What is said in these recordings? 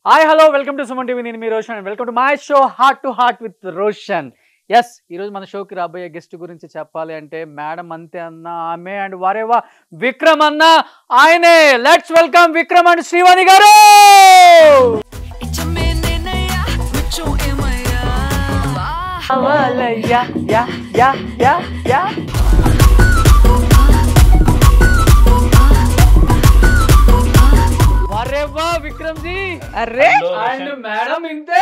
Hi hello welcome to Suman TV నేను మీ Roshan welcome to my show heart to heart with Roshan yes ఈరోజు మన షోకి రాబోయే గెస్ట్ గురించి చెప్పాలి అంటే మేడం అంతే అన్న ఆమె అండ్ వారేవా విక్రమ్ అన్న ఆయనే let's welcome Vikram and Srivani గారు ఇచ్చమేనేనయ్యా ముచ్చం ఏమయ్యా అవ్వాలయ్యా, యా, యా, యా, యా. వారేవా విక్రమ్ జీ అర్రే అండ్ మేడం ఇంతే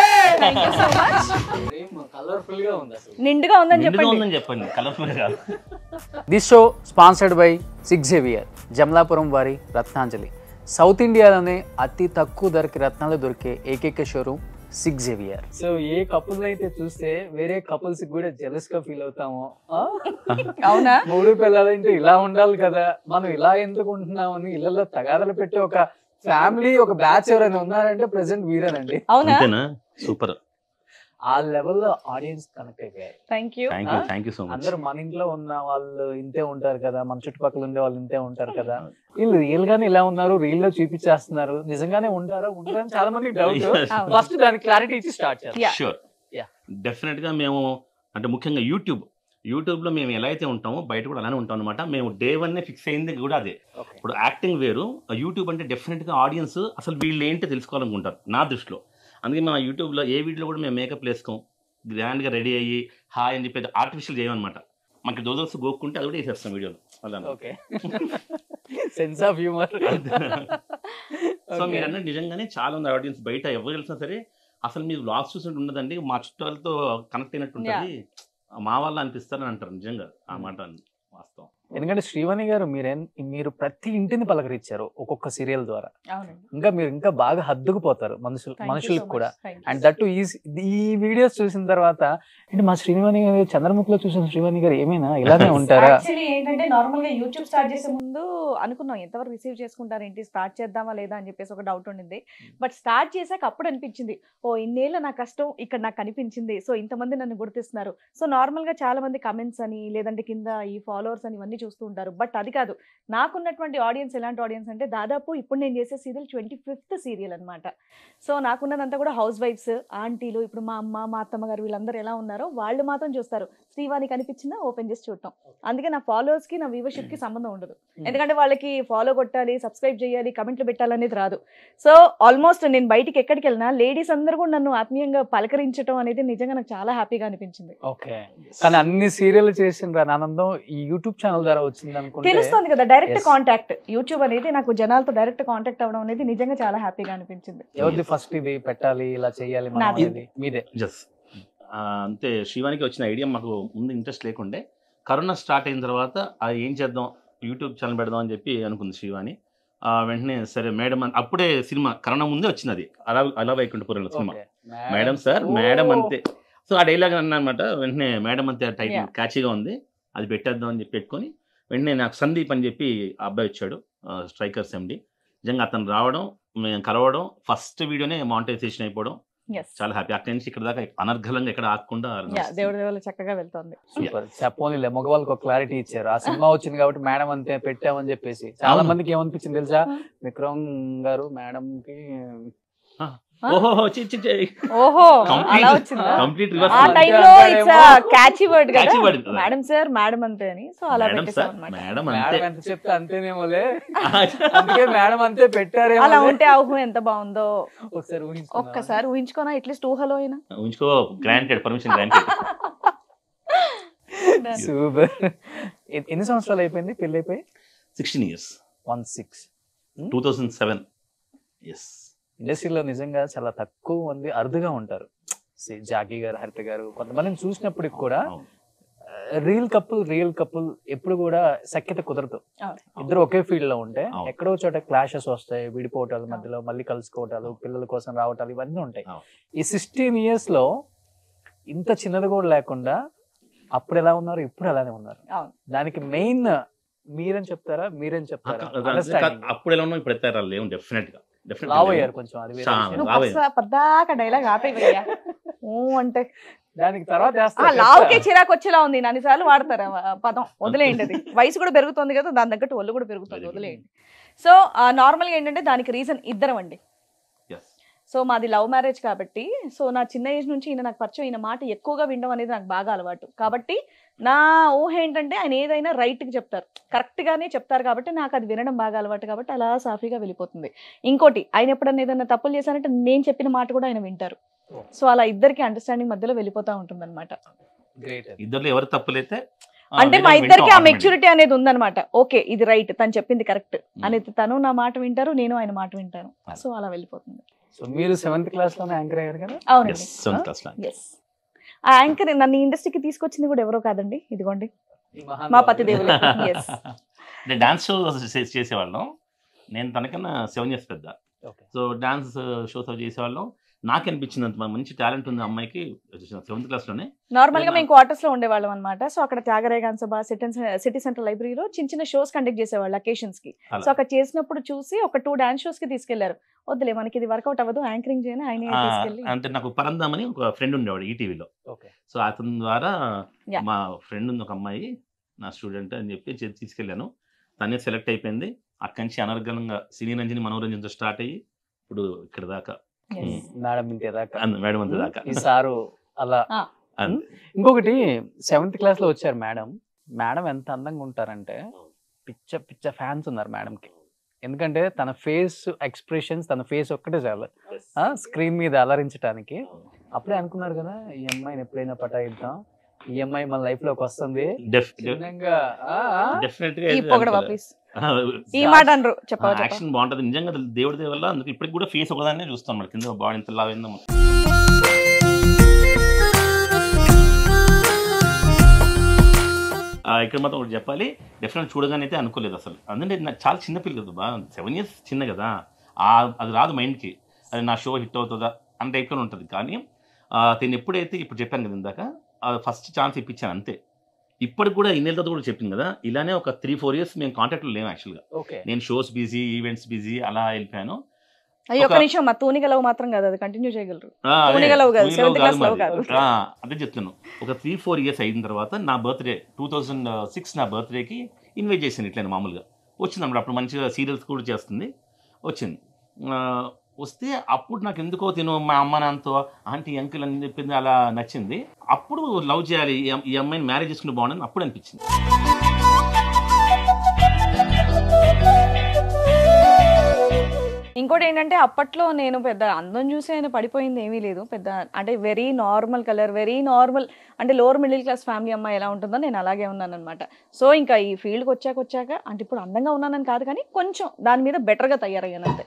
కలర్ఫుల్ గా ఉంది అసలు నిండుగా ఉందని నిండుగా చెప్పండి ఉందని చెప్పండి కలర్ఫుల్ కాదు this show sponsored by six Xavier Jamalapuram వారి రత్నాంజలి సౌత్ ఇండియాలోనే అతి తక్కువ ధరకి రత్నాలు దొరికే ఏకైక showroom six Xavier so a couple అయితే చూస్తే వేరే కపుల్స్ కూడా జెలస్ గా ఫీల్ అవుతామో ఆ? అవునా మూడు పిల్లలంటే ఇలా ఉండాలి కదా మనం ఇలా ఎందుకు ఉంటున్నామని ఇళ్లలో తగాదలు పెట్టి ఒక ఫ్యామిలీ ఒక బ్యాచ్ ఎవరైనా ఉన్నారంటే ప్రెసెంట్ వీరేనండి అవునా అంతేనా సూపర్ ఆ లెవెల్లో ఆడియన్స్ కనెక్ట్ అయిపోయారు thank you thank you thank you so much అందరూ మన ఇంట్లో ఉన్న వాళ్ళు ఇంతే ఉంటారు కదా మన చుట్టుపక్కల ఉండే వాళ్ళు ఇంతే ఉంటారు కదా వీళ్ళు రియల్ గానే ఇలా ఉన్నారు రీల్ లో చూపించేస్తున్నారు నిజంగానే ఉంటారా ఉంటారని చాలా మంది డౌట్ అవును. ఫస్ట్ దానికి క్లారిటీ ఇచ్చి స్టార్ట్ చేయాలి Yeah. Sure Yeah. డెఫినెట్ గా మేము అంటే ముఖ్యంగా యూట్యూబ్ యూట్యూబ్ లో మేము ఎలా అయితే ఉంటామో బయట కూడా అలానే ఉంటాం అనమాట మేము డే వన్ ఫిక్స్ అయింది కూడా అదే ఇప్పుడు యాక్టింగ్ వేరు యూట్యూబ్ అంటే డెఫినెట్ గా ఆడియన్స్ అసలు వీళ్ళు ఏంటో తెలుసుకోవాలనుకుంటారు నా దృష్టిలో అందుకే మా యూట్యూబ్ లో ఏ వీడియోలో కూడా మేము మేకప్ వేసుకోం గ్రాండ్ గా రెడీ అయ్యి హాయ్ అని చెప్పి ఆర్టిఫిషియల్ చేయమన్నమాట మనకి దోదల్స్ గోక్కుంటే అది కూడా వేసేస్తాం వీడియోలో అలా okay sense of humour so మీరు అన్నది నిజంగానే చాలా మంది ఆడియన్స్ బయట ఎవరు తెలిసినా సరే అసలు మీరు బ్లాగ్స్ చూసినట్టు ఉండదండి మా చుట్టాలతో కనెక్ట్ అయినట్టు ఉంటుంది మా వాళ్ళు అనిపిస్తారని అంటారు నిజంగా ఆ మాట వాస్తవం ఎందుకంటే శ్రీవాణి గారు మీరేం మీరు ప్రతి ఇంటిని పలకరించారు ఒక్కొక్క సీరియల్ ద్వారా అవునండి ఇంకా మీరు ఇంకా బాగా హద్దుకుపోతారు మనుషులు Thank you so మనుషులకు much. కూడా Thank you. అండ్ దట్టు ఈ ఈ వీడియోస్ చూసిన తర్వాత అంటే మా శ్రీవాణి గారు చంద్రముఖిలో చూసిన శ్రీవాణి గారు ఏమైనా ఇలానే ఉంటారా యాక్చువల్లీ ఏంటంటే నార్మల్ గా యూట్యూబ్ స్టార్ట్ చేసే ముందు అనుకున్నాం ఎంతవరకు రిసీవ్ చేసుకుంటారు ఏంటి స్టార్ట్ చేద్దామా లేదా అని చెప్పేసి ఒక డౌట్ ఉండింది బట్ స్టార్ట్ చేశాక అప్పుడు అనిపించింది ఓ ఇన్నేళ్ళ నా కష్టం ఇక్కడ నాకు కనిపించింది సో ఇంతమంది నన్ను గుర్తిస్తున్నారు సో నార్మల్ గా చాలా మంది కమెంట్స్ అని లేదంటే కింద ఈ ఫాలోవర్స్ అని ఇవన్నీ చూస్తూ ఉంటారు బట్ అది కాదు నాకున్నటువంటి ఆడియన్స్ ఎలాంటి ఆడియన్స్ అంటే దాదాపు ఇప్పుడు నేను చేసే సీరియల్ ట్వంటీ ఫిఫ్త్ సీరియల్ అనమాట సో నాకున్నదంతా కూడా హౌస్ వైఫ్స్ ఆంటీలు ఇప్పుడు మా అమ్మ మా అత్తమ్మ గారు వీళ్ళందరూ ఎలా ఉన్నారో వాళ్ళు మాత్రం చూస్తారు శ్రీవాణి కనిపించినా ఓపెన్ చేసి చూడటం అందుకే నా ఫాలోవర్స్ కి నా వ్యూవర్షిప్ కి సంబంధం ఉండదు ఎందుకంటే వాళ్ళకి ఫాలో కొట్టాలి సబ్స్క్రైబ్ చేయాలి కమెంట్లు పెట్టాలనేది రాదు సో ఆల్మోస్ట్ నేను బయటికి ఎక్కడికి వెళ్ళినా లేడీస్ అందరూ కూడా నన్ను ఆత్మీయంగా పలకరించడం అనేది నిజంగా నాకు చాలా హ్యాపీగా అనిపించింది ఓకే కానీ అన్ని సీరియల్ చేసిన ఆనందం ఈ యూట్యూబ్ ఛానల్ ద్వారా వచ్చింది అనుకుంటే తెలుస్తుంది కదా డైరెక్ట్ Yes. కాంటాక్ట్ యూట్యూబ్ అనేది నాకు జనాలతో డైరెక్ట్ కాంటాక్ట్ అవ్వడం అనేది నిజంగా చాలా హ్యాపీగా అనిపించింది ఎవరిది ఫస్ట్ ఇది పెట్టాలి ఇలా చేయాలి మనం నాది. అనేది మీదే జస్ అంతే శివానికి వచ్చిన ఐడియా మాకు ముందు ఇంట్రెస్ట్ లేకుండే కరోనా స్టార్ట్ అయిన తర్వాత ఆ ఏం చేద్దాం యూట్యూబ్ ఛానల్ పెడదాం అని చెప్పి అనుకుంది శివాని ఆ, వెంటనే సరే మేడం అని- అప్పుడే సినిమా కరోనా ముందే వచ్చింది అది అలా అలా వైకుంఠపురంలో సినిమా Okay. మేడం సార్ ఓ. మేడం అంతే సో ఆ డైలాగ్ అన్నమాట వెంటనే మేడం అంతే టైటిల్ Yeah. క్యాచీగా ఉంది అది పెట్టేద్దాం అని చెప్పి పెట్టుకొని వెంటనే నాకు సందీప్ అని చెప్పి ఆ అబ్బాయి వచ్చాడు స్ట్రైకర్స్ ఎండి నిజంగా అతను రావడం మేము కలవడం ఫస్ట్ వీడియోనే మానిటైజేషన్ అయిపోవడం ఎస్ చాలా హ్యాపీ అక్కడి నుంచి ఇక్కడ దాకా అనర్ఘలంగా ఎక్కడ ఆగకుండా యా దేవుడి దేవుడు చక్కగా వెళ్తోంది సూపర్ చెప్పోనిలే మగవాళ్ళకి ఒక క్లారిటీ ఇచ్చారు ఆ సినిమా వచ్చింది కాబట్టి మేడం అంతే పెట్టామని చెప్పేసి చాలా అవును. మందికి ఏమనిపించింది తెలుసా విక్రమ్ గారు మేడం కి ఓహో చి చి చి ఓహో Complete- అలా వచ్చిందా కంప్లీట్ ఆ రివర్స్ టైంలో ఇట్స్ క్యాచీ వర్డ్ కదా Catchy word కదా. మేడం సార్ మేడం అంతే అని సో అలా మేడం పెట్టేసాం సార్ అనమాట మేడం అంతే మేడం ఎంత చెప్తే అంతేనేమోలే అందుకే మేడం అంతే పెట్టారేమో అలా ఉంటే ఆ ఊహ ఎంత బాగుందో ఒకసారి ఊహించుకున్నావా? ఒక్కసారి ఊహించుకోనా అట్లీస్ట్ ఊహలో అయినా ఉంచుకో గ్రాంటెడ్ పర్మిషన్ గ్రాంటెడ్ సూపర్ ఎ- ఎన్ని సంవత్సరాలు అయిపోయింది పెళ్లి అయిపోయి sixteen years one six two thousand seven yes ఇండస్ట్రీలో నిజంగా చాలా తక్కువ మంది అరుదుగా ఉంటారు See, జాకీ గారు హరిత గారు కొంతమందిని చూసినప్పటికి కూడా రియల్ కపుల్ రియల్ కపుల్ ఎప్పుడు కూడా సఖ్యత కుదరదు ఇద్దరు ఒకే ఫీల్డ్ లో ఉంటే అవును. ఎక్కడో చోట క్లాషెస్ వస్తాయి విడిపోవటాలు మధ్యలో మళ్ళీ కలుసుకోవటాలు పిల్లల కోసం రావటాలు ఇవన్నీ ఉంటాయి అవును. ఈ సిక్స్టీన్ ఇయర్స్ లో ఇంత చిన్నది కూడా లేకుండా అప్పుడు ఎలా ఉన్నారు ఇప్పుడు అలానే ఉన్నారు అవును. దానికి మెయిన్ మీరేం చెప్తారా మీరేం చెప్తారా Understanding. అప్పుడు ఎలా ఉన్నాం ఇప్పుడు ఎత్తారా లేవు డెఫినెట్ గా డెఫినెట్ లావ్ అయ్యారు కొంచెం అది వేరే చాలా. విషయం. నువ్వు రావయ్య. ఫస్ట్ పద్దాక డైలాగ్ ఆపేవయ్యా ఊ అంటే దానికి తర్వాత ఆ వేస్తా, లావుకే చెప్తా. చిరాకు వచ్చేలా ఉంది అన్ని సార్లు వాడతారు ఆ పదం వదిలేయండి అది వయసు కూడా పెరుగుతుంది కదా దాని తగ్గట్టు ఒళ్ళు కూడా పెరుగుతుంది Very good. వదిలేయండి సో నార్మల్గా ఏంటంటే దానికి రీజన్ ఇద్దరం అండి Yes. సో మాది లవ్ మ్యారేజ్ కాబట్టి సో నా చిన్న ఏజ్ నుంచి ఈయన నాకు పరిచయం ఈయన మాట ఎక్కువగా వినడం అనేది నాకు బాగా అలవాటు కాబట్టి నా ఊహ ఏంటంటే ఆయన ఏదైనా రైట్కి చెప్తారు కరెక్ట్గానే చెప్తారు కాబట్టి నాకు అది వినడం బాగా అలవాటు కాబట్టి అలా సాఫీగా వెళ్ళిపోతుంది ఇంకోటి ఆయన ఎప్పుడన్నా ఏదైనా తప్పులు చేశారంటే నేను చెప్పిన మాట కూడా ఆయన వింటారు సో అలా ఇద్దరికి అండర్స్టాండింగ్ మధ్యలో వెళ్ళిపోతూ ఉంటుంది అనమాట గ్రేట్ ఇద్దరు ఎవరు తప్పులైతే ఆ, అంటే వేరే మా వింటాం ఇద్దరికి ఆ automatic. మెచ్యూరిటీ అనేది ఉందన్నమాట ఓకే ఇది రైట్ తను చెప్పింది కరెక్ట్ అనేది తను నా మాట వింటారు నేను ఆయన మాట వింటాను అదే. సో అలా వెళ్ళిపోతుంది సో మీరు సెవెంత్ క్లాస్ లోనే యాంకర్ అయ్యారు కదా అవునండి Yes, seventh class లో. ఎస్ ఆ యాంకర్ నన్ను ఇండస్ట్రీకి తీసుకొచ్చింది కూడా ఎవరో కాదండి ఇదిగోండి ఈ మా మహానుభావుడు. పతిదేవులు ఎస్ అంటే డాన్స్ షో చేసేవాళ్ళం నేను తనకన్నా సెవెన్ ఇయర్స్ పెద్ద Okay. సో డాన్స్ షోస్ అవి చేసేవాళ్ళం నాకు అనిపించింది అంత మంచి టాలెంట్ ఉంది ఆ అమ్మాయికి సెవెంత్ క్లాస్లోనే నార్మల్ గా నేను- మేము క్వార్టర్స్ లో ఉండేవాళ్ళం అనమాట సో అక్కడ త్యాగరాయగాన్ సభ సిటీ సిటీ సెంటర్ లైబ్రరీలో చిన్న చిన్న షోస్ కండక్ట్ చేసేవాళ్ళు అకేషన్స్ కి అలా. సో అక్కడ చేసినప్పుడు చూసి ఒక టూ డాన్స్ షోస్ కి తీసుకెళ్లారు వద్దులే మనకి ఇది వర్కౌట్ అవ్వదు యాంకరింగ్ చేయని ఆయన ఆ, తీసుకెళ్ళి అంటే నాకు పరందాం అని ఒక ఫ్రెండ్ ఉండేవాడు ఈటీవీలో Okay. సో అతని ద్వారా Yeah. మా ఫ్రెండ్ ఉంది ఒక అమ్మాయి నా స్టూడెంట్ అని చెప్పి చే- తీసుకెళ్ళాను తనే సెలెక్ట్ అయిపోయింది అక్కడి నుంచి అనర్గళంగా సినీ రంజని మనోరంజన్తో స్టార్ట్ అయ్యి ఇప్పుడు ఇక్కడ దాకా Yes. మేడం ఇంతే దాకా అంద- మేడం అంత దాకా ఈ సారు అలా అంతే. ఇంకొకటి సెవెంత్ క్లాస్ లో వచ్చారు మేడం మేడం ఎంత అందంగా ఉంటారంటే పిచ్చ పిచ్చ ఫ్యాన్స్ ఉన్నారు మేడం కి ఎందుకంటే తన ఫేస్ ఎక్స్ప్రెషన్స్ తన ఫేస్ ఒక్కటే చాలు స్క్రీన్ మీద అలరించడానికి అప్పుడే అనుకున్నారు కదా ఈ అమ్మాయిని ఎప్పుడైనా పటాయిద్దాం ఈ అమ్మాయి మన లైఫ్ లోకి వస్తుంది డెఫ్ చిన్నగా ఆ, ఆ, డెఫినెట్ ఈ పొగడవా ప్లీజ్ ఈ మాట అనరు చెప్పవా చెప్పవా యాక్షన్ బాగుంటది నిజంగా అది దేవుడి దయ వల్ల అందుకు ఇప్పటికి కూడా ఫేస్ ఒకదాన్నే చూస్తాం మరి కింద బాడీ ఎంత లావైందో ఆ, ఇక్కడ మాత్రం ఒకటి చెప్పాలి డెఫినెట్ చూడగానే అయితే అనుకోలేదు అసలు అందుకే నాకు చాలా చిన్న పిల్ల కదా బా సెవెన్ ఇయర్స్ చిన్న కదా ఆ అది రాదు మైండ్కి అది నా షో హిట్ అవుతుందా అన్న టైప్లో ఉంటుంది కానీ ఆ, దీన్ని ఎప్పుడైతే ఇప్పుడు చెప్పాను కదా ఇందాక ఫస్ట్ ఛాన్స్ ఇప్పించాను అంతే ఇప్పటికి కూడా ఇన్నేళ్ళ తర్వాత కూడా చెప్పింది కదా ఇలానే ఒక త్రీ ఫోర్ ఇయర్స్ మేము కాంటాక్ట్లో లేము యాక్చువల్గా ఓకే నేను షోస్ బిజీ ఈవెంట్స్ బిజీ అలా వెళ్ళిపోయాను అయ్యో ఒక ఒక- నిమిషం మా తూనిక లవ్ మాత్రం కాదు అది కంటిన్యూ చేయగలరు ఆ, అదే, తూనిక లవ్ కాదు, తూనిక seventh లవ్ class లవ్ మాది. కాదు. ఆ, అదే చెప్తున్నాను ఒక త్రీ ఫోర్ ఇయర్స్ అయిన తర్వాత నా బర్త్డే టూ థౌజండ్ సిక్స్ నా బర్త్డేకి ఇన్వైట్ చేశాను ఇట్లా మామూలుగా వచ్చింది అన్నమాట అప్పుడు మంచిగా సీరియల్స్ కూడా చేస్తుంది వచ్చింది ఆ, వస్తే అప్పుడు నాకు ఎందుకో తిను మా అమ్మ నాన్నతో ఆంటీ అంకుల్ అని చెప్పింది అలా నచ్చింది అప్పుడు లవ్ చేయాలి ఈ అమ్- ఈ అమ్మాయిని మ్యారేజ్ చేసుకుంటే బాగుండని అప్పుడు అనిపించింది ఇంకోటి ఏంటంటే అప్పట్లో నేను పెద్ద అందం చూసి ఆయన పడిపోయింది ఏమీ లేదు పెద్ద అంటే very normal colour very normal అంటే లోవర్ మిడిల్ క్లాస్ ఫ్యామిలీ అమ్మాయి ఎలా ఉంటుందో నేను అలాగే ఉన్నాను అనమాట సో ఇంకా ఈ ఫీల్డ్కి వచ్చాక వచ్చాక అంటే ఇప్పుడు అందంగా ఉన్నానని కాదు కానీ కొంచెం దాని మీద బెటర్గా తయారయ్యాను అంతే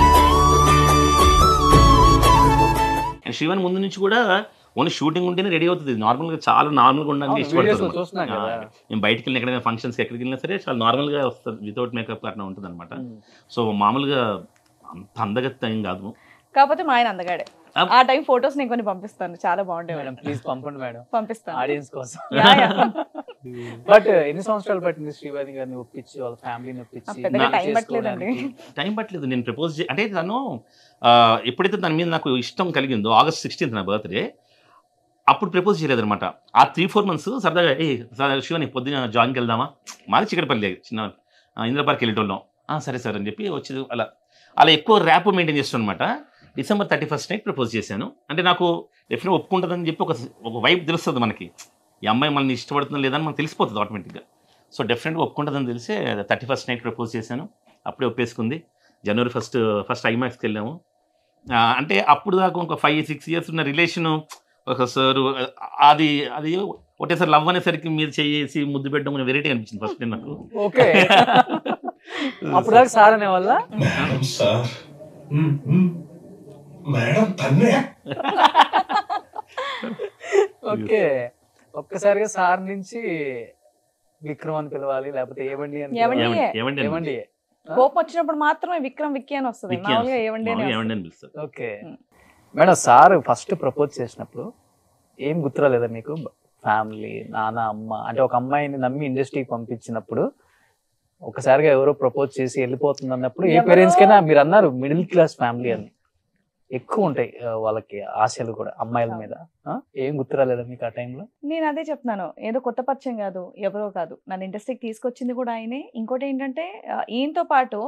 అండ్ శివన్ ముందు నుంచి కూడా ఓన్లీ షూటింగ్ ఉంటేనే రెడీ అవుతుంది నార్మల్గా చాలా నార్మల్గా ఉండడానికి అవును, videos లో ఇష్టపడుతుంది చూస్తున్నాం కదా. మేము బయటికి వెళ్ళిన ఎక్కడైనా ఫంక్షన్స్కి ఎక్కడికి వెళ్ళినా సరే చాలా నార్మల్గా వస్తుంది వితౌట్ మేకప్ అట్లా ఉంటుంది అనమాట సో మామూలుగా అంత అందగత్త ఏం కాదు కాకపోతే మా ఆయన అందగాడే అప్- ఆ టైం ఫొటోస్ నేను కొన్ని పంపిస్తాను చాలా బాగుంటాయి మేడం ప్లీజ్ పంపండి మేడం పంపిస్తాను ఆడియన్స్ కోసం యా, యా. బట్ ఎన్ని సంవత్సరాలు పట్టింది శ్రీవాణి గారిని ఒప్పించి వాళ్ళ ఫ్యామిలీని ఒప్పించి ఆ, పెద్దగా పెళ్లి టైం పట్టలేదండి. చేసుకోవడానికి? టైం పట్టలేదు నేను ప్రపోజ్ చే అంటే తను ఆ, ఎప్పుడైతే దాని మీద నాకు ఇష్టం కలిగిందో ఆగస్ట్ సిక్స్టీన్త్ నా బర్త్డే అప్పుడు ప్రపోజ్ చేయలేదు అనమాట ఆ త్రీ ఫోర్ మంత్స్ సరదాగా ఏ శివని పొద్దున జాయిన్కి వెళ్దామా మాది చిక్కడపల్లి చిన్న ఆ, ఇందిరా పార్క్ వెళ్ళేటోళ్ళం "ఆ, సరే సార్ అని చెప్పి వచ్చి అలా అలా ఎక్కువ ర్యాప్ మెయింటైన్ చేస్తాను అనమాట December thirty first night propose చేశాను అంటే నాకు డెఫినెట్ ఒప్పుకుంటుందని చెప్పి ఒక ఒక వైబ్ తెలుస్తుంది మనకి ఈ అమ్మాయి మనల్ని ఇష్టపడుతుందో లేదని మనకు తెలిసిపోతుంది ఆటోమేటిక్గా సో డెఫినెట్గా ఒప్పుకుంటుందని తెలిసి థర్టీ ఫస్ట్ నైట్ ప్రపోజ్ చేశాను అప్పుడే ఒప్పేసుకుంది జనవరి ఫస్ట్ ఫస్ట్ ఐమాక్స్కి వెళ్ళాము ఆ, అంటే అప్పుడు దాకా ఒక ఫైవ్ సిక్స్ ఇయర్స్ ఉన్న రిలేషను ఒక సార్ అది అది ఒకటేసారి లవ్ అనేసరికి మీరు చేసి ముద్దు పెట్టడం కొంచెం వెరైటీ అనిపించింది ఫస్ట్ నాకు ఓకే అప్పుడు దాకా సార్ అనే వల్ల మేడం సార్ మ్మ్, మ్మ్. మేడం తన్నే ఓకే ఒక్కసారిగా సార్ నుంచి విక్రమ్ అని పిలవాలి లేకపోతే ఏవండి అని ఏవండి? పిలవాలి. ఏమండి ఏమండి అని ఏవండి కోపం వచ్చినప్పుడు మాత్రమే విక్రమ్ విక్కీ అని వస్తుంది విక్కీ అని మామూలుగా ఏవండి అని మామూలుగా వస్తుంది. ఏమండి అని పిలుస్తారు okay Hmm. Madam sir first propose చేసినప్పుడు ఏం గుర్తురాలేదా మీకు ఫ్యామిలీ నాన్న అమ్మ అంటే ఒక అమ్మాయిని నమ్మి ఇండస్ట్రీకి పంపించినప్పుడు ఒకసారిగా ఎవరో ప్రపోజ్ చేసి వెళ్ళిపోతుంది అన్నప్పుడు ఏ ఎవరో- పేరెంట్స్ కైనా మీరు అన్నారు మిడిల్ క్లాస్ ఫ్యామిలీ అని ఎక్కువ ఉంటాయి ఆ, వాళ్ళకి ఆశలు కూడా అమ్మాయిల మీద ఆ? ఏం గుర్తురాలేదా మీకు ఆ టైంలో నేను అదే చెప్తున్నాను ఏదో కొత్త పరిచయం కాదు ఎవరో కాదు నన్ను ఇండస్ట్రీకి తీసుకొచ్చింది కూడా ఆయనే ఇంకోటి ఏంటంటే ఆ, ఈయనతో పాటు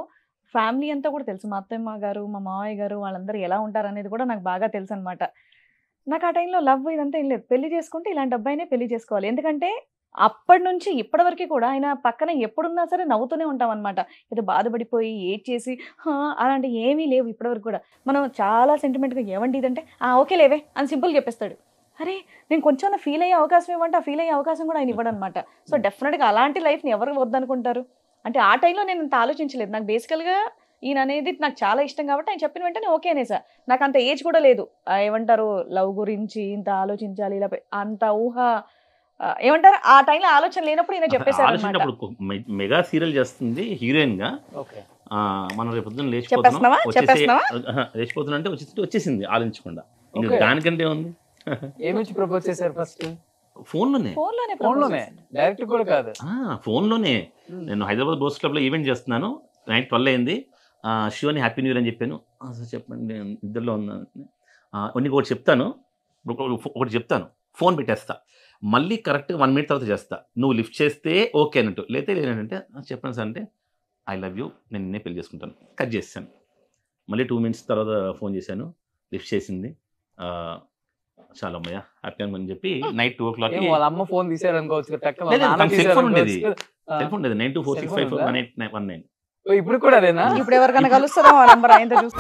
ఫ్యామిలీ అంతా కూడా తెలుసు మా అత్తమ్మ గారు మా మామయ్య గారు వాళ్ళందరూ ఎలా ఉంటారు అనేది కూడా నాకు బాగా తెలుసు అనమాట నాకు ఆ టైంలో లవ్ ఇదంతా ఏం లేదు పెళ్లి చేసుకుంటే ఇలాంటి అబ్బాయినే పెళ్లి చేసుకోవాలి ఎందుకంటే అప్పటి నుంచి ఇప్పటి వరకు కూడా ఆయన పక్కన ఎప్పుడున్నా సరే నవ్వుతూనే ఉంటాం అనమాట ఏదో బాధపడిపోయి ఏడ్ చేసి "హా" అలాంటి ఏమీ లేవు ఇప్పటివరకు కూడా మనం చాలా సెంటిమెంట్గా ఏమండి ఇదంటే ఆ ఓకే లేవే అని సింపుల్ చెప్పేస్తాడు అరే నేను కొంచెం ఫీల్ అయ్యే అవకాశం ఇవ్వంటే ఆ ఫీల్ అయ్యే అవకాశం కూడా ఆయన ఇవ్వడం అనమాట సో డెఫినెట్గా అలాంటి లైఫ్ని ఎవరు వద్దనుకుంటారు అంటే ఆ టైంలో నేను ఇంత ఆలోచించలేదు నాకు బేసికల్గా ఈయన అనేది నాకు చాలా ఇష్టం కాబట్టి ఆయన చెప్పిన వెంటనే ఓకే అనే సార్ నాకు అంత ఏజ్ కూడా లేదు ఆ ఏమంటారు లవ్ గురించి ఇంత ఆలోచించాలి ఇలా పె- అంత ఊహ ఆ, ఏమంటారు ఆ టైంలో ఆలోచన లేనప్పుడు ఈయన చెప్పేశారు అనమాట ఆలోచించినప్పుడు మె- మెగా సీరియల్ చేస్తుంది హీరోయిన్ గా ఓకే ఆ, మనం రేపు పొద్దున్న చెప్పేస్తున్నావా? లేచిపోతున్నాం చెప్పేస్తున్నావా? లేచిపోతున్నా అంటే వచ్చేసి వచ్చేసింది ఆలోచించకుండా ఇంకా Okay. దానికంటే ఉంది ఏమిచ్చి ప్రపోజ్ చేశారు ఫస్ట్ ఫోన్లోనే ఫోన్లోనే ఫోన్లోనే డైరెక్ట్ కూడా కాదు ఫోన్లోనే నేను హైదరాబాద్ బోస్ క్లబ్లో ఈవెంట్ చేస్తున్నాను నైట్ ట్వెల్వ్ అయింది ఆ, శివని హ్యాపీ న్యూ ఇయర్ అని చెప్పాను "ఆ, సార్ చెప్పండి నేను నిద్రలో ఉన్నాను ఆ, నీకు ఒకటి చెప్తాను ఒక- ఒకటి చెప్తాను ఫోన్ పెట్టేస్తా మళ్ళీ కరెక్ట్గా వన్ మినిట్ తర్వాత చేస్తా నువ్వు లిఫ్ట్ చేస్తే ఓకే అన్నట్టు లేతే లేదంటే "ఆ, చెప్పండి సార్ అంటే ఐ లవ్ యూ నేను నిన్నే పెళ్లి చేసుకుంటాను కట్ చేశాను మళ్ళీ టూ మినిట్స్ తర్వాత ఫోన్ చేశాను లిఫ్ట్ చేసింది ఆ, చాలా అమ్మయ్య హ్యాపీ అని చెప్పి నైట్ టూ ఓ క్లాక్ ఏం వాళ్ళ అమ్మ ఫోన్ తీసారు అనుకోవచ్చు టక్క వాళ్ళ లేదు, నాన్న తనకి తీశారు cell phone ఉండేది. అనుకోవచ్చు. ఆ. సెల్ ఫోన్ లేదు nine two four Cell six phone five four ఉందా? One eight nine one nine ఓ, ఇప్పుడు కూడా అదేనా ఇప్పుడు ఎవరికైనా కలుస్తుందా ఆ నంబర్ ఆయనతో చూస్తే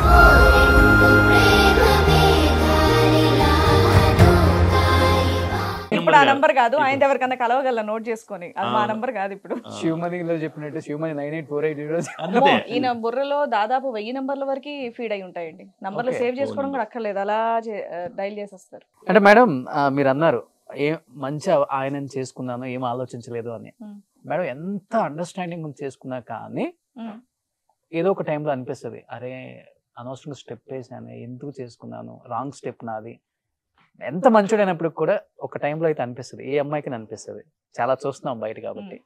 ఇప్పుడు ఆ నంబర్ కాదు ఆయన ఎవరికైనా కలవగల నోట్ చేసుకొని అది మా ఆ. నంబర్ కాదు ఇప్పుడు శివమణిలో చెప్పినట్టు Sivamani nine eight four eight zero అంతే అమ్మో, ఈయన బుర్రలో దాదాపు వెయ్యి నంబర్ల వరకు ఫీడ్ అయి ఉంటాయండి నంబర్లు Okay. సేవ్ చేసుకోవడం కూడా అక్కర్లేదు అలా డైల్ చేసేస్తారు అంటే మేడం ఆ, మీరు అన్నారు ఏ మంచి ఆయనని చేసుకున్నాను ఏం ఆలోచించలేదు అని Hmm. మేడం ఎంత అండర్స్టాండింగ్ చేసుకున్నా కానీ ఉమ్. ఏదో ఒక టైంలో అనిపిస్తుంది అరే అనవసరంగా స్టెప్ వేసాను ఎందుకు చేసుకున్నాను రాంగ్ స్టెప్ నాది ఎంత మంచోడైనప్పుడు కూడా ఒక టైంలో అయితే అనిపిస్తుంది ఏ అమ్మాయికి అనిపిస్తుంది చాలా చూస్తున్నాం బయట కాబట్టి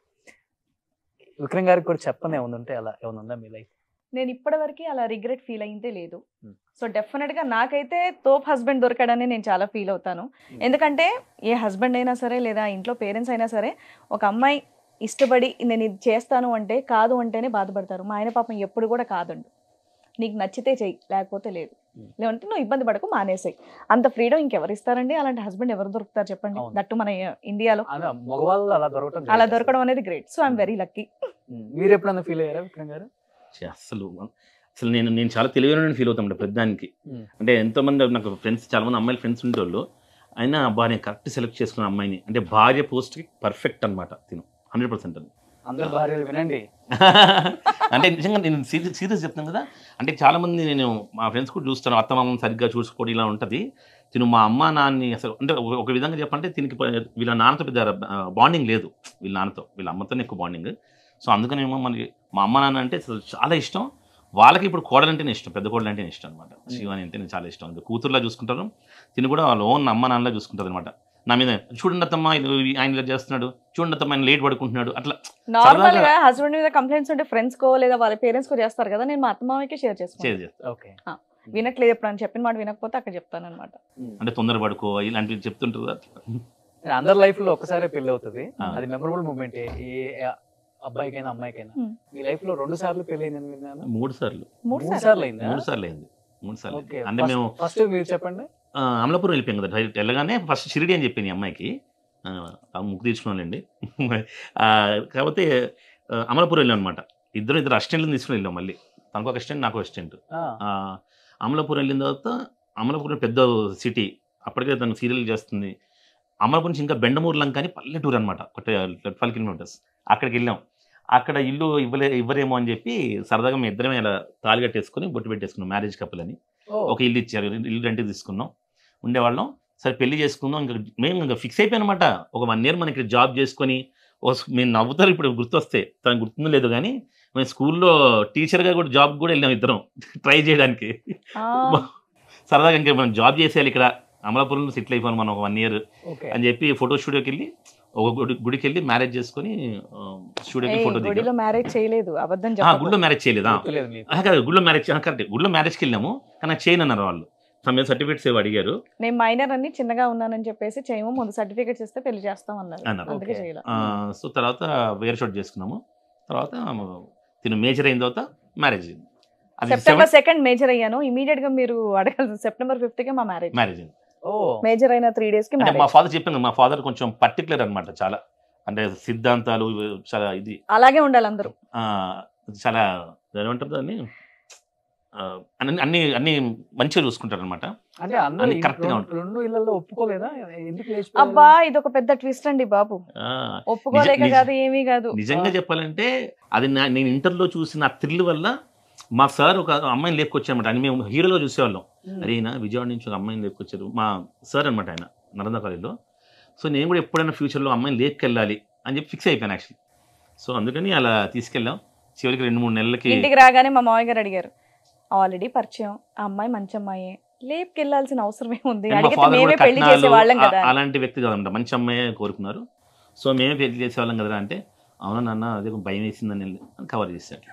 విక్రమ్ గారికి కూడా చెప్పని ఏమైనా ఉంటే అలా ఏమైనా ఉందా మీ లైఫ్ నేను ఇప్పటివరకు అలా రిగ్రెట్ ఫీల్ అయిందే లేదు Hmm. సో డెఫినెట్ గా నాకైతే తోప్ హస్బెండ్ దొరకడని నేను చాలా ఫీల్ అవుతాను ఎందుకంటే ఏ హస్బెండ్ అయినా సరే లేదా ఇంట్లో పేరెంట్స్ అయినా సరే ఒక అమ్మాయి ఇష్టపడి నేను ఇది చేస్తాను అంటే కాదు అంటేనే బాధపడతారు మా ఆయన పాపం ఎప్పుడు కూడా కాదండు నీకు నచ్చితే చెయ్యి లేకపోతే లేదు Hmm. లేదంటే నువ్వు ఇబ్బంది పడకు మానేసాయి అంత ఫ్రీడమ్ ఇంకెవరు ఇస్తారండి అలాంటి హస్బెండ్ ఎవరు దొరుకుతారు చెప్పండి అవును. దట్టు మన ఇండియాలో అలా మగవాళ్ళు అలా దొరకటం అలా great దొరకడం అనేది great so I'm very lucky అసలు. మీరు ఎప్పుడైనా ఫీల్ అయ్యారా విక్రమ్ గారు ఛే, అసలు అసలు నేను నేను చాలా తెలివైన ఫీల్ అవుతాను పెద్దానికి Hmm. అంటే ఎంతోమంది నాకు ఫ్రెండ్స్ చాలా మంది అమ్మాయిలు ఫ్రెండ్స్ ఉండేవాళ్ళు అయినా అబ్బా నేను కరెక్ట్ సెలెక్ట్ చేసుకున్న అమ్మాయిని అంటే భార్య పోస్ట్కి పర్ఫెక్ట్ అనమాట తిను హండ్రెడ్ పర్సెంట్ అది అందరు భార్యలు వినండి అంటే నిజంగా నేను సీరియస్ సీరియస్ చెప్తాను కదా అంటే చాలా మంది నేను మా ఫ్రెండ్స్ కూడా చూస్తాను అత్త మామని సరిగ్గా చూసుకోవడం ఇలా ఉంటుంది తిను మా అమ్మ నాన్ని అసలు అంటే ఒక- ఒక విధంగా చెప్పంటే దీనికి వీళ్ళ నాన్నతో పెద్ద బాండింగ్ లేదు వీళ్ళ నాన్నతో వీళ్ళ అమ్మతోనే ఎక్కువ బాండింగ్ సో అందుకనేమో మనకి మా అమ్మ నాన్న అంటే అసలు చాలా ఇష్టం వాళ్ళకి ఇప్పుడు కోడలంటేనే ఇష్టం పెద్ద కోడలు అంటేనే ఇష్టం అనమాట శివాని అంటేనే చాలా ఇష్టం అది కూతురులా చూసుకుంటారు తిని కూడా వాళ్ళ ఓన్ అమ్మ నాన్నలా చూసుకుంటారు అనమాట నా మీద చూడండి అత్తమ్మ ఇది ఆయన ఇలా చేస్తున్నాడు చూడండి అత్తమ్మ ఆయన లేట్ పడుకుంటున్నాడు అట్లా నార్మల్ సరదాగా- గా హస్బెండ్ మీద కంప్లైంట్స్ ఉంటే ఫ్రెండ్స్ కో లేదా వాళ్ళ పేరెంట్స్ కో చేస్తారు కదా నేను మా అత్తమామకే షేర్ చేసుకుంటాను చేసి ఓకే వినట్లేదు ఎప్పుడు అని చెప్పిన మాట వినకపోతే అక్కడ చెప్తాను అనమాట అంటే తొందర పడుకో ఇలాంటివి చెప్తుంటారు అందరి లైఫ్ లో ఒకసారి పెళ్లి అవుతుంది ఆ. అది మెమరబుల్ మూమెంట్ ఏ అబ్బాయికైనా అమ్మాయికైనా Hmm. మీ లైఫ్ లో రెండు సార్లు పెళ్లి అయిందని విన్నాను మూడు సార్లు మూడు మూడు సార్లు సార్లు అయిందా మూడు సార్లు అయింది మూడు సార్లు ఓకే అయింది. అంటే మేము ఫస్ట్ మీరు చెప్పండి ఆ, అమలాపురం వెళ్ళిపోయాం కదా డైరెక్ట్ వెళ్ళగానే ఫస్ట్ షిరిడి అని చెప్పింది ఈ అమ్మాయికి ఆ, ఆ ముక్కు తీర్చుకోవాలండి ఆ, కాకపోతే ఆ, అమలాపురం వెళ్ళాం అనమాట ఇద్దరు ఇద్దరు అసిస్టెంట్లను తీసుకుని వెళ్ళాం మళ్ళీ తనకు ఒక అసిస్టెంట్ నాకు అసిస్టెంట్ ఆ, అమలాపురం వెళ్ళిన తర్వాత అమలాపురం పెద్ద సిటీ అప్పటికే తను సీరియల్ చేస్తుంది అమలాపురం నుంచి ఇంకా బెండమూరు లంక అని పల్లెటూరు అనమాట ఒక ట్వెల్వ్ కిలోమీటర్స్ అక్కడికి వెళ్ళాం అక్కడ ఇల్లు ఇవ్వలే ఇవ్వరేమో అని చెప్పి సరదాగా మేము ఇద్దరమే ఇలా తాళి కట్టేసుకుని బొట్టు పెట్టేసుకున్నాం మ్యారేజ్ కప్పుల్ అని ఓ, ఒక ఇల్లు ఇచ్చారు ఇల్లు రెంట్కి తీసుకున్నాం ఉండేవాళ్ళం సరే పెళ్లి చేసుకుందాం ఇంకా మేము ఇంకా ఫిక్స్ అయిపోయాం అనమాట ఒక వన్ ఇయర్ మనకి జాబ్ చేసుకొని ఓ స్- మేము నవ్వుతారు ఇప్పుడు గుర్తొస్తే తనకు గుర్తుందో లేదు కానీ మేము స్కూల్లో టీచర్గా కూడా జాబ్ కూడా వెళ్ళాం ఇద్దరం ట్రై చేయడానికి ఆ, సరదాగా ఇంకా మనం జాబ్ చేసేయాలి ఇక్కడ అమలాపురంలో సెటిల్ అయిపోయాం మనం ఒక వన్ ఇయర్ ఓకే అని చెప్పి ఫోటో స్టూడియోకి వెళ్ళి ఒక గుడి గుడికి వెళ్ళి మ్యారేజ్ చేసుకొని స్టూడియోకి ఏయ్, ఫోటో దిగాం గుడిలో మ్యారేజ్ చేయలేదు అబద్ధం ఆ, చెప్పకు. గుడిలో మ్యారేజ్ చేయలేదా గుర్తులేదు మీకు ఆ, కాదు గుడిలో మ్యారేజ్ కరెక్ట్ గుడిలో మ్యారేజ్కి వెళ్ళాము కానీ నాకు చేయను అన్నారు వాళ్ళు సమయం సర్టిఫికేట్స్ ఏవో అడిగారు నేను మైనర్ అని చిన్నగా ఉన్నానని చెప్పేసి చేయము ముందు సర్టిఫికేట్స్ ఇస్తే పెళ్లి చేస్తాం అన్నారు అన్నారు. అందుకే Okay. చేయలే ఆ, సో తర్వాత వేరే షాట్ చేసుకున్నాము తర్వాత తిను మేజర్ అయిన తర్వాత మ్యారేజ్ అయింది అది సెప్టెంబర్ సెకండ్ మేజర్ అయ్యాను ఇమీడియట్ గా మీరు అడగాల్సింది సెప్టెంబర్ ఫిఫ్త్ కి మా మ్యారేజ్ మ్యారేజ్ ఓ మేజర్ అయిన త్రీ డేస్ కి అంటే మా మ్యారేజ్ ఫాదర్ చెప్పాను కదా, మా ఫాదర్ కొంచెం పర్టికులర్ అన్నమాట చాలా అంటే సిద్ధాంతాలు చాలా ఇది అలాగే ఉండాలి అందరూ ఆ, చాలా ఏమంటారు దాన్ని ఆ, అన్ని అన్ని అన్ని మంచిగా చూసుకుంటారు అనమాట అంటే అందరూ అన్ని ఈ correct గా రెండు- ఉంటాయి. రెండు ఇళ్లలో ఒప్పుకోలేదా ఎందుకు లేచిపోయారు? అబ్బా ఇది ఒక పెద్ద ట్విస్ట్ అండి బాబు ఒప్పుకోలేక నిజ- కాదు ఏమీ కాదు నిజంగా చెప్పాలంటే అది నా- నేను ఇంటర్లో చూసిన ఆ థ్రిల్ వల్ల మా సార్ ఒక అమ్మాయిని లేపుకొచ్చారన్నమాట అని మేము హీరోలో చూసేవాళ్ళం ఉమ్. అరే ఈయన విజయవాడ నుంచి ఒక అమ్మాయిని లేపుకొచ్చారు మా సార్ అనమాట ఆయన నరేంద్ర కాలేజ్లో సో నేను కూడా ఎప్పుడైనా ఫ్యూచర్లో అమ్మాయిని లేపుకెళ్ళాలి అని చెప్పి ఫిక్స్ అయిపోయాను యాక్చువల్లీ సో అందుకని అలా తీసుకెళ్ళాం చివరికి రెండు మూడు నెలలకి ఇంటికి రాగానే మా మామయ్య గారు అడిగారు ఆల్రెడీ పరిచయం ఆ అమ్మాయి మంచి అమ్మాయి లేపుకెళ్లాల్సిన అవసరం ఏముంది మా అడిగితే father మేమే కూడా పెళ్లి కట్నాలు, చేసే వాళ్ళం ఆ- కదా అలాంటి వ్యక్తి కాదంట మంచి అమ్మాయి కోరుకున్నారు సో మేమే పెళ్లి చేసేవాళ్ళం కదా అంటే అవునా నాన్న అదే కొంచెం భయం వేసిందని అని కవర్ చేశారు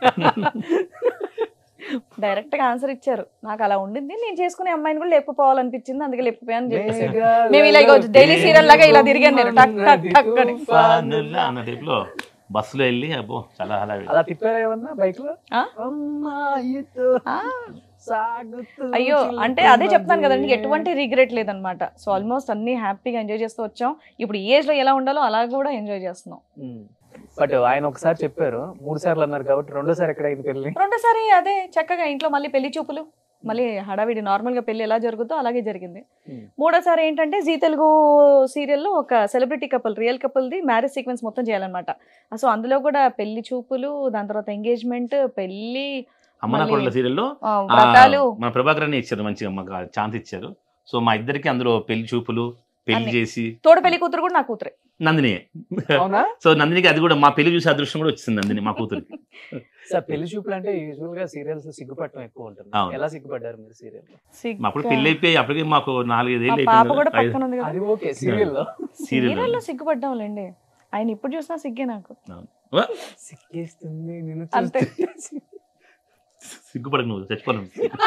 డైరెక్ట్ గా ఆన్సర్ ఇచ్చారు నాకు అలా ఉండింది నేను చేసుకునే అమ్మాయిని కూడా లేపుకోవాలనిపించింది అందుకే లేపుపోయాను చెప్పేసి మేము ఇలా ఇగో daily serial లాగా ఇలా తిరిగాను నేను. టక్ టక్ టక్ అని. ఫానుల్లా అన్న టైప్లో బస్సులో వెళ్ళి అబ్బో చాలా అలా అలా తిప్పారా ఏమన్నా బైక్ లో ఆ? అమ్మాయితో ఆ, సాగుతూ అయ్యో అంటే అదే చెప్తాను కదండి చిలుకున్నది. ఎటువంటి రిగ్రెట్ లేదనమాట సో ఆల్మోస్ట్ అన్ని హ్యాపీగా ఎంజాయ్ చేస్తూ వచ్చాం ఇప్పుడు ఈ ఏజ్ లో ఎలా ఉండాలో అలా కూడా ఎంజాయ్ చేస్తున్నాం బట్ ఆయన ఒకసారి చెప్పారు మూడు సార్లు అన్నారు కాబట్టి రెండోసారి ఎక్కడ అయింది పెళ్లి రెండోసారి అదే చక్కగా ఇంట్లో మళ్ళీ పెళ్లి చూపులు మళ్ళీ హడావిడి నార్మల్ గా పెళ్లి ఎలా జరుగుతుందో అలాగే జరిగింది Hmm. మూడోసారి ఏంటంటే జీ తెలుగు సీరియల్లో ఒక సెలబ్రిటీ కపుల్ రియల్ కపుల్ది మ్యారేజ్ సీక్వెన్స్ మొత్తం చేయాలన్నమాట సో అందులో కూడా పెళ్లి చూపులు దాని తర్వాత ఎంగేజ్మెంట్ పెళ్లి అమ్మ నా మళ్ళీ- కొడుల సీరియల్లో ఆ, వ్రతాలు మన ప్రభాకర్ అని ఇచ్చారు మంచిగా మాకు ఛాన్స్ ఇచ్చారు సో మా ఇద్దరికి అందులో పెళ్లి చూపులు పెళ్లి అన్ని. చేసి తోడు పెళ్లి కూతురు కూడా నా కూతురే నందిని అవునా సో నందినికి అది కూడా మా పెళ్లి చూసే అదృష్టం కూడా వచ్చింది నందిని మా కూతురికి సార్ పెళ్లి చూపులు అంటే యూజువల్ గా సీరియల్స్ సిగ్గుపడటం ఎక్కువ ఉంటుంది అవును. ఎలా సిగ్గుపడ్డారు మీరు సీరియల్ సిగ్గు. మా అప్పుడు పెళ్లి అయిపోయి అప్పటికి మాకు నాలుగైదు మా ఏళ్ళు పాప అయిపోయింది కూడా కదా, ఐదు- పక్కన ఉంది కదా అది ఓకే సీరియల్ లో సీరియల్ సీరియల్లో సిగ్గుపడ్డాంలేండి ఆయన ఇప్పుడు చూసినా సిగ్గే నాకు వా, సిగ్గేస్తుంది నిన్ను అంతే. చూస్తే. సిగ్గుపడకు నువ్వు చచ్చిపోను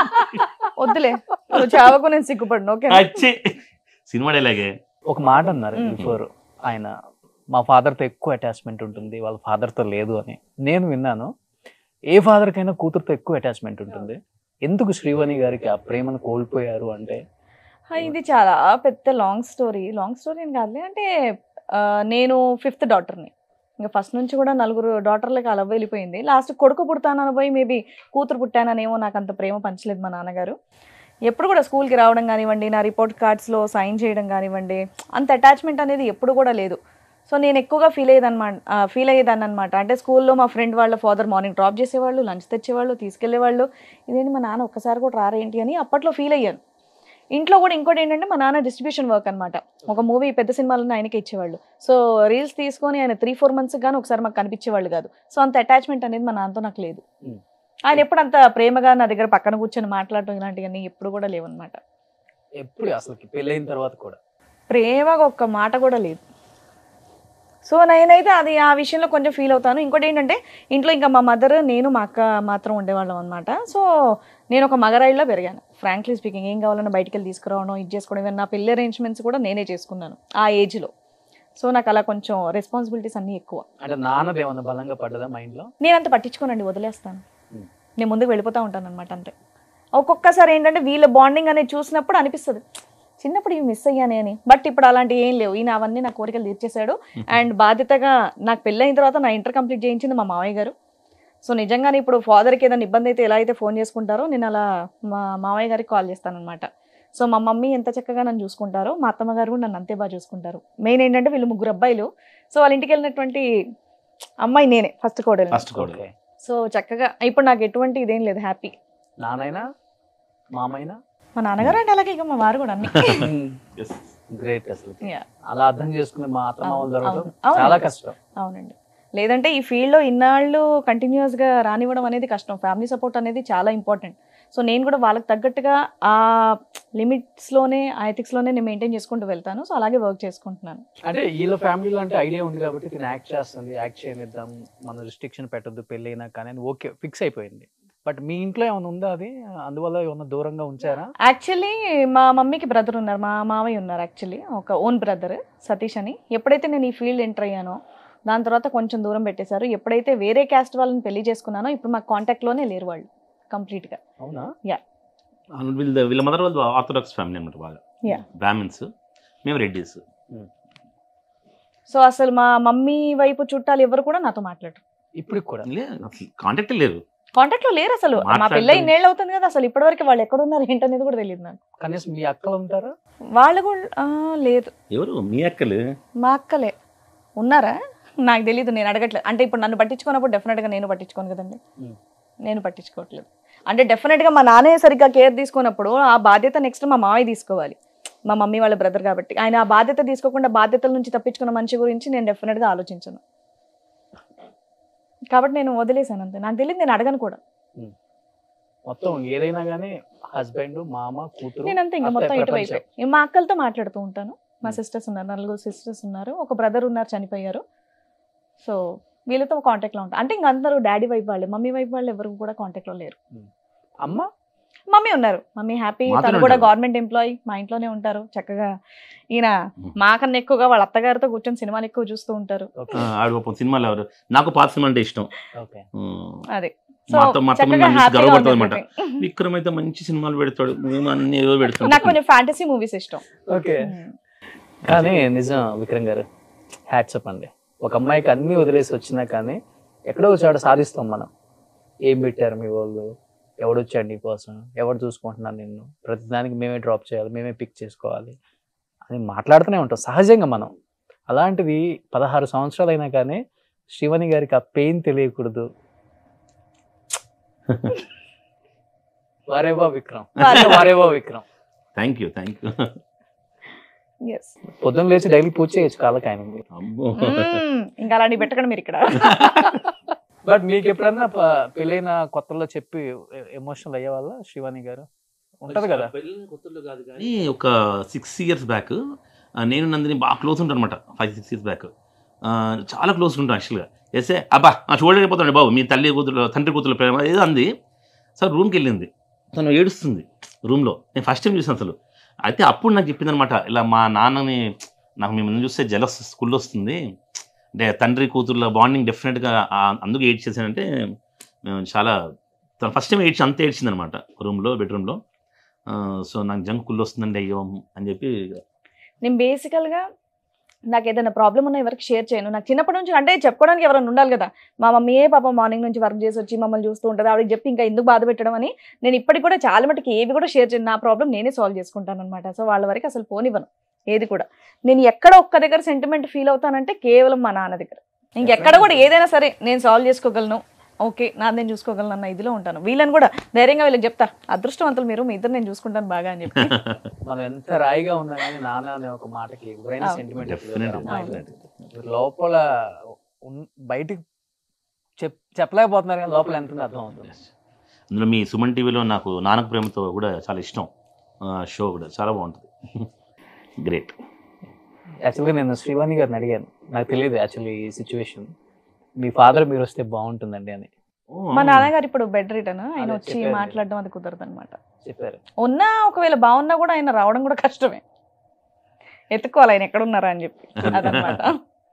వద్దులే నువ్వు చావకు నేను సిగ్గుపడను ఓకే అచ్చి సినిమా డైలాగే ఒక మాట అన్నారు మ్మ్. బిఫోర్ ఆయన మా father తో ఎక్కువ అటాచ్మెంట్ ఉంటుంది వాళ్ళ father తో లేదు అని నేను విన్నాను ఏ ఫాదర్ కైనా కూతురుతో ఎక్కువ అటాచ్మెంట్ ఉంటుంది ఎందుకు శ్రీవాణి గారికి ఆ ప్రేమను కోల్పోయారు అంటే ఆ, ఇది చాలా పెద్ద లాంగ్ స్టోరీ లాంగ్ స్టోరీ అని కాదులే అంటే ఆ, నేను ఫిఫ్త్ డాటర్ని ఇంకా ఫస్ట్ నుంచి కూడా నలుగురు డాటర్లకి అలా వెళ్ళిపోయింది లాస్ట్ కొడుకు పుడతానని పోయి మేబీ కూతురు పుట్టాననేమో నాకు అంత ప్రేమ పంచలేదు మా నాన్నగారు ఎప్పుడు కూడా స్కూల్కి రావడం కానివ్వండి నా రిపోర్ట్ కార్డ్స్లో సైన్ చేయడం కానివ్వండి అంత అటాచ్మెంట్ అనేది ఎప్పుడు కూడా లేదు సో నేను ఎక్కువగా ఫీల్ అయ్యేదన్నమాట ఫీల్ అయ్యేదాన్ని అనమాట అంటే స్కూల్లో మా ఫ్రెండ్ వాళ్ళ ఫాదర్ మార్నింగ్ డ్రాప్ చేసేవాళ్ళు లంచ్ తెచ్చేవాళ్ళు తీసుకెళ్లేవాళ్ళు ఇదేంటి మా నాన్న ఒక్కసారి కూడా రారేంటి అని అప్పట్లో ఫీల్ అయ్యాను ఇంట్లో కూడా ఇంకోటి ఏంటంటే మా నాన్న డిస్ట్రిబ్యూషన్ వర్క్ అనమాట ఒక మూవీ పెద్ద సినిమాలను ఆయనకి ఇచ్చేవాళ్ళు సో రీల్స్ తీసుకొని ఆయన త్రీ ఫోర్ మంత్స్ గానీ ఒకసారి మాకు కనిపించేవాళ్ళు కాదు సో అంత అటాచ్మెంట్ అనేది మా నాన్నతో నాకు లేదు Hmm. ఆయన ఎప్పుడు అంత ప్రేమగా నా దగ్గర పక్కన కూర్చొని మాట్లాడటం ఇలాంటివన్నీ ఎప్పుడు కూడా లేవన్నమాట ఎప్పుడు అసలు పెళ్ళైన తర్వాత కూడా ప్రేమగా ఒక్క మాట కూడా లేదు సో నేనైతే అది ఆ విషయంలో కొంచెం ఫీల్ అవుతాను ఇంకోటి ఏంటంటే ఇంట్లో ఇంకా మా మదర్ నేను మా అక్క మాత్రం ఉండేవాళ్ళం అనమాట సో నేను ఒక మగరాయిలో పెరిగాను ఫ్రాంక్లీ స్పీకింగ్ ఏం కావాలన్నా బయటికి వెళ్ళి తీసుకురావడం ఇది చేసుకోవడం even నా పెళ్లి అరేంజ్మెంట్స్ కూడా నేనే చేసుకున్నాను ఆ ఏజ్లో సో నాకు అలా కొంచెం రెస్పాన్సిబిలిటీస్ అన్నీ ఎక్కువ అంటే నాన్నది ఏమన్నా బలంగా పడ్డదా మైండ్ లో నేను అంత పట్టించుకోనండి వదిలేస్తాను Hmm. నేను ముందుకు వెళ్ళిపోతూ ఉంటాను అనమాట అంతే ఒక్కొక్కసారి ఏంటంటే వీళ్ళ బాండింగ్ అనేది చూసినప్పుడు అనిపిస్తుంది చిన్నప్పుడు ఇవి మిస్ అయ్యానే అని బట్ ఇప్పుడు అలాంటి ఏం లేవు ఈయన అవన్నీ నా కోరికలు తీర్చేశాడు అండ్ బాధ్యతగా నాకు పెళ్ళైన తర్వాత నా ఇంటర్ కంప్లీట్ చేయించింది మా మామయ్య గారు సో నిజంగానే ఇప్పుడు ఫాదర్కి ఏదైనా ఇబ్బంది అయితే ఎలా అయితే ఫోన్ చేసుకుంటారో నేను అలా మా మామయ్య గారికి కాల్ చేస్తాను అనమాట సో మా మమ్మీ ఎంత చక్కగా నన్ను చూసుకుంటారో మా అత్తమ్మ గారు కూడా నన్ను అంతే బాగా చూసుకుంటారు మెయిన్ ఏంటంటే వీళ్ళు ముగ్గురు అబ్బాయిలు సో వాళ్ళ ఇంటికి వెళ్ళినటువంటి అమ్మాయి నేనే ఫస్ట్ కోడలు ఫస్ట్ కూడా ఓకే సో చక్కగా ఇప్పుడు నాకు ఎటువంటి ఇదేం లేదు హ్యాపీ నానైనా మామైనా మా నాన్నగారు అంటే అలాగే ఇక మా వారు కూడా అన్ని Yes. గ్రేట్ అసలు Yeah. అలా అర్థం చేసుకునే మా అత్తమామలు అవును, దొరకడం అవును, అవును. చాలా కష్టం అవునండి లేదంటే ఈ ఫీల్డ్లో ఇన్నాళ్ళు కంటిన్యూస్గా రానివ్వడం అనేది కష్టం ఫ్యామిలీ సపోర్ట్ అనేది చాలా ఇంపార్టెంట్ సో నేను కూడా వాళ్ళకి తగ్గట్టుగా ఆ లిమిట్స్లోనే ఆ ఎథిక్స్లోనే నేను మెయింటైన్ చేసుకుంటూ వెళ్తాను సో అలాగే వర్క్ చేసుకుంటున్నాను అంటే వీళ్ళ ఫ్యామిలీలో అంటే ఐడియా ఉంది కాబట్టి తిని యాక్ట్ చేస్తుంది యాక్ట్ చేయనిద్దాం మన రిస్ట్రిక్షన్ పెట్టొద్దు పెళ్ళి అయినా కానీ ఓకే ఫిక్స్ అయిపోయింది బట్ మీ ఇంట్లో ఏమైనా ఉందా అది అందువల్ల ఏమన్నా దూరంగా ఉంచారా యాక్చువల్లీ మా మమ్మీకి బ్రదర్ ఉన్నారు మా మామయ్య ఉన్నారు యాక్చువల్లీ ఒక ఓన్ బ్రదర్ సతీష్ అని ఎప్పుడైతే నేను ఈ ఫీల్డ్ ఎంటర్ అయ్యానో దాని తర్వాత కొంచెం దూరం పెట్టేశారు ఎప్పుడైతే వేరే క్యాస్ట్ వాళ్ళని పెళ్లి చేసుకున్నానో ఇప్పుడు మా కాంటాక్ట్లోనే లేరు వాళ్ళు కంప్లీట్ గా అవునా వీళ్ళ వీళ్ళ మదర్ వాళ్ళు ఆర్థోడాక్స్ ఫ్యామిలీ అనమాట బాగా Yeah. బ్రాహ్మిన్స్ మేము రెడ్డిస్ సో అసలు మా మమ్మీ వైపు చుట్టాలు ఎవరు కూడా నాతో మాట్లాడరు ఇప్పుడు కూడా లే అసలు కాంటాక్ట్ లేరు కాంటాక్ట్ లో లేరు అసలు మా మాట్లాడడం- పిల్ల ఇన్నేళ్ళు అవుతుంది కదా అసలు ఇప్పటివరకు వాళ్ళు ఎక్కడ ఉన్నారు ఏంటనేది కూడా తెలియదు నాకు కనీసం మీ అక్కలు ఉంటారా వాళ్ళు కూడా ఆ, లేదు ఎవరు మీ అక్కలు మా అక్కలే ఉన్నారా నాకు తెలియదు నేను అడగట్లేదు అంటే ఇప్పుడు నన్ను పట్టించుకున్నప్పుడు డెఫినెట్గా నేను పట్టించుకోను కదండి Hmm. నేను పట్టించుకోవట్లేదు అంటే డెఫినెట్గా మా నాన్నే సరిగ్గా కేర్ తీసుకున్నప్పుడు ఆ బాధ్యత నెక్స్ట్ మా మావయ్య తీసుకోవాలి మా మమ్మీ వాళ్ళ బ్రదర్ కాబట్టి ఆయన ఆ బాధ్యత తీసుకోకుండా బాధ్యతల నుంచి తప్పించుకున్న మనిషి గురించి నేను డెఫినెట్గా ఆలోచించను కాబట్టి నేను వదిలేశాను అంతే నాకు తెలియదు నేను అడగను కూడా మొత్తం ఏదైనా కానీ హస్బెండ్ మామ కూతురు నేనంతే ఇంకా మొత్తం అత్తే ఇటువైపే ప్రపంచం. నేను మా అక్కలతో మాట్లాడుతూ ఉంటాను మా సిస్టర్స్ ఉన్నారు నలుగురు సిస్టర్స్ ఉన్నారు ఒక బ్రదర్ ఉన్నారు చనిపోయారు సో వీళ్ళతో కాంటాక్ట్ లో ఉంటాను అంటే ఇంక అందరూ డాడీ వైపు వాళ్ళే మమ్మీ వైపు వాళ్ళు ఎవరు కూడా కాంటాక్ట్ లో లేరు అమ్మ మమ్మీ ఉన్నారు మమ్మీ హ్యాపీ మాతోనే తను కూడా ఉంటారు. గవర్నమెంట్ ఎంప్లాయీ మా ఇంట్లోనే ఉంటారు చక్కగా ఈయన మాకన్నా ఎక్కువగా వాళ్ళ అత్తగారితో కూర్చొని సినిమాలు ఎక్కువ చూస్తూ ఉంటారు ఓకే ఆడు పాపం సినిమాలు ఎవరు నాకు పాత సినిమా అంటే ఇష్టం ఓకే ఉమ్, అదే సో మా అత్త- మా అత్తమ్మ చక్కగా నన్ను చూసి హ్యాపీగా గర్వపడుతుంది ఉంటుంది అనమాట విక్రమ్ అయితే మంచి సినిమాలు పెడతాడు మేము అన్ని ఏదో నాకు పెడతాం కొంచెం ఫ్యాంటసీ మూవీస్ ఇష్టం ఓకే కానీ నిజం విక్రమ్ గారు హ్యాట్సప్ అండి ఒక అమ్మాయికి అన్ని వదిలేసి వచ్చినా కానీ ఎక్కడో ఒక చోట సాధిస్తాం మనం ఏం పెట్టారు మీ వాళ్ళు ఎవడొచ్చాడు నీ కోసం ఎవడు చూసుకుంటున్నాను నిన్ను ప్రతిదానికి మేమే డ్రాప్ చేయాలి మేమే పిక్ చేసుకోవాలి అని మాట్లాడుతూనే ఉంటాం సహజంగా మనం అలాంటిది పదహారు సంవత్సరాలు అయినా కానీ శివని గారికి ఆ పెయిన్ తెలియకూడదు వారేవా విక్రమ్ వారేవా. వారేవా Vikram thank you thank you yes పొద్దున్న లేచి డైలీ పూజ చేయొచ్చు కాళ్ళకి ఆయన అబ్బో ఇంకా అలాంటివి పెట్టకండి మీరు ఇక్కడ బట్ మీకు ఎప్పుడన్నా ప- పెళ్ళైన కొత్తలో చెప్పి ఎమోషనల్ అయ్యే వాళ్ళ శివాని గారు ఉంటది కదా కానీ ఒక సిక్స్ ఇయర్స్ బ్యాక్ నేను నందిని బాగా క్లోజ్ ఉంటాను అనమాట ఫైవ్ సిక్స్ ఇయర్స్ బ్యాక్ చాలా క్లోజ్ ఉంటాను యాక్చువల్గా ఎసే అబ్బా ఆ చూడలేకపోతాడు బాబు మీ తల్లి కూతురు తండ్రి కూతురు ప్రేమ ఏదో అంది సార్ రూమ్కి వెళ్ళింది తను ఏడుస్తుంది రూమ్లో నేను ఫస్ట్ టైం చూసాను అసలు అయితే అప్పుడు నాకు చెప్పింది అనమాట ఇలా మా నాన్నని నాకు మిమ్మల్ని చూస్తే జలస్ స్కూల్ వస్తుంది అంటే తండ్రి కూతుర్ల బాండింగ్ డెఫినెట్గా అందుకు ఏడ్ చేశానంటే మేము చాలా తను ఫస్ట్ టైం ఏడ్చి అంత ఏడ్చింది అనమాట రూమ్లో బెడ్రూమ్లో సో నాకు జంక్ కుళ్ళు వస్తుందండి అయ్యో అని చెప్పి నేను బేసికల్గా నాకు ఏదైనా ప్రాబ్లం ఉన్నా ఎవరికి షేర్ చేయను నాకు చిన్నప్పటి నుంచి అంటే చెప్పుకోవడానికి ఎవరైనా ఉండాలి కదా మా మమ్మీ ఏ పాప మార్నింగ్ నుంచి వర్క్ చేసి వచ్చి మమ్మల్ని చూస్తూ ఉంటుంది ఆవిడకి చెప్పి ఇంకా ఎందుకు బాధ పెట్టడం అని నేను ఇప్పటికి కూడా చాలా మటుకు ఏవి కూడా షేర్ చేయను నా ప్రాబ్లం నేనే సాల్వ్ చేసుకుంటాను అనమాట సో వాళ్ళ వరకు అసలు పోనివ్వను ఏది కూడా నేను ఎక్కడ ఒక్క దగ్గర సెంటిమెంట్ ఫీల్ అవుతానంటే కేవలం మా నాన్న దగ్గర ఇంకెక్కడ కూడా ఏదైనా సరే నేను సాల్వ్ చేసుకోగలను ఓకే నా నేను చూసుకోగలను అన్న ఇదిలో ఉంటాను వీళ్ళని కూడా ధైర్యంగా వీళ్ళకి చెప్తా అదృష్టవంతులు మీరు మీ ఇద్దరు నేను చూసుకుంటాను బాగా అని చెప్పి మనం ఎంత రాయిగా ఉన్నా కానీ నాన్న అనే ఒక మాటకి ఎవరైనా అవును. Sentiment Definitely. లోపల ఉన్- బయటికి చెప్ చెప్పలేకపోతున్నారు కానీ లోపల ఎంత ఉందో అర్థం అవుతుంది అందులో మీ సుమన్ టీవీలో నాకు నానక ప్రేమతో కూడా చాలా ఇష్టం షో కూడా చాలా బాగుంటుంది గ్రేట్ యాక్చువల్గా నేను శ్రీవాణి గారిని అడిగాను నాకు తెలియదు యాక్చువల్లీ ఈ సిచ్యువేషన్ మీ ఫాదర్ మీరు వస్తే బాగుంటుందండి అని మా నాన్నగారు ఇప్పుడు బెడ్ రిటర్న్ ఆయన అదే వచ్చి చెప్పారు. మాట్లాడడం అది కుదరదు అనమాట చెప్పారు ఉన్నా ఒకవేళ బాగున్నా కూడా ఆయన రావడం కూడా కష్టమే ఎత్తుకోవాలి ఆయన ఎక్కడ ఉన్నారా అని చెప్పి అదనమాట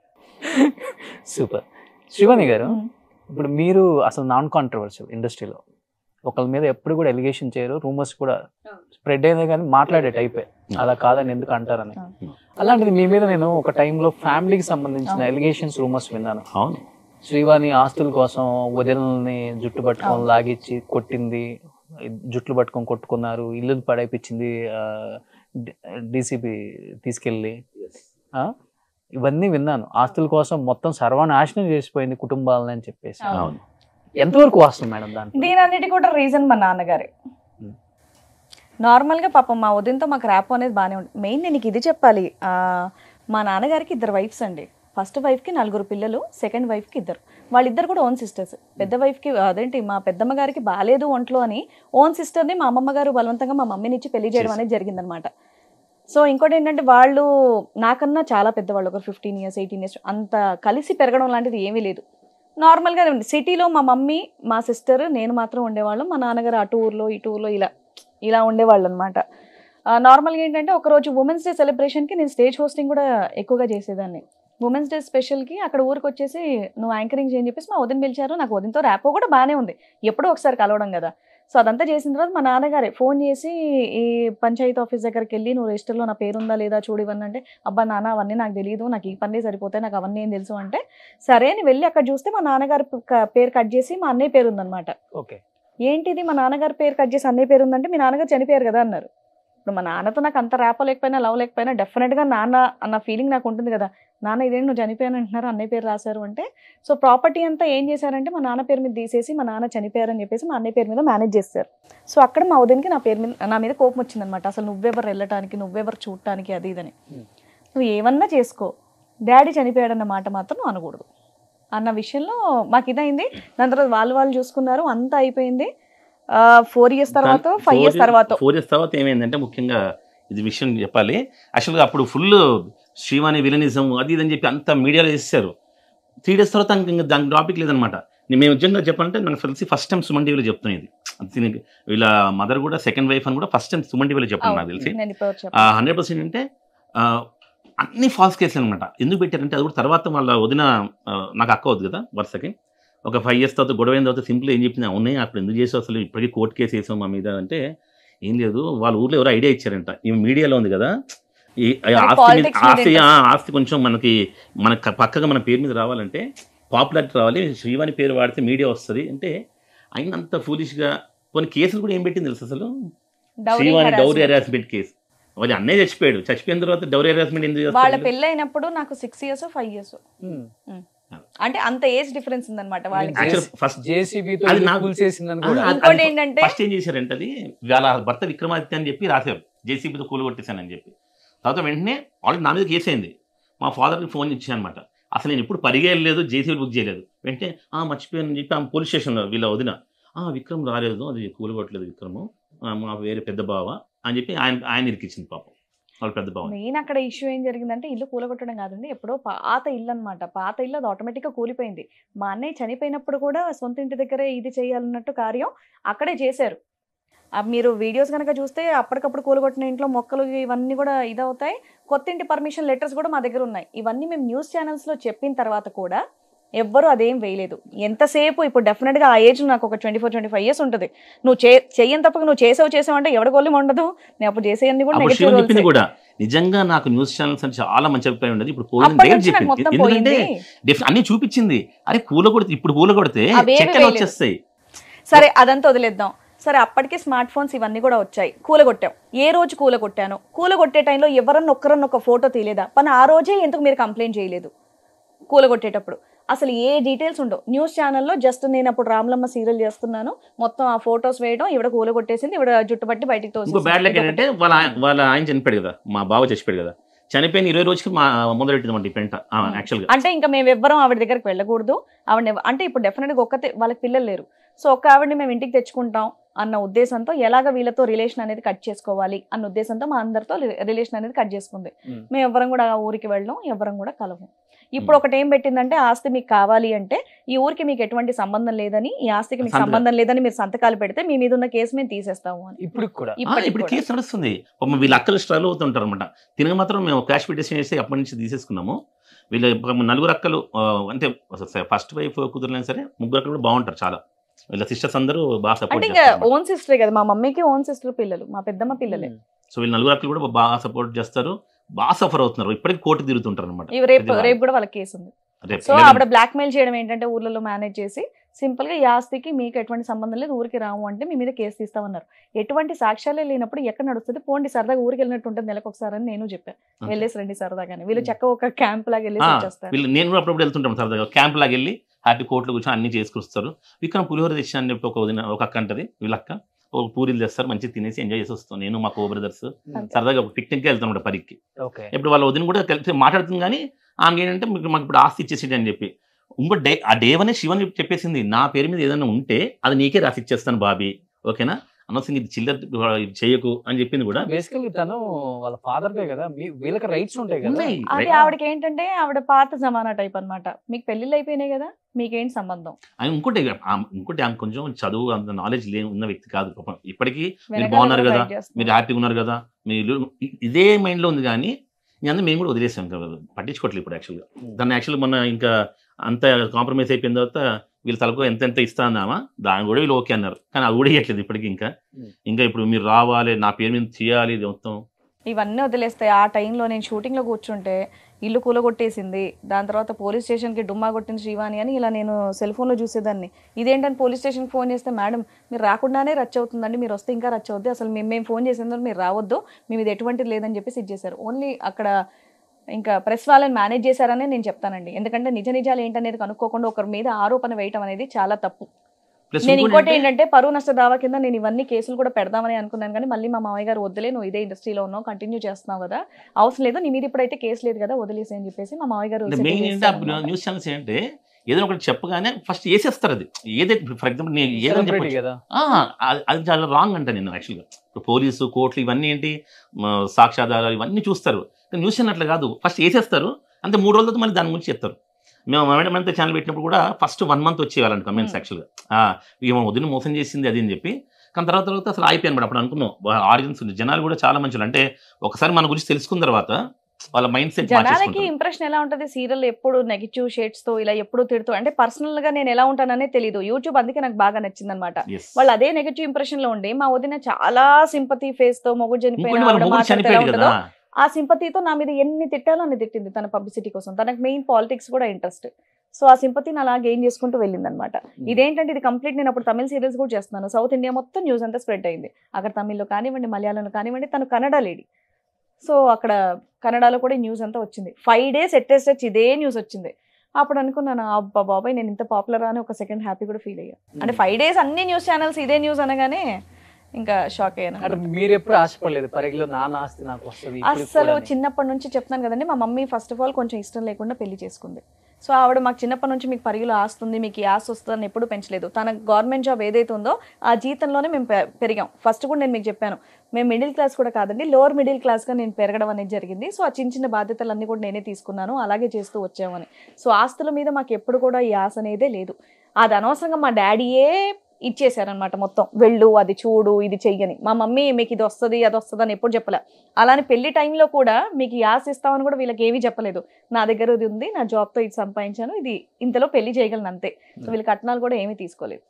సూపర్ శ్రీవాణి గారు ఉమ్. ఇప్పుడు మీరు అసలు నాన్ కాంట్రవర్షియల్ ఇండస్ట్రీలో ఒకళ్ళ మీద ఎప్పుడు కూడా ఎలిగేషన్ చేయరు రూమర్స్ కూడా స్ప్రెడ్ అయినా కానీ మాట్లాడే టైపే అలా కాదని ఎందుకు అంటారని అవును. అలాంటిది మీ మీద నేను ఒక టైంలో ఫ్యామిలీకి సంబంధించిన ఎలిగేషన్స్ రూమర్స్ విన్నాను అవును శ్రీవాణి ఆస్తుల కోసం వదినల్ని జుట్టు పట్టుకొని అవును. లాగిచ్చి కొట్టింది జుట్లు పట్టుకొని కొట్టుకున్నారు ఇల్లు పడైపించింది డీసీపీ తీసుకెళ్ళి ఆ? ఇవన్నీ విన్నాను ఆస్తుల కోసం మొత్తం సర్వనాశనం చేసిపోయింది కుటుంబాలని అని చెప్పేసి అవును. అవును ఎంతవరకు వాస్తవం మేడం దాంట్లో దీని అన్నిటి కూడా రీజన్ మా నాన్నగారే ఉమ్. నార్మల్గా పాపం మా ఉదయంతో మాకు ర్యాప్ అనేది బాగానే ఉంటుంది మెయిన్ నేను నీకు ఇది చెప్పాలి ఆ, మా నాన్నగారికి ఇద్దరు వైఫ్స్ అండి ఫస్ట్ వైఫ్కి నలుగురు పిల్లలు సెకండ్ వైఫ్కి ఇద్దరు వాళ్ళిద్దరు కూడా ఓన్ సిస్టర్స్ పెద్ద వైఫ్కి అదేంటి మా పెద్దమ్మ గారికి బాగాలేదు ఒంట్లో అని ఓన్ సిస్టర్ని మా అమ్మమ్మ గారు బలవంతంగా మా మమ్మీని ఇచ్చి పెళ్లి చేయడం అనేది జరిగిందనమాట సో ఇంకోటి ఏంటంటే వాళ్ళు నాకన్నా చాలా పెద్దవాళ్ళు ఒక ఫిఫ్టీన్ ఇయర్స్ ఎయిటీన్ ఇయర్స్ అంత కలిసి పెరగడం లాంటిది ఏమీ లేదు నార్మల్గా సిటీలో మా మమ్మీ మా సిస్టర్ నేను మాత్రం ఉండేవాళ్ళం మా నాన్నగారు అటు ఊర్లో ఇటు ఊర్లో ఇలా ఇలా ఉండేవాళ్ళు అనమాట నార్మల్గా ఏంటంటే ఒకరోజు ఉమెన్స్ డే సెలబ్రేషన్కి నేను స్టేజ్ హోస్టింగ్ కూడా ఎక్కువగా చేసేదాన్ని ఉమెన్స్ డే స్పెషల్కి అక్కడ ఊరికి వచ్చేసి నువ్వు యాంకరింగ్ చేయని చెప్పేసి మా వదిన పిలిచారు నాకు వదినతో ర్యాపో కూడా బాగానే ఉంది ఎప్పుడో ఒకసారి కలవడం కదా సో అదంతా చేసిన తర్వాత మా నాన్నగారే ఫోన్ చేసి ఈ పంచాయతీ ఆఫీస్ దగ్గరికి వెళ్ళి నువ్వు రిజిస్టర్లో నా పేరు ఉందా లేదా చూడు ఇవన్నీ అంటే అబ్బా నాన్న అవన్నీ నాకు తెలియదు నాకు ఈ పనులే సరిపోతాయి నాకు అవన్నీ ఏం తెలుసు అంటే సరే అని వెళ్ళి అక్కడ చూస్తే మా నాన్నగారి ప- పేరు కట్ చేసి మా అన్నయ్య పేరు ఉందన్నమాట ఓకే ఏంటిది మా నాన్నగారి పేరు కట్ చేసి అన్నయ్య పేరు ఉందంటే మీ నాన్నగారు చనిపోయారు కదా అన్నారు ఇప్పుడు మా నాన్నతో నాకు అంత ర్యాపో లేకపోయినా లవ్ లేకపోయినా డెఫినెట్గా నాన్న అన్న ఫీలింగ్ నాకు ఉంటుంది కదా నాన్న ఇదేంటి నువ్వు చనిపోయాను అంటున్నారు అన్నయ్య పేరు రాశారు అంటే సో ప్రాపర్టీ అంతా ఏం చేశారంటే మా నాన్న పేరు మీద తీసేసి మా నాన్న చనిపోయారని చెప్పేసి మా అన్నయ్య పేరు మీద మేనేజ్ చేస్తారు సో అక్కడ మా ఉదయనికి నా పేరు మీద నా మీద కోపం వచ్చిందనమాట అసలు నువ్వెవరు వెళ్ళటానికి నువ్వెవరు చూడటానికి అది ఇదని నువ్వు ఏమన్నా చేసుకో డాడీ చనిపోయాడన్న మాట మాత్రం నువ్వు అనకూడదు అన్న విషయంలో మాకు ఇదైంది దాని తర్వాత వాళ్ళు వాళ్ళు చూసుకున్నారు అంతా అయిపోయింది ఫోర్ ఇయర్స్ తర్వాత ఫైవ్ ఇయర్స్ తర్వాత ఫోర్ ఇయర్స్ తర్వాత ఏమైందంటే ముఖ్యంగా ఇది విషయం చెప్పాలి యాక్చువల్గా అప్పుడు ఫుల్ శ్రీవాణి విలనిజం అది ఇది అని చెప్పి అంత మీడియాలో వేసేసారు త్రీ డేస్ తర్వాత ఇంకా దానికి టాపిక్ లేదనమాట నేను మేము నిజంగా చెప్పాలంటే నాకు తెలిసి ఫస్ట్ టైం సుమన్ టీవీలో చెప్తున్నాను ఇది అది దీనికి వీళ్ళ మదర్ కూడా సెకండ్ వైఫ్ అని కూడా ఫస్ట్ టైం సుమన్ టీవీలో చెప్పాను నాకు తెలిసి నేను ఇప్పుడు చెప్పాను. హండ్రెడ్ పర్సెంట్ అంటే ఆ, అన్ని ఫాల్స్ కేసులు అనమాట ఎందుకు పెట్టారంటే అది కూడా తర్వాత వాళ్ళ వదిన ఆ, నాకు అక్క వద్దు కదా వరుసకి ఒక ఫైవ్ ఇయర్స్ తర్వాత గొడవ అయిన తర్వాత సింపుల్ ఏం చెప్పింది అవునే అప్పుడు ఎందుకు చేసావు అసలు ఇప్పటికీ కోర్టు కేసు వేసాం మా మీద అంటే ఏం లేదు వాళ్ళ ఊర్లో ఎవరో ఐడియా ఇచ్చారంట ఈ మీడియాలో ఉంది కదా ఈ ఈ ఆస్తి మీద politics మీద ఆస్తి ఆ, ఆస్తి కొంచెం మనకి మన క- పక్కగా మన పేరు మీద రావాలంటే పాపులారిటీ రావాలి శ్రీవాణి పేరు వాడితే మీడియా వస్తుంది అంటే అయినంత ఫూలిష్గా కొన్ని కేసులు కూడా ఏం పెట్టింది తెలుసు అసలు Dowry Srivani dowry harassment. Harassment case వాళ్ళ అన్నయ్య చచ్చిపోయాడు చచ్చిపోయిన తర్వాత డౌరీ హెరాస్మెంట్ ఎందుకు వాళ్ళ చేస్తారు పెళ్ళైనప్పుడు నాకు సిక్స్ ఇయర్స్ ఫైవ్ ఇయర్స్ అంటే అంత ఏజ్ డిఫరెన్స్ ఉందన్నమాట వాళ్ళకి Actually, ఫస్ట్ జేసీబీతో అది నాకు- కూల్చేసిందని కూడా అది- ఇంకోటి అది ఏంటంటే ఫస్ట్ ఏం చేశారంటే అది వాళ్ళ భర్త విక్రమాదిత్య అని చెప్పి రాశారు జేసీబీతో కూలు కొట్టేశానని చెప్పి తర్వాత వెంటనే ఆల్రెడీ నా మీద కేసు అయింది మా ఫాదర్కి ఫోన్ ఇచ్చాను అనమాట అసలు నేను ఇప్పుడు పరిగెళ్ళలేదు జేసీబీ బుక్ చేయలేదు వెంటనే ఆ మర్చిపోయాను చెప్పి ఆమె పోలీస్ స్టేషన్లో వీళ్ళ వదిన ఆ విక్రమ్ రాలేదు అది కూలు కొట్టలేదు విక్రమ్ ఆ, మా వేరే పెద్ద బావ అని చెప్పి ఆయన ఆయన ఇరికిచ్చింది పాపం వాళ్ళ పెద్ద బావ మెయిన్ అక్కడ ఇష్యూ ఏం జరిగిందంటే ఇల్లు కూలగొట్టడం కాదండి ఎప్పుడో పాత ఇల్లు అనమాట పాత ఇల్లు అది ఆటోమేటిక్గా కూలిపోయింది మా అన్నయ్య చనిపోయినప్పుడు కూడా సొంత ఇంటి దగ్గరే ఇది చేయాలన్నట్టు కార్యం అక్కడే చేశారు ఆ మీరు వీడియోస్ కనుక చూస్తే అప్పటికప్పుడు కూలగొట్టిన ఇంట్లో మొక్కలు ఇవన్నీ కూడా ఇదవుతాయి కొత్త ఇంటి పర్మిషన్ లెటర్స్ కూడా మా దగ్గర ఉన్నాయి ఇవన్నీ మేము న్యూస్ ఛానల్స్లో చెప్పిన తర్వాత కూడా ఎవ్వరు అదేం వేయలేదు ఎంతసేపు ఇప్పుడు డెఫినెట్గా ఆ ఏజ్ నాకు ఒక twenty four twenty five years ఉంటుంది నువ్వు చే చెయ్యని తప్పక నువ్వు చేసావు చేసావు అంటే ఎవడ గోళం ఉండదు నేను అప్పుడు చేసేయన్ని కూడా అప్పుడు నెగిటివ్ శివన్ చెప్పింది రోల్స్ కూడా నిజంగా నాకు న్యూస్ ఛానల్స్ అంటే చాలా మంచి అభిప్రాయం ఉండదు ఇప్పుడు పోయింది అప్పటి డేట్ నుంచి నాకు చెప్పింది మొత్తం ఎందుకంటే పోయింది డెఫ్- అన్ని చూపించింది అరే కూల కొడితే ఇప్పుడు కూల కొడితే అవేమీ చెక్కలు వేయలేదు. వచ్చేస్తాయి సరే అదంతా వదిలేద్దాం సరే అప్పటికే స్మార్ట్ ఫోన్స్ ఇవన్నీ కూడా వచ్చాయి కూలగొట్టాం ఏ రోజు కూలగొట్టాను కూలగొట్టే టైంలో ఎవరన్నా ఒక్కరన్నా ఒక ఫోటో తీయలేదా పని ఆ రోజే ఎందుకు మీరు కంప్లైంట్ చేయలేదు కూలగొట్టేటప్పుడు అసలు ఏ డీటెయిల్స్ ఉండవు న్యూస్ ఛానల్లో జస్ట్ నేను అప్పుడు రామలమ్మ సీరియల్ చేస్తున్నాను మొత్తం ఆ ఫొటోస్ వేయడం ఇవిడ కూలగొట్టేసింది ఇవిడ జుట్టుపట్టి బయటికి ఇంకో బ్యాడ్ లక్ తోసేసింది ఏంటంటే వాళ్ళ ఆయ- వాళ్ళ ఆయన చనిపోయాడు కదా మా బావ చచ్చిపోయాడు కదా చనిపోయిన ఇరవై రోజుకి మా మొదలెట్టిందన్నమాట ఈ పెంట యాక్చువల్గా అంటే ఇంకా మేము ఎవ్వరం ఆవిడ దగ్గరికి వెళ్ళకూడదు ఆవిడ ఎవ- అంటే ఇప్పుడు డెఫినెట్గా ఒక్కతే వాళ్ళకి పిల్లలు లేరు సో ఒక్క ఆవిడని మేము ఇంటికి తెచ్చుకుంటాం అన్న ఉద్దేశంతో ఎలాగ వీళ్ళతో రిలేషన్ అనేది కట్ చేసుకోవాలి అన్న ఉద్దేశంతో మా అందరితో రిలేషన్ అనేది కట్ చేసుకుంది Hmm. మేము ఎవ్వరం కూడా ఆ ఊరికి వెళ్ళడం ఎవ్వరం కూడా కలవం ఇప్పుడు ఒకటి ఏం పెట్టిందంటే ఆస్తి మీకు కావాలి అంటే ఈ ఊరికి మీకు ఎటువంటి సంబంధం లేదని ఈ ఆస్తికి మీకు సంతకం. సంబంధం లేదని మీరు సంతకాలు పెడితే మీ మీద ఉన్న కేసు మేము తీసేస్తాము అని ఇప్పుడు కూడా ఇప్పటికి ఇప్పుడు కూడా. కేసు నడుస్తుంది పాపం వీళ్ళ అక్కలు స్ట్రగుల్ అవుతుంటారు అనమాట తినక మాత్రం మేము క్యాష్ పిటిషన్ చేసి అప్పటి నుంచి తీసేసుకున్నాము వీళ్ళ పాపం నలుగురు అక్కలు ఆ, అంటే ఫస్ట్ వైఫ్ కుదిరినా సరే ముగ్గురు అక్కలు కూడా బాగుంటారు చాలా వీళ్ళ సిస్టర్స్ అందరూ బాగా అంటే సపోర్ట్ ఇంకా చేస్తారు ఓన్ సిస్టరే కదా మా మమ్మీకి ఓన్ సిస్టర్ పిల్లలు మా పెద్దమ్మ పిల్లలే సో వీళ్ళ నలుగురు అక్కలు కూడా బాగా సపోర్ట్ చేస్తారు బాగా సఫర్ అవుతున్నారు ఇప్పటికి కోర్టు తిరుగుతుంటారు అనమాట ఇవి రేపు రేపు కూడా వాళ్ళకి కేసు ఉంది సో ఆవిడ బ్లాక్ మెయిల్ చేయడం ఏంటంటే ఊర్లలో మేనేజ్ చేసి సింపుల్ గా ఈ ఆస్తికి మీకు ఎటువంటి సంబంధం లేదు ఊరికి రాము అంటే మీ మీద కేసు తీస్తామన్నారు ఎటువంటి సాక్ష్యాలే లేనప్పుడు ఎక్కడ నడుస్తుంది పోండి సరదాగా ఊరికి వెళ్ళినట్టు ఉంటుంది నెలకు ఒకసారి అని నేను చెప్పాను వెళ్ళేసి రండి సరదాగానే వీళ్ళు చక్క ఒక క్యాంప్ లాగా వెళ్ళేసి వచ్చేస్తారు వీళ్ళు నేను కూడా అప్పుడప్పుడు వెళ్తుంటాం సరదాగా క్యాంప్ లాగా వెళ్ళి హ్యాపీ కోర్టులో కూర్చొని అన్ని చేసుకొస్తారు విక్రమ్ పులిహోర తెచ్చిన అని చెప్పి ఒక వదిన ఒక అక్క అంటది వీళ్ళక్క ఒక పూరీలు తెస్తారు మంచిగా తినేసి ఎంజాయ్ చేసి వస్తాం నేను మా కో బ్రదర్స్ అంతే. సరదాగా పిక్నిక్కి వెళ్తాం అనమాట పరికి ఓకే ఇప్పుడు వాళ్ళ వదిన కూడా కలిసి మాట్లాడుతుంది కానీ ఆమె ఏంటంటే మీకు మాకు ఇప్పుడు ఆస్తి ఇచ్చేసి అని చెప్పి ఇంకో డే ఆ డేవనే శివన్ చెప్పేసింది నా పేరు మీద ఏదైనా ఉంటే అది నీకే రాసి ఇచ్చేస్తాను బాబీ ఓకేనా అనవసరంగా ఇది చిల్లర ఇది చేయకు అని చెప్పింది కూడా బేసికల్లీ తను వాళ్ళ ఫాదర్ దే కదా మీ- వీళ్ళకి రైట్స్ ఉంటాయి కదా ఉన్నాయి. అది ఆవిడకి ఏంటంటే ఆవిడ పాత జమానా టైప్ అన్నమాట మీకు పెళ్లిళ్ళు అయిపోయినాయి కదా మీకేంటి సంబంధం ఆయన ఇంకోటి ఆమె- ఇంకోటి ఆమె కొంచెం చదువు అంత నాలెడ్జ్ లేని ఉన్న వ్యక్తి కాదు పాపం ఇప్పటికీ వెనకాల బాగున్నారు కూడా కదా, fight చేస్తున్నారు. మీరు హ్యాపీగా ఉన్నారు కదా మీరు ఇదే మైండ్లో ఉంది కానీ అందులో మేము కూడా వదిలేసాం కదా పట్టించుకోవట్లేదు ఇప్పుడు యాక్చువల్గా Hmm. దాన్ని యాక్చువల్గా మొన్న ఇంకా అంత కాంప్రమైజ్ అయిపోయిన తర్వాత వీళ్ళు తలకు ఎంత ఎంత ఇస్తాందామా దాని కూడా వీళ్ళు ఓకే అన్నారు కానీ అది కూడా ఇవ్వట్లేదు ఇప్పటికి ఇంకా Hmm. ఇంకా ఇప్పుడు మీరు రావాలి నా పేరు మీద చేయాలి ఇది మొత్తం ఇవన్నీ వదిలేస్తాయి ఆ టైంలో నేను షూటింగ్లో కూర్చుంటే ఇల్లు కూలగొట్టేసింది దాని తర్వాత పోలీస్ స్టేషన్కి డుమ్మా కొట్టింది శ్రీవాణి అని ఇలా నేను సెల్ ఫోన్లో చూసేదాన్ని ఇదేంటని పోలీస్ స్టేషన్కి ఫోన్ చేస్తే మేడం మీరు రాకుండానే రచ్చ అవుతుందండి మీరు వస్తే ఇంకా రచ్చ అవుద్ది అసలు మేము మేము ఫోన్ చేసేందుకు మీరు రావద్దు మేము ఇది ఎటువంటిది లేదని చెప్పేసి ఇది చేశారు ఓన్లీ అక్కడ ఇంకా ప్రెస్ వాళ్ళని మేనేజ్ చేశారనే నేను చెప్తానండి ఎందుకంటే నిజ నిజాలు ఏంటనేది కనుక్కోకుండా ఒకరి మీద ఆరోపణ వేయటం అనేది చాలా తప్పు ప్లస్ నేను ఇంకోటి ఏంటంటే పరువు నష్ట దావా కింద నేను ఇవన్నీ కేసులు కూడా పెడదామని అనుకున్నాను కానీ మళ్ళీ మా మామయ్య గారు వద్దులే నువ్వు ఇదే ఇండస్ట్రీలో ఉన్నావు కంటిన్యూ చేస్తున్నావు కదా అవసరం లేదు నీ మీద ఇప్పుడైతే కేసు లేదు కదా వదిలేసి అని చెప్పేసి మా మామయ్య గారు settle మెయిన్ ఏంటంటే చేశారన్నమాట. న్యూస్ ఛానల్స్ ఏంటంటే ఏదైనా ఒకటి చెప్పగానే ఫస్ట్ వేసేస్తారు అది ఏదైతే ఫర్ ఎగ్జాంపుల్ నేను ఏదైనా సెలబ్రిటీ చెప్పొచ్చు. కదా ఆ, అది- అది చాలా రాంగ్ అంట నేను యాక్చువల్గా ఇప్పుడు పోలీసు కోర్టులు ఇవన్నీ ఏంటి మ, సాక్ష్యాధారాలు ఇవన్నీ చూస్తారు కానీ న్యూస్ ఛానల్ అట్లా కాదు ఫస్ట్ వేసేస్తారు అంతే మూడు రోజుల తర్వాత మళ్ళీ దాని గురించి చెప్తారు మేము మేడం అంతా ఛానల్ పెట్టినప్పుడు కూడా ఫస్ట్ వన్ మంత్ వచ్చేవాళ్ళంట కమెంట్స్ Hmm. యాక్చువల్గా ఈమె వదిన మోసం చేసింది అది అని చెప్పి కానీ తర్వాత తర్వాత అసలు అయిపోయాను మేడం అప్పుడు అనుకున్నాం ఆడియన్స్ ఉంది జనాలు కూడా చాలా మంచి అంటే ఒకసారి మన గురించి తెలుసుకున్న తర్వాత వాళ్ళ మైండ్ సెట్ జనాలకి ఇంప్రెషన్ ఎలా ఉంటది సీరియల్ ఎప్పుడు నెగిటివ్ షేడ్స్ తో ఇలా ఎప్పుడు తిడుతూ అంటే పర్సనల్ గా నేను ఎలా ఉంటాననే తెలియదు యూట్యూబ్ అందుకే నాకు బాగా నచ్చింది అనమాట వాళ్ళు అదే నెగిటివ్ ఇంప్రెషన్ లో ఉండి మా వదిన చాలా సింపతి ఫేస్ తో మొగ్గు ఇంకోటి చనిపోయిన వాళ్ళ ఆవిడ మొగుడు మాట్లాడితే ఎలా చనిపోయాడు ఉంటుందో కదా ఆ సింపతితో నా మీద ఎన్ని తిట్టాలో అన్ని తిట్టింది తన పబ్లిసిటీ కోసం తనకు మెయిన్ పాలిటిక్స్ కూడా ఇంట్రెస్ట్ సో ఆ సింపతిని అలా గెయిన్ చేసుకుంటూ వెళ్ళింది అనమాట ఇదేంటంటే ఇది కంప్లీట్ నేను అప్పుడు తమిళ సీరియల్స్ కూడా చేస్తున్నాను సౌత్ ఇండియా మొత్తం న్యూస్ అంతా స్ప్రెడ్ అయింది అక్కడ తమిళ్లో కానివ్వండి మలయాళంలో కానివ్వండి తను కన్నడ లేడీ సో అక్కడ కన్నడలో కూడా న్యూస్ అంతా వచ్చింది ఫైవ్ డేస్ ఎట్టేసి ఇదే న్యూస్ వచ్చింది అప్పుడు అనుకున్నాను అబ్బా బాబాయ్ నేను ఇంత పాపులర్ అని ఒక సెకండ్ హ్యాపీ కూడా ఫీల్ అయ్యా అంటే ఫైవ్ డేస్ అన్ని న్యూస్ ఛానల్స్ ఇదే న్యూస్ అనగానే ఇంకా షాక్ అయ్యాను అంటే మీరు ఎప్పుడు ఆశపడలేదు పరిగిలో నాన్న ఆస్తి నాకు వస్తుంది ఇప్పుడు అస్సలు కూడా అని. చిన్నప్పటి నుంచి చెప్తున్నాను కదండి మా మమ్మీ ఫస్ట్ ఆఫ్ ఆల్ కొంచెం ఇష్టం లేకుండా పెళ్లి చేసుకుంది సో ఆవిడ మాకు చిన్నప్పటి నుంచి మీకు పరిగిలో ఆస్తుంది మీకు ఈ ఆస్తి వస్తుందని ఎప్పుడు పెంచలేదు తన గవర్నమెంట్ జాబ్ ఏదైతే ఉందో ఆ జీతంలోనే మేము పె- పెరిగాం ఫస్ట్ కూడా నేను మీకు చెప్పాను మేము మిడిల్ క్లాస్ కూడా కాదండి లోవర్ మిడిల్ క్లాస్గా నేను పెరగడం అనేది జరిగింది సో ఆ చిన్న చిన్న బాధ్యతలన్నీ కూడా నేనే తీసుకున్నాను అలాగే చేస్తూ వచ్చామని సో ఆస్తుల మీద మాకు ఎప్పుడు కూడా ఈ ఆశ అనేదే లేదు అది అనవసరంగా మా డాడీయే ఇచ్చేసారనమాట మొత్తం వెళ్ళు అది చూడు ఇది చెయ్యని మా మమ్మీ మీకు ఇది వస్తుంది అది వస్తుంది అని ఎప్పుడు చెప్పలే అలానే పెళ్లి టైంలో కూడా మీకు ఈ ఆశ ఇస్తామని కూడా వీళ్ళకి ఏమీ చెప్పలేదు నా దగ్గర ఇది ఉంది నా జాబ్తో ఇది సంపాదించాను ఇది ఇంతలో పెళ్లి చేయగలను అంతే సో వీళ్ళ కట్నాలు కూడా ఏమీ తీసుకోలేదు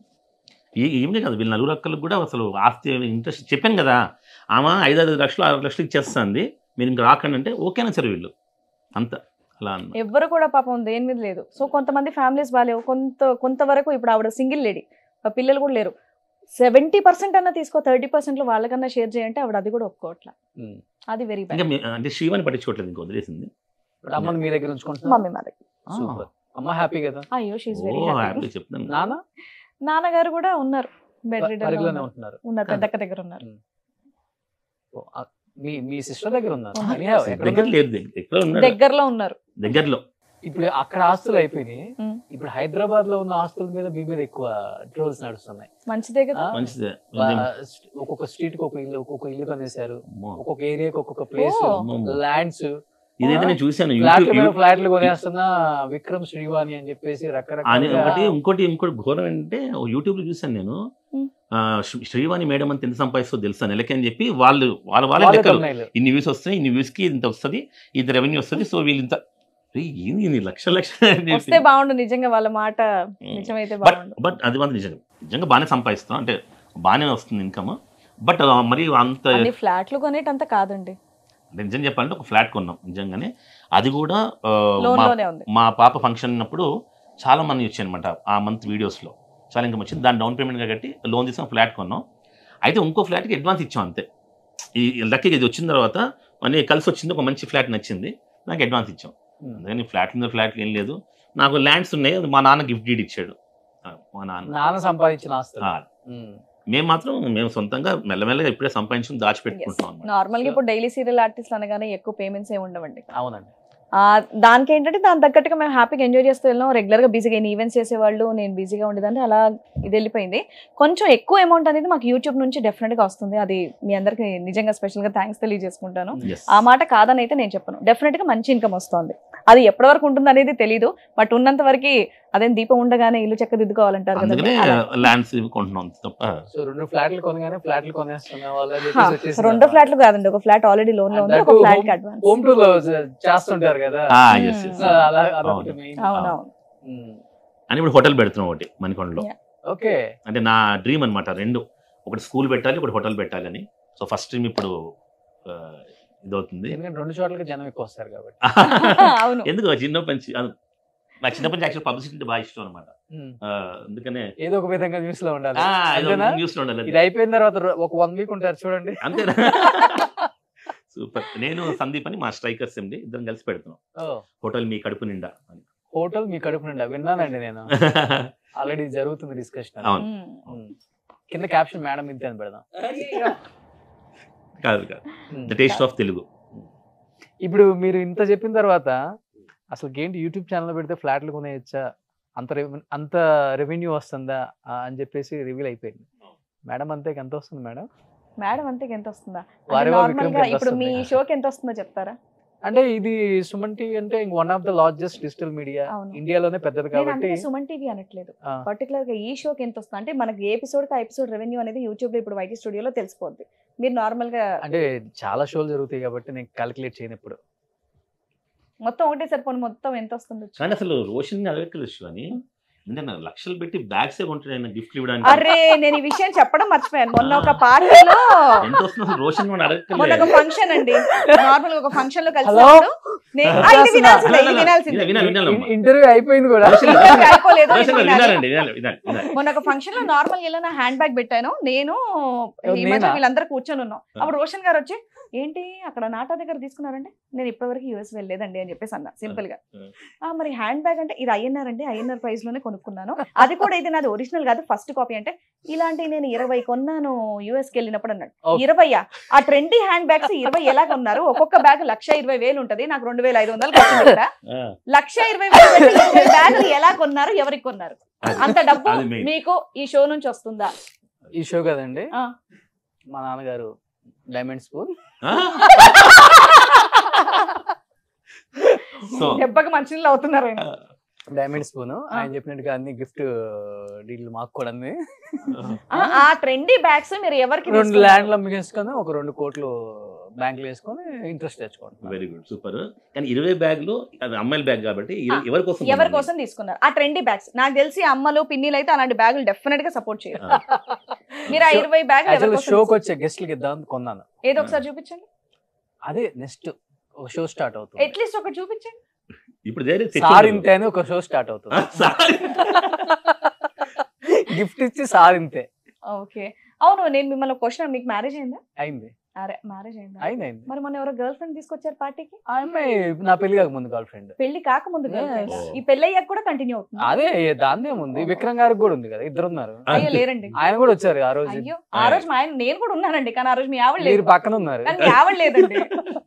ఏ- ఏమీ కాదు వీళ్ళ నలుగురు అక్కలకు కూడా అసలు ఆస్తి ఇంట్రెస్ట్ చెప్పాను కదా ఆమె ఐదు ఐదు లక్షలు ఆరు లక్షలు ఇచ్చేస్తుంది మీరు ఇంకా రాకండి అంటే ఓకేనా సరే వీళ్ళు అంత అలా అన్న ఎవ్వరు కూడా పాపం దేని మీద లేదు సో కొంతమంది ఫ్యామిలీస్ బాగాలేవు కొంత కొంతవరకు ఇప్పుడు ఆవిడ సింగిల్ లేడీ పిల్లలు కూడా లేరు సెవెంటీ పర్సెంట్ అన్న తీసుకో థర్టీ పర్సెంట్ వాళ్ళకన్నా షేర్ చేయంటే ఆవిడ అది కూడా ఒప్పుకోవట్లా ఉమ్. అది వెరీ ఇంకా బ్యాడ్ మీ- అంటే శ్రీవాణి పట్టించుకోవట్లేదు ఇంకా వదిలేసింది ఇప్పుడు అమ్మని మీ దగ్గర ఉంచుకుంటున్నా మమ్మీ మా దగ్గర సూపర్ అమ్మ హ్యాపీ కదా అయ్యో she very oh happy happy చెప్తాను నాన్న నాన్నగారు కూడా ఉన్నారు బెడ్ పరిగిలోనే రిడర్ ఉంటున్నారు ఉన్నారు పెద్దక్క దగ్గర ఉన్నారు ఓ, ఆ, మీ మీ సిస్టర్ దగ్గర ఉన్నారు ఉన్నారు. Anyhow, ఎక్కడ దగ్గర ఉన్నారు? లేదు దగ్గర ఎక్కడ ఉన్నాడు దగ్గరలో ఉన్నారు దగ్గరలో ఇప్పుడు అక్కడ ఆస్తులు అయిపోయినాయి ఉమ్. ఇప్పుడు హైదరాబాద్ లో ఉన్న ఆస్తుల మీద మీ మీద ఎక్కువ ట్రోల్స్ నడుస్తున్నాయి మంచిదే కదా ఆ, మంచిదే వా- ఒక్కొక్క స్ట్రీట్ కి ఒక ఇల్లు ఒక్కొక్క ఇల్లు కొనేశారు అమ్మో. ఒక్కొక్క ఏరియాకి ఒక్కొక్క ప్లేస్ ఓ. అమ్మో. ల్యాండ్స్ ఇదైతే నేను చూశాను ఫ్లాట్ల యూట్యూబ్ మీద యూ- ఫ్లాట్లు కొనేస్తున్న విక్రమ్ శ్రీవాణి అని చెప్పేసి అని రకరకాల ఒకటి ఇంకోటి ఇంకోటి ఘోరం ఏంటంటే యూట్యూబ్ లో చూశాను నేను Hmm. ఆ, శ్రీ- శ్రీవాణి మేడం అంత ఎంత సంపాదిస్తో తెలుసా నెలకి అని చెప్పి వాళ్ళు వాళ్ళ వాళ్ళ వాళ్ళ లెక్కలు thumbnail. ఇన్ని వ్యూస్ వస్తాయి ఇన్ని వ్యూస్ కి ఇంత వస్తుంది ఇంత రెవెన్యూ వస్తుంది సో వీళ్ళు ఇంత రే, ఏంది ఇన్ని లక్షల లక్షలు అని వస్తే చెప్పి. బాగుండు నిజంగా వాళ్ళ మాట Hmm. నిజమైతే బట్ బాగుండు బట్ అది మాత్రం నిజంగా నిజంగా బాగానే సంపాదిస్తాం అంటే బాగానే వస్తుంది ఇన్కమ్ బట్ మరి అంత అన్ని ఫ్లాట్లు కొనేటంత కాదండి అంటే నిజం చెప్పాలంటే ఒక ఫ్లాట్ కొన్నాం నిజంగానే అది కూడా ఆ, లోన్ మా- లోనే ఉంది మా పాప ఫంక్షన్ ఉన్నప్పుడు చాలా మంది వచ్చాయన్నమాట ఆ మంత్ వీడియోస్లో చాలా ఇన్కమ్ వచ్చింది దాన్ని డౌన్ పేమెంట్గా కట్టి లోన్ తీసుకుని ఫ్లాట్ కొన్నాం అయితే ఇంకో ఫ్లాట్కి అడ్వాన్స్ ఇచ్చాం అంతే ఈ లక్కీగా ఇది వచ్చిన తర్వాత మనీ కలిసి వచ్చింది ఒక మంచి ఫ్లాట్ నచ్చింది నాకు అడ్వాన్స్ ఇచ్చాం ఉమ్. అందుకని ఫ్లాట్ మీద ఫ్లాట్లు ఏం లేదు నాకు ల్యాండ్స్ ఉన్నాయి అది మా నాన్న గిఫ్ట్ డీడ్ ఇచ్చాడు ఆ, మా నాన్న నాన్న సంపాదించిన ఆస్తులు ఆ, ఉమ్. మేము మాత్రం మేము సొంతంగా మెల్లమెల్లగా ఇప్పుడే సంపాదించుకుని దాచిపెట్టుకుంటున్నాం అన్నమాట. నార్మల్ గా ఇప్పుడు డైలీ సీరియల్ ఆర్టిస్ట్ అనగానే ఎక్కువ పేమెంట్స్ ఏమి ఉండవండి అవునండి ఆ, దానికి ఏంటంటే దాని తగ్గట్టుగా మేము హ్యాపీగా ఎంజాయ్ చేస్తూ వెళ్ళాం రెగ్యులర్ గా బిజీగా ఈవెంట్స్ చేసేవాళ్ళు నేను బిజీగా ఉండేదాన్ని అలా ఇది వెళ్ళిపోయింది కొంచెం ఎక్కువ అమౌంట్ అనేది మాకు యూట్యూబ్ నుంచి డెఫినెట్ గా వస్తుంది అది మీ అందరికి నిజంగా స్పెషల్ గా థ్యాంక్స్ తెలియజేసుకుంటాను Yes. ఆ మాట కాదని అయితే నేను చెప్పను డెఫినెట్ గా మంచి ఇన్కమ్ వస్తుంది అది ఎప్పటి వరకు ఉంటుంది అనేది తెలియదు బట్ ఉన్నంత వరకు అదేం దీపం ఉండగానే ఇల్లు చెక్కదిద్దుకోవాలంటారు అందుకనే కదా ల్యాండ్స్ ఇవి కొంటున్నాం అంతే తప్ప సో రెండు ఫ్లాట్లు కొనగానే ఫ్లాట్లు కొనేస్తున్న వాళ్ళు అని హా, చెప్పేసి వచ్చేసింది రెండు ఫ్లాట్లు కాదండి ఒక ఫ్లాట్ ఆల్రెడీ లోన్ లో ఉంది ఒక ఫ్లాట్ కి అడ్వాన్స్ హోమ్ టూర్ లో చేస్తుంటారు కదా ఆ, Hmm. yes, yes. సో అలా అదొకటి అవును. main. అవునవును ఉమ్. అని ఇప్పుడు హోటల్ పెడుతున్నాం ఒకటి మణికొండలో Yeah. ఓకే అంటే నా డ్రీమ్ అన్నమాట రెండు ఒకటి స్కూల్ పెట్టాలి ఒకటి హోటల్ పెట్టాలని సో ఫస్ట్ డ్రీమ్ ఇప్పుడు ఆ, ఇదవుతుంది ఎందుకంటే రెండు చోట్లకి జనం ఎక్కువ వస్తారు కాబట్టి అవును ఎందుకు చిన్నప్పటి నుంచి అది- నాకు చిన్నప్పటి నుంచి యాక్చువల్ పబ్లిసిటీ అంటే బాగా ఇష్టం అనమాట ఉమ్. అందుకనే ఏదో ఒక విధంగా న్యూస్ లో ఉండాలి ఆ, ఏదో అంతేనా? న్యూస్ లో ఉండాలి ఇది అయిపోయిన తర్వాత రో- ఒక వన్ వీక్ ఉంటారు చూడండి అంతేనా సూపర్ నేను సందీప్ అని మా స్ట్రైకర్స్ ఎండి ఇద్దరం కలిసి పెడుతున్నాం హోటల్ మీ కడుపు నిండా అని హోటల్ మీ కడుపు నిండా విన్నానండి నేను ఆల్రెడీ జరుగుతుంది డిస్కషన్ అవును ఉమ్. కింద క్యాప్షన్ మేడం ఇంతే అని పెడదాం కాదు కాదు um. The taste of Telugu ఇప్పుడు మీరు ఇంత చెప్పిన తర్వాత అసలు ఏంటి యూట్యూబ్ ఛానల్ పెడితే ఫ్లాట్లు కొనేయచ్చా అంత రెవెన్యూ అంత రెవెన్యూ వస్తుందా ఆ, అని చెప్పేసి రివీల్ అయిపోయింది మేడం అంతే ఎంత వస్తుంది మేడం మేడం అంతే ఎంత వస్తుందా వారి వారి నార్మల్ గా విక్రమ్ ఎంత ఇప్పుడు మీ వస్తుంది? షోకి ఎంత వస్తుందో చెప్తారా అంటే ఇది సుమన్ టీవీ అంటే one of the largest digital media అవును. ఇండియాలోనే పెద్దది నేను కాబట్టి అందుకే సుమన్ టీవీ అనట్లేదు ఆ, పర్టికులర్ గా ఈ షోకి ఎంత వస్తుంది అంటే మనకి ఏ ఎపిసోడ్ కి ఎపిసోడ్ రెవెన్యూ అనేది యూట్యూబ్ లో ఇప్పుడు వైటీ స్టూడియోలో తెలిసిపోద్ది మీరు నార్మల్ గా అంటే చాలా షోలు జరుగుతాయి కాబట్టి నేను క్యాలిక్యులేట్ చేయను ఇప్పుడు మొత్తం ఒకటే సరిపోను మొత్తం ఎంత వస్తుంది కానీ అసలు రోషన్ అడగలేదు అని అంటే నాకు లక్షలు పెట్టి బ్యాగ్స్ కొంటున్నాయి గిఫ్ట్ ఇవ్వడానికి అరే నేను ఈ విషయం చెప్పడం మర్చిపోయాను మొన్న ఒక పార్టీలో ఎంత వస్తుంది అసలు రోషన్ కూడా మొన్న ఒక అడగలేదు ఫంక్షన్ అండి నార్మల్ ఒక ఫంక్షన్ లో Hello? కలిసినప్పుడు నే- ఆ, ఇది వినాల్సిందే ఇది వినాల్సిందే వినాలి వినాలమ్మా ఇంటర్వ్యూ అయిపోయింది కూడా రోషన్ ఇంకా అయిపోలేదు రోషన్ ఇది గారు వినాలి. వినాలండి వినాలి వినాలి వినాలి మొన్న ఒక ఫంక్షన్ లో నార్మల్ ఇలా నా హ్యాండ్ బ్యాగ్ పెట్టాను నేను ఈ మధ్య నేనా? వీళ్ళందరూ కూర్చొని ఉన్నాం అప్పుడు రోషన్ గారు వచ్చి ఏంటి అక్కడ నాటా దగ్గర తీసుకున్నారంటే నేను ఇప్పటివరకు యూఎస్ వెళ్ళలేదండి అని చెప్పేసి అన్నా సింపుల్ గా ఆ. ఆ మరి హ్యాండ్ బ్యాగ్ అంటే ఇది ఐఎన్ఆర్ అండి ఐఎన్ఆర్ ప్రైస్ లోనే కొనుక్కున్నాను అది కూడా ఇది నాది ఒరిజినల్ కాదు ఫస్ట్ కాపీ అంటే ఇలాంటి నేను ఇరవై కొన్నాను యూఎస్ కి వెళ్ళినప్పుడు అన్నాడు Okay. ఇరవయ్యా ఆ ట్రెండీ హ్యాండ్ బ్యాగ్స్ ఇరవై ఎలా కొన్నారు ఒక్కొక్క బ్యాగ్ లక్ష ఇరవై వేలు ఉంటది నాకు రెండు వేల ఐదు వందలు ఖర్చు పెట్టా ఆ, లక్ష ఇరవై వేలు పెట్టి ఇరవై బ్యాగులు ఎలా కొన్నారు ఎవరికి కొన్నారు అంత డబ్బు అది main. మీకు ఈ షో నుంచి వస్తుందా ఈ షో కదండి ఆ. మా నాన్నగారు డైమండ్ స్పూన్ ఆ? సో దెబ్బకి మంచినీళ్ళు అవుతున్నారు ఆయన. డైమండ్ స్పూన్ ఆయన చెప్పినట్టుగా అన్ని గిఫ్ట్ డీల్ మాకు కూడా ఉంది. ఆ, ఆ ట్రెండీ బ్యాగ్స్ మీరు ఎవరికి రెండు తీసుకున్నారు? ల్యాండ్లు అమ్మేసుకొని ఒక రెండు కోట్లు బ్యాంకులు వేసుకొని ఇంట్రెస్ట్ తెచ్చుకోండి వెరీ గుడ్ సూపర్ కానీ ఇరవై బ్యాగులు అది అమ్మాయిల బ్యాగ్ కాబట్టి ఇర- ఎవరి కోసం ఎవరి కొన్నారు? కోసం తీసుకున్నారు ఆ ట్రెండీ బ్యాగ్స్ నాకు తెలిసి అమ్మలు పిన్నిలు అయితే అలాంటి బ్యాగులు డెఫినెట్ గా సపోర్ట్ చేయరు ఆ. మీరు ఆ ఇరవై బ్యాగులు ఎవరి యాక్చువల్ కోసం షోకి తీసుకున్నారు? వచ్చే గెస్ట్లకి ఇద్దాం కొన్నాను ఏదో ఒకసారి చూపించండి అదే నెక్స్ట్ ఒక షో స్టార్ట్ అవుతుంది అట్లీస్ట్ ఒకటి చూపించండి ఇప్పుడు వేరే సార్ ఇంతే అని ఒక షో స్టార్ట్ అవుతుంది సారీ గిఫ్ట్ ఇచ్చి సార్ ఇంతే ఓకే అవును నేను మిమ్మల్ని క్వశ్చన్ మీకు మ్యారేజ్ అయిందా అయింది అరే మ్యారేజ్ అయిందా అయింది అయింది మరి మొన్న ఎవరో గర్ల్ ఫ్రెండ్ తీసుకొచ్చారు పార్టీకి ఆ అమ్మాయి నా పెళ్లి కాక ముందు గర్ల్ ఫ్రెండ్ పెళ్లి కాకముందు గర్ల్ ఫ్రెండ్ Yes. ఈ పెళ్లి అయ్యాక కూడా కంటిన్యూ అవుతుంది అదే దాందే ఉంది విక్రమ్ గారికి కూడా ఉంది కదా ఇద్దరు ఉన్నారు అయ్యో లేరండి ఆయన కూడా వచ్చారు ఆ రోజు అయ్యో ఆ రోజు మా ఆయన నేను కూడా ఉన్నానండి కానీ ఆ రోజు మీ ఆవిడ మీరు లేదు పక్కన ఉన్నారు కానీ మీ ఆవిడ లేదండి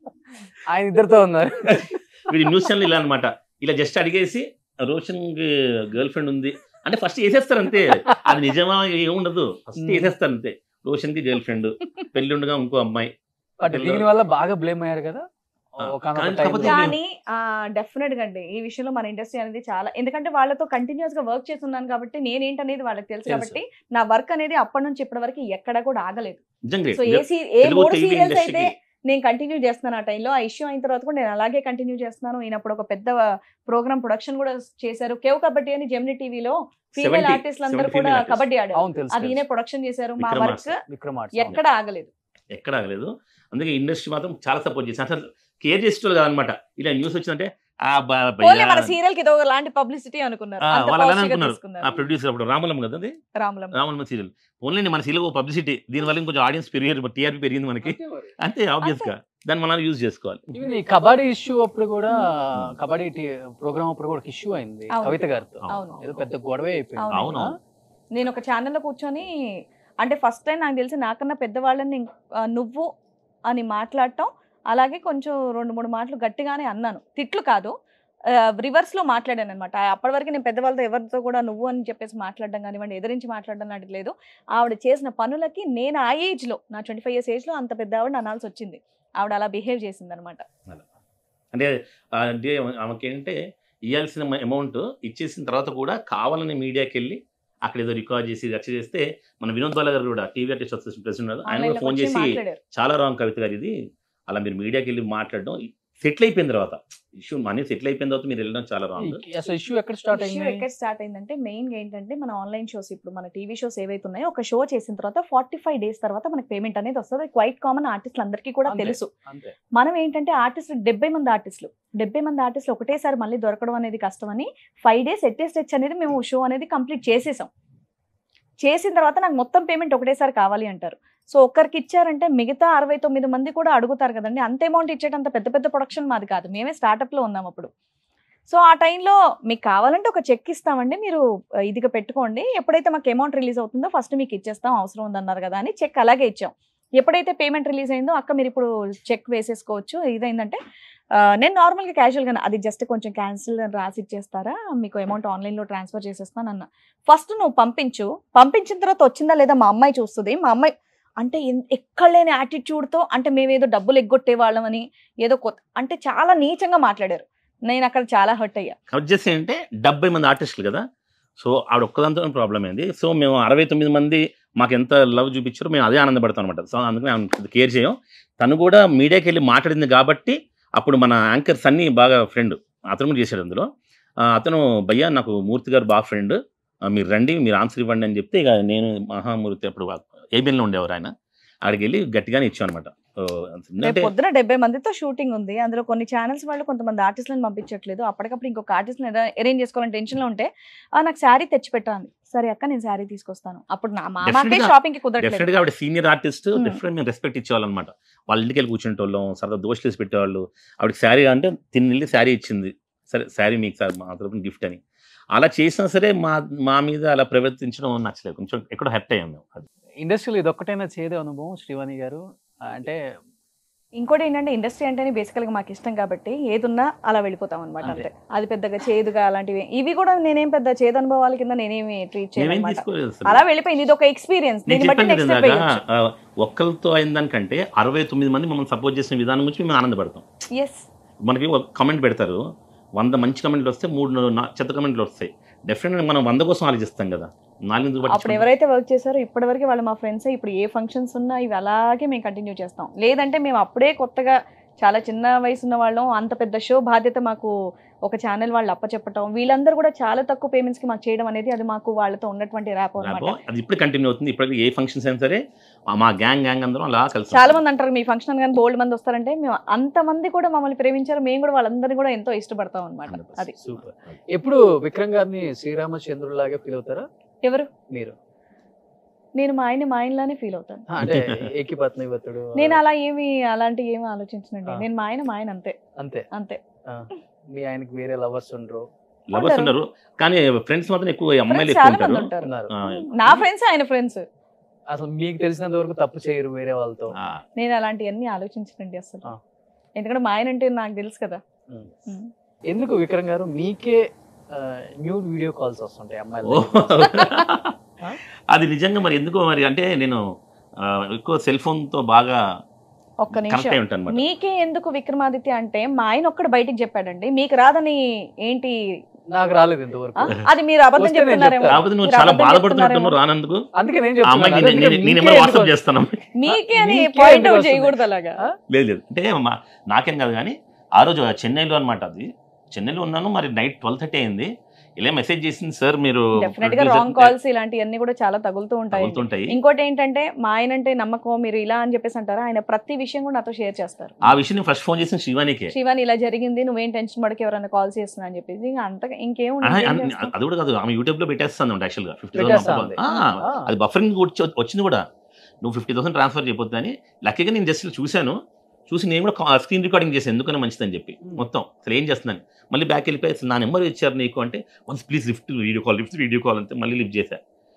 ఆయన ఇద్దరితో ఉన్నారు వీడి న్యూస్ ఛానల్ ఇలా అనమాట ఇలా జస్ట్ అడిగేసి రోషన్ గర్ల్ ఫ్రెండ్ ఉంది అంటే ఫస్ట్ వేసేస్తారు అంతే అది నిజమా ఏముండదు ఫస్ట్ Hmm. వేసేస్తారు అంతే రోషన్ కి గర్ల్ ఫ్రెండ్ పెళ్లి ఉండగా ఇంకో అమ్మాయి బట్ దీని వల్ల బాగా బ్లేమ్ అయ్యారు కదా ఆ, ఒకనొక కానీ time కాకపోతే లో. కానీ డెఫినెట్ గా అండి ఈ విషయంలో మన ఇండస్ట్రీ అనేది చాలా ఎందుకంటే వాళ్ళతో కంటిన్యూస్ గా వర్క్ చేస్తున్నాను కాబట్టి నేనేంటనేది వాళ్ళకి తెలుసు తెలుసు. కాబట్టి నా వర్క్ అనేది అప్పటి నుంచి ఇప్పటి వరకు ఎక్కడ కూడా ఆగలేదు నిజంగా సో ఏ సీ- ఏ తెలుగు మూడు టీవీ సీరియల్స్ అయితే ఇండస్ట్రీకి నేను కంటిన్యూ చేస్తున్నాను ఆ టైంలో ఆ ఇష్యూ అయిన తర్వాత కూడా నేను అలాగే కంటిన్యూ చేస్తున్నాను ఈయనప్పుడు ఒక పెద్ద ప్రోగ్రామ్ ప్రొడక్షన్ కూడా చేశారు కేవ్ కబడ్డీ అని జెమిని టీవీలో ఫీమేల్ 70 ఆర్టిస్టులు అందరూ 70 కూడా female artists. కబడ్డీ ఆడారు అవును తెలుసు అది ఈయన ప్రొడక్షన్ చేశారు మా Vikram work arts. Vikram arts ఎక్కడ ఆగలేదు ఎక్కడ ఆగలేదు అందుకే ఇండస్ట్రీ మాత్రం చాలా సపోర్ట్ చేసి అసలు కేర్ చేసేవాళ్ళు కాదనమాట ఇలా న్యూస్ వచ్చిందంటే ఆ బ- పోలే మన భయ్యా, సీరియల్ కి ఇదో లాంటి పబ్లిసిటీ అనుకున్నారు ఆ, అంత వాళ్ళు అలానే positive గా అనుకున్నారు. తీసుకున్నారు. ఆ ప్రొడ్యూసర్ అప్పుడు రామలం కదా అది రాములం రామలం సీరియల్ ఓన్లీ మన సీరియల్ పబ్లిసిటీ దీనివల్ల ఇంకొంచెం ఆడియన్స్ పెరిగారు టీఆర్పీ పెరిగింది మనకి అంతే ఆబ్వియస్ గా దాన్ని మనం యూజ్ చేసుకోవాలి ఈవెన్ ఈ కబడ్డీ ఇష్యూ అప్పుడు కూడా కబడ్డీ ప్రోగ్రామ్ అప్పుడు కూడా ఇష్యూ అయింది అవును. కవిత గారితో అవును ఏదో పెద్ద గొడవే అయిపోయింది అవును. అవును నేను ఒక ఛానల్లో కూర్చొని అంటే ఫస్ట్ టైం నాకు తెలిసి నాకన్నా పెద్దవాళ్ళని ఆ, నువ్వు అని మాట్లాడటం అలాగే కొంచెం రెండు మూడు మాటలు గట్టిగానే అన్నాను తిట్లు కాదు రివర్స్ లో మాట్లాడాను అనమాట అప్పటి వరకు నేను పెద్దవాళ్ళతో ఎవరితో కూడా నువ్వు అని చెప్పేసి మాట్లాడడం కానివ్వండి ఎదిరించి మాట్లాడడం లాంటిది లేదు ఆవిడ చేసిన పనులకి నేను ఆ ఏజ్ లో నా ట్వంటీ ఫైవ్ ఇయర్స్ ఏజ్ లో అంత పెద్ద ఆవిడ అనాల్సి వచ్చింది ఆవిడ అలా బిహేవ్ చేసింది అనమాట అంటే ఆ, అంటే ఆమెకి ఏంటంటే ఇవ్వాల్సిన అమౌంట్ ఇచ్చేసిన తర్వాత కూడా కావాలని మీడియాకి వెళ్ళి అక్కడ ఏదో రికార్డ్ చేసి రచ్చ చేస్తే మన వినోద్ బాల గారు కూడా టీవీ ఆర్టిస్ట్ అసోసియేషన్ ప్రెసిడెంట్ ఉన్నారు ఆయన కూడా ఫోన్ చేసి మాట్లాడారు చాలా రాంగ్ కవిత గారు ఇది అలా మీరు మీడియాకి వెళ్ళి మాట్లాడడం సెటిల్ అయిపోయిన తర్వాత ఇష్యూ మనీ సెటిల్ అయిపోయిన తర్వాత మీరు వెళ్ళడం చాలా రాంగ్ ఈ- అసలు ఇష్యూ ఎక్కడ స్టార్ట్ ఇష్యూ అయింది ఎక్కడ స్టార్ట్ అయిందంటే మెయిన్ గా ఏంటంటే మన ఆన్లైన్ షోస్ ఇప్పుడు మన టీవీ షోస్ ఏవైతే ఉన్నాయో ఒక షో చేసిన తర్వాత ఫార్టీ ఫైవ్ డేస్ తర్వాత మనకి పేమెంట్ అనేది వస్తుంది క్వైట్ కామన్ ఆర్టిస్టులు అందరికీ కూడా అంతే. తెలుసు అంతే మనం ఏంటంటే ఆర్టిస్టులు డెబ్బై మంది ఆర్టిస్టులు డెబ్బై మంది ఆర్టిస్టులు ఒకటేసారి మళ్ళీ దొరకడం అనేది కష్టమని ఫైవ్ డేస్ ఎట్టే స్టెచ్ అనేది మేము షో అనేది కంప్లీట్ చేసేసాం చేసిన తర్వాత నాకు మొత్తం పేమెంట్ ఒకటేసారి కావాలి అంటారు సో ఒక్కరికి ఇచ్చారంటే మిగతా అరవై తొమ్మిది మంది కూడా అడుగుతారు కదండి అంత అమౌంట్ ఇచ్చేటంత పెద్ద పెద్ద ప్రొడక్షన్ మాది కాదు మేమే స్టార్టప్లో ఉన్నాం అప్పుడు సో ఆ టైంలో మీకు కావాలంటే ఒక చెక్ ఇస్తామండి మీరు ఆ, ఇదిగా పెట్టుకోండి ఎప్పుడైతే మాకు అమౌంట్ రిలీజ్ అవుతుందో ఫస్ట్ మీకు ఇచ్చేస్తాం అవసరం ఉందన్నారు కదా అని చెక్ అలాగే ఇచ్చాం ఎప్పుడైతే పేమెంట్ రిలీజ్ అయిందో అక్క మీరు ఇప్పుడు చెక్ వేసేసుకోవచ్చు ఇదైందంటే ఆ, నేను నార్మల్గా క్యాజువల్గా అది జస్ట్ కొంచెం క్యాన్సిల్ రాసి ఇచ్చేస్తారా మీకు అమౌంట్ ఆన్లైన్లో ట్రాన్స్ఫర్ చేసేస్తాను అన్న ఫస్ట్ నువ్వు పంపించు పంపించిన తర్వాత వచ్చిందా లేదా మా అమ్మాయి చూస్తుంది మా అమ్మాయి అంటే ఎన్- ఎక్కడ లేని యాటిట్యూడ్తో అంటే మేమేదో డబ్బులు ఎగ్గొట్టే వాళ్ళమని ఏదో కొత్త అంటే చాలా నీచంగా మాట్లాడారు నేను అక్కడ చాలా హర్ట్ అయ్యా వచ్చేసి అంటే డెబ్బై మంది ఆర్టిస్టులు కదా సో ఆవిడ ఒక్కదాంతో ప్రాబ్లం అయింది సో మేము అరవై తొమ్మిది మంది మాకు ఎంత లవ్ చూపించారో మేము అదే ఆనందపడతాం అనమాట సో అందుకని ఆమె కేర్ చేయం తను కూడా మీడియాకి వెళ్ళి మాట్లాడింది కాబట్టి అప్పుడు మన యాంకర్ సన్నీ బాగా ఫ్రెండ్ అతను కూడా చేశాడు అందులో ఆ, అతను భయ్యా నాకు మూర్తి గారు బాగా ఫ్రెండ్ మీరు రండి మీరు ఆన్సర్ ఇవ్వండి అని చెప్తే ఇక నేను మహామూర్తి అప్పుడు ఏబిఎన్లో ఉండేవారు ఆయన అక్కడికి వెళ్ళి గట్టిగానే ఇచ్చాం అనమాట రేపు అంటే పొద్దున డెబ్బై మందితో షూటింగ్ ఉంది అందులో కొన్ని ఛానల్స్ వాళ్ళు కొంతమంది ఆర్టిస్టులను పంపించట్లేదు అప్పటికప్పుడు ఇంకొక ఆర్టిస్ట్ అరేంజ్ చేసుకోవాలని టెన్షన్ లో ఉంటే "ఆ, నాకు శారీ తెచ్చి పెట్టాలి సరే అక్క నేను శారీ తీసుకొస్తాను అప్పుడు నా మామాకే Definitely గా- షాపింగ్ కి డెఫినెట్ కుదరట్లేదు గా ఆవిడ సీనియర్ ఆర్టిస్ట్ Hmm. డెఫినెట్ మేము రెస్పెక్ట్ ఇచ్చేవాళ్ళం అనమాట వాళ్ళ ఇంటికి వెళ్ళి కూర్చుంటోళ్ళం సరదా దోషలు వేసి పెట్టేవాళ్ళు ఆవిడకి శారీ అంటే తిని వెళ్ళి శారీ ఇచ్చింది సరే శారీ మీకు సార్ మా తరపున గిఫ్ట్ అని అలా చేసినా సరే మా మా మీద అలా ప్రవర్తించడం నచ్చలేదు కొంచెం ఎక్కడో హెర్ట్ అయ్యాం మేము అది. ఇండస్ట్రీలో ఇది ఒక్కటైనా చేదే అనుభవం శ్రీవాణి గారు ఆ, అంటే ఇంకోటి ఏంటంటే ఇండస్ట్రీ అంటేనే బేసికల్ గా మాకు ఇష్టం కాబట్టి ఏదున్నా అలా వెళ్ళిపోతాం అనమాట అంతే. అంతే అది పెద్దగా చేదుగా అలాంటివి ఇవి కూడా నేనేం పెద్ద చేదు అనుభవాల కింద నేనేమి ట్రీట్ మేమేం చేయను తీసుకోలేదు అసలు. అలా వెళ్ళిపోయింది ఇది ఒక ఎక్స్పీరియన్స్ నేను దీన్ని బట్టి చెప్పాను నెక్స్ట్ కదా స్టెప్ ఇందాక, వేయొచ్చు ఆ, ఒక్కరితో అయిన దానికంటే అరవై తొమ్మిది మంది మమ్మల్ని సపోర్ట్ చేసిన విధానం గురించి మేము ఆనందపడతాం ఎస్ మనకి ఒక కమెంట్ పెడతారు వంద మంచి కమెంట్లు వస్తే మూడు నా- చెత్త కమెంట్లు వస్తాయి డెఫినెట్గా మనం వంద కోసం ఆలోచిస్తాం కదా నాలుగు ఎందుకు అప్పుడు పట్టించుకుంటాం? ఎవరైతే వర్క్ చేశారో ఇప్పటి వరకు వాళ్ళు మా ఫ్రెండ్స్ ఇప్పుడు ఏ ఫంక్షన్స్ ఉన్నా ఇవి అలాగే మేము కంటిన్యూ చేస్తాం లేదంటే మేము అప్పుడే కొత్తగా చాలా చిన్న వయసు ఉన్న వాళ్ళం అంత పెద్ద షో బాధ్యత మాకు ఒక ఛానల్ వాళ్ళు అప్పచెప్పటం వీళ్ళందరూ కూడా చాలా తక్కువ పేమెంట్స్ కి మాకు చేయడం అనేది అది మాకు వాళ్ళతో ఉన్నటువంటి ర్యాప్ రాబో, అనమాట అది ఇప్పుడు కంటిన్యూ అవుతుంది ఇప్పటికి ఏ ఫంక్షన్స్ అయినా సరే ఆ మా గ్యాంగ్ గ్యాంగ్ అందరం అలా కలిసి చాలా మంది అంటారు మీ ఫంక్షన్ కానీ బోల్డ్ మంది వస్తారంటే మేము అంత మంది కూడా మమ్మల్ని ప్రేమించారు మేము కూడా వాళ్ళందరినీ కూడా ఎంతో ఇష్టపడతాం అనమాట అది సూపర్ ఎప్పుడు విక్రమ్ గారిని శ్రీరామచంద్రులాగా ఫీల్ అవుతారా ఎవరు మీరు నేను మా ఆయన మా ఆయనలానే ఫీల్ అవుతాను ఆ, అంటే ఏకీపత్ని ఇవ్వతుడు నేను అలా ఏమి అలాంటి ఏమి ఆలోచించనండి ఆ. నేను మా ఆయన మా ఆయన అంతే అంతే అంతే ఆ, మీ ఆయనకి వేరే లవర్స్ ఉండరు లవర్స్ ఉంటారు. ఉన్నారు కానీ ఫ్రెండ్స్ మాత్రం ఎక్కువ అమ్మాయిలు Friends ఎక్కువ చాలా మంది ఉంటారు ఉంటారు ఉన్నారు ఆ, నా ఫ్రెండ్స్ ఆయన ఫ్రెండ్స్ అసలు మీకు తెలిసినంత వరకు తప్పు చేయరు వేరే వాళ్ళతో ఆ, నేను అలాంటివన్నీ ఆలోచించనండి అసలు ఆ. ఎందుకంటే మా ఆయన అంటే నాకు తెలుసు కదా ఉమ్. ఉమ్. ఎందుకు విక్రమ్ గారు మీకే న్యూ వీడియో కాల్స్ వస్తుంటాయి ఓ. అమ్మాయిలు అది నిజంగా మరి ఎందుకో మరి అంటే నేను ఆ, ఎక్కువ సెల్ ఫోన్ తో బాగా ఒక్క కనెక్ట్ నిమిషం అయి ఉంటాను అనమాట మీకే ఎందుకు విక్రమాదిత్య అంటే మా ఆయన ఒక్కడు బయటికి చెప్పాడండి మీకు రాదని ఏంటి నాకు రాలేదు ఆ? ఇంతవరకు అది మీరు అబద్ధం వస్తే నేను చెప్తున్నారేమో చెప్తా. కాకపోతే నువ్వు మీరు చాలా అబద్ధం బాధపడుతున్నట్టు చెప్తున్నారేమో. రానందుకు అందుకే నేను ఆ చెప్తున్నాను. అమ్మాయికి అందుకే నేను- నేను మీకే నెంబర్ వాట్సాప్ ఎందుకు చేస్తాను మీకే అని మీకే పాయింట్ ఎందుకు అవుట్ వస్తుంది? చేయకూడదు అలాగా ఆ? లేదు లేదు అంటే మా- నాకేం కాదు కానీ ఆ రోజు చెన్నైలో అనమాట అది చెన్నైలో ఉన్నాను మరి నైట్ ట్వెల్వ్ థర్టీ అయింది ఇలా మెసేజ్ చేసింది సార్ మీరు డెఫినెట్ గా producer రాంగ్ కాల్స్ ఇలాంటివన్నీ కూడా చాలా తగులుతూ ఉంటాయి తగులుతుంటాయి ఇంకోటి ఏంటంటే మా ఆయన అంటే నమ్మకం మీరు ఇలా అని చెప్పేసి అంటారా ఆయన ప్రతి విషయం కూడా నాతో షేర్ చేస్తారు ఆ విషయం నేను ఫస్ట్ ఫోన్ చేసిన శివానికే శివాని ఇలా జరిగింది నువ్వేం టెన్షన్ పడక ఎవరైనా కాల్ చేస్తున్నా అని చెప్పేసి ఇంకా అంత ఇంకేం ఆ, ఉండదు, ఏం అన్- చేస్తాం? అది కూడా కాదు ఆమె యూట్యూబ్ లో పెట్టేస్తాను యాక్చువల్ గా ఫిఫ్టీ పెట్టేస్తాంది. ఆ. అది బఫరింగ్ వచ్చింది కూడా నువ్వు ఫిఫ్టీ థౌసండ్ ట్రాన్స్ఫర్ చేయబోద్దు అని లక్కీగా నేను జస్ట్ చూశాను చూసి నేను కూడా స్క్రీన్ రికార్డింగ్ చేశాను ఎందుకని మంచిదని చెప్పి మొత్తం అసలు ఏం చేస్తున్నాను మళ్ళీ బ్యాక్ వెళ్ళిపోయి అసలు నా నెంబర్ ఇచ్చారు నీకు అంటే once please lift video call lift video call అంటే మళ్ళీ లిఫ్ట్ చేశా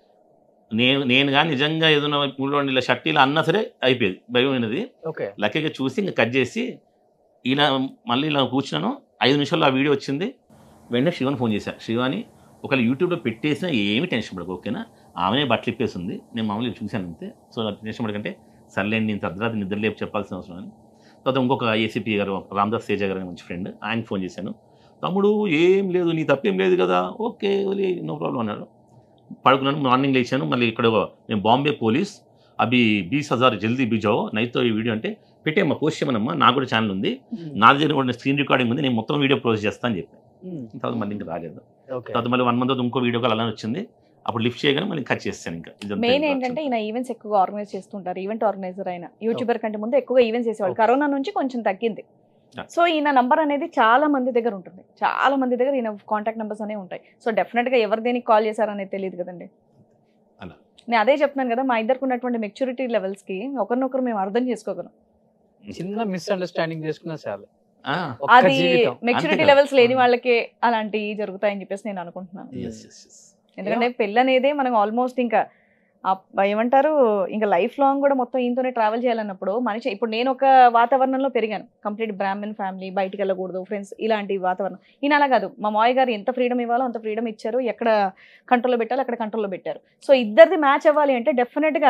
నేను నేను కానీ నిజంగా ఏదైనా మూడు ఇలా షర్ట్ ఇలా అన్నా సరే అయిపోయేది భయం అయినది ఓకే లక్కీగా చూసి ఇంకా కట్ చేసి ఇలా మళ్ళీ ఇలా కూర్చున్నాను ఐదు నిమిషాల్లో ఆ వీడియో వచ్చింది వెంటనే శివని ఫోన్ చేశా శివాని ఒకవేళ యూట్యూబ్లో పెట్టేసినా ఏమీ టెన్షన్ పడకు ఓకేనా ఆమెనే బట్టలు ఇప్పేసింది నేను మామూలుగా చూశాను అంతే సో టెన్షన్ పడకంటే సర్లేండి నేను అర్ధరాత్రి నిద్ర లేపు చెప్పాల్సిన అవసరం అని తర్వాత ఇంకొక ఏసీపీ గారు రామదాస్ తేజ గారు అనే మంచి ఫ్రెండ్ ఆయనకి ఫోన్ చేశాను తమ్ముడు ఏం లేదు నీ తప్పేం లేదు కదా ఓకే నో ప్రాబ్లం అన్నాడు పడుకున్నాను మార్నింగ్ లేచాను మళ్ళీ ఇక్కడ నేను బాంబే పోలీస్ అభి బీస్ హజార్ జల్దీ బిజావో నైతో ఈ వీడియో అంటే పెట్టేమ్మా పోస్ట్ చేయమనమ్మా నాకు కూడా ఛానల్ ఉంది నా దగ్గర కూడా స్క్రీన్ రికార్డింగ్ ఉంది నేను మొత్తం వీడియో పోస్ట్ చేస్తాను అని చెప్పాను తర్వాత మళ్ళీ ఇంకా రాలేదు ఓకే తర్వాత మళ్ళీ వన్ మంత్ ఇంకో వీడియో కాల్ అలా వచ్చింది అప్పుడు లిఫ్ట్ చేయగానే మళ్ళీ కట్ చేస్తాను ఇంకా ఇదంతా మెయిన్ ఇంకా ఏంటంటే ఈయన ఈవెంట్స్ ఎక్కువగా ఆర్గనైజ్ చేస్తుంటారు ఈవెంట్ ఆర్గనైజర్ అయిన యూట్యూబర్ కంటే ముందు ఎక్కువగా ఈవెంట్స్ చేసేవాళ్ళు Okay. కరోనా నుంచి కొంచెం తగ్గింది Yeah. సో ఈయన నంబర్ అనేది చాలా మంది దగ్గర ఉంటుంది చాలా మంది దగ్గర ఈయన కాంటాక్ట్ నెంబర్స్ అనేవి ఉంటాయి సో డెఫినెట్ గా ఎవరు దేనికి కాల్ చేశారనేది తెలియదు కదండి అలా. నేను అదే చెప్తున్నాను కదా మా ఇద్దరికి ఉన్నటువంటి మెచ్యూరిటీ లెవెల్స్ కి ఒకరినొకరు మేము అర్థం చేసుకోగలం చిన్న మిస్అండర్స్టాండింగ్ చేసుకున్నా చాలు ఆ, ఒక్క అది జీవితం మెచ్యూరిటీ అంతే కదా. లెవెల్స్ లేని వాళ్ళకే అలాంటివి జరుగుతాయని చెప్పేసి నేను అనుకుంటున్నాను yes, yes, yes. ఎందుకంటే పెళ్ళి అనేది మనం ఆల్మోస్ట్ ఇంకా ఆ- ఏమంటారు ఇంకా లైఫ్ లాంగ్ కూడా మొత్తం ఈయనతోనే ట్రావెల్ చేయాలన్నప్పుడు మనిషి ఇప్పుడు నేను ఒక వాతావరణంలో పెరిగాను కంప్లీట్ బ్రాహ్మణ్ ఫ్యామిలీ బయటికి వెళ్ళకూడదు ఫ్రెండ్స్ ఇలాంటి వాతావరణం ఈయన అలా కాదు మా మావయ్య గారు ఎంత ఫ్రీడమ్ ఇవ్వాలో అంత ఫ్రీడమ్ ఇచ్చారు ఎక్కడ కంట్రోల్లో పెట్టాలో అక్కడ కంట్రోల్లో పెట్టారు సో ఇద్దరిది మ్యాచ్ అవ్వాలి అంటే డెఫినెట్గా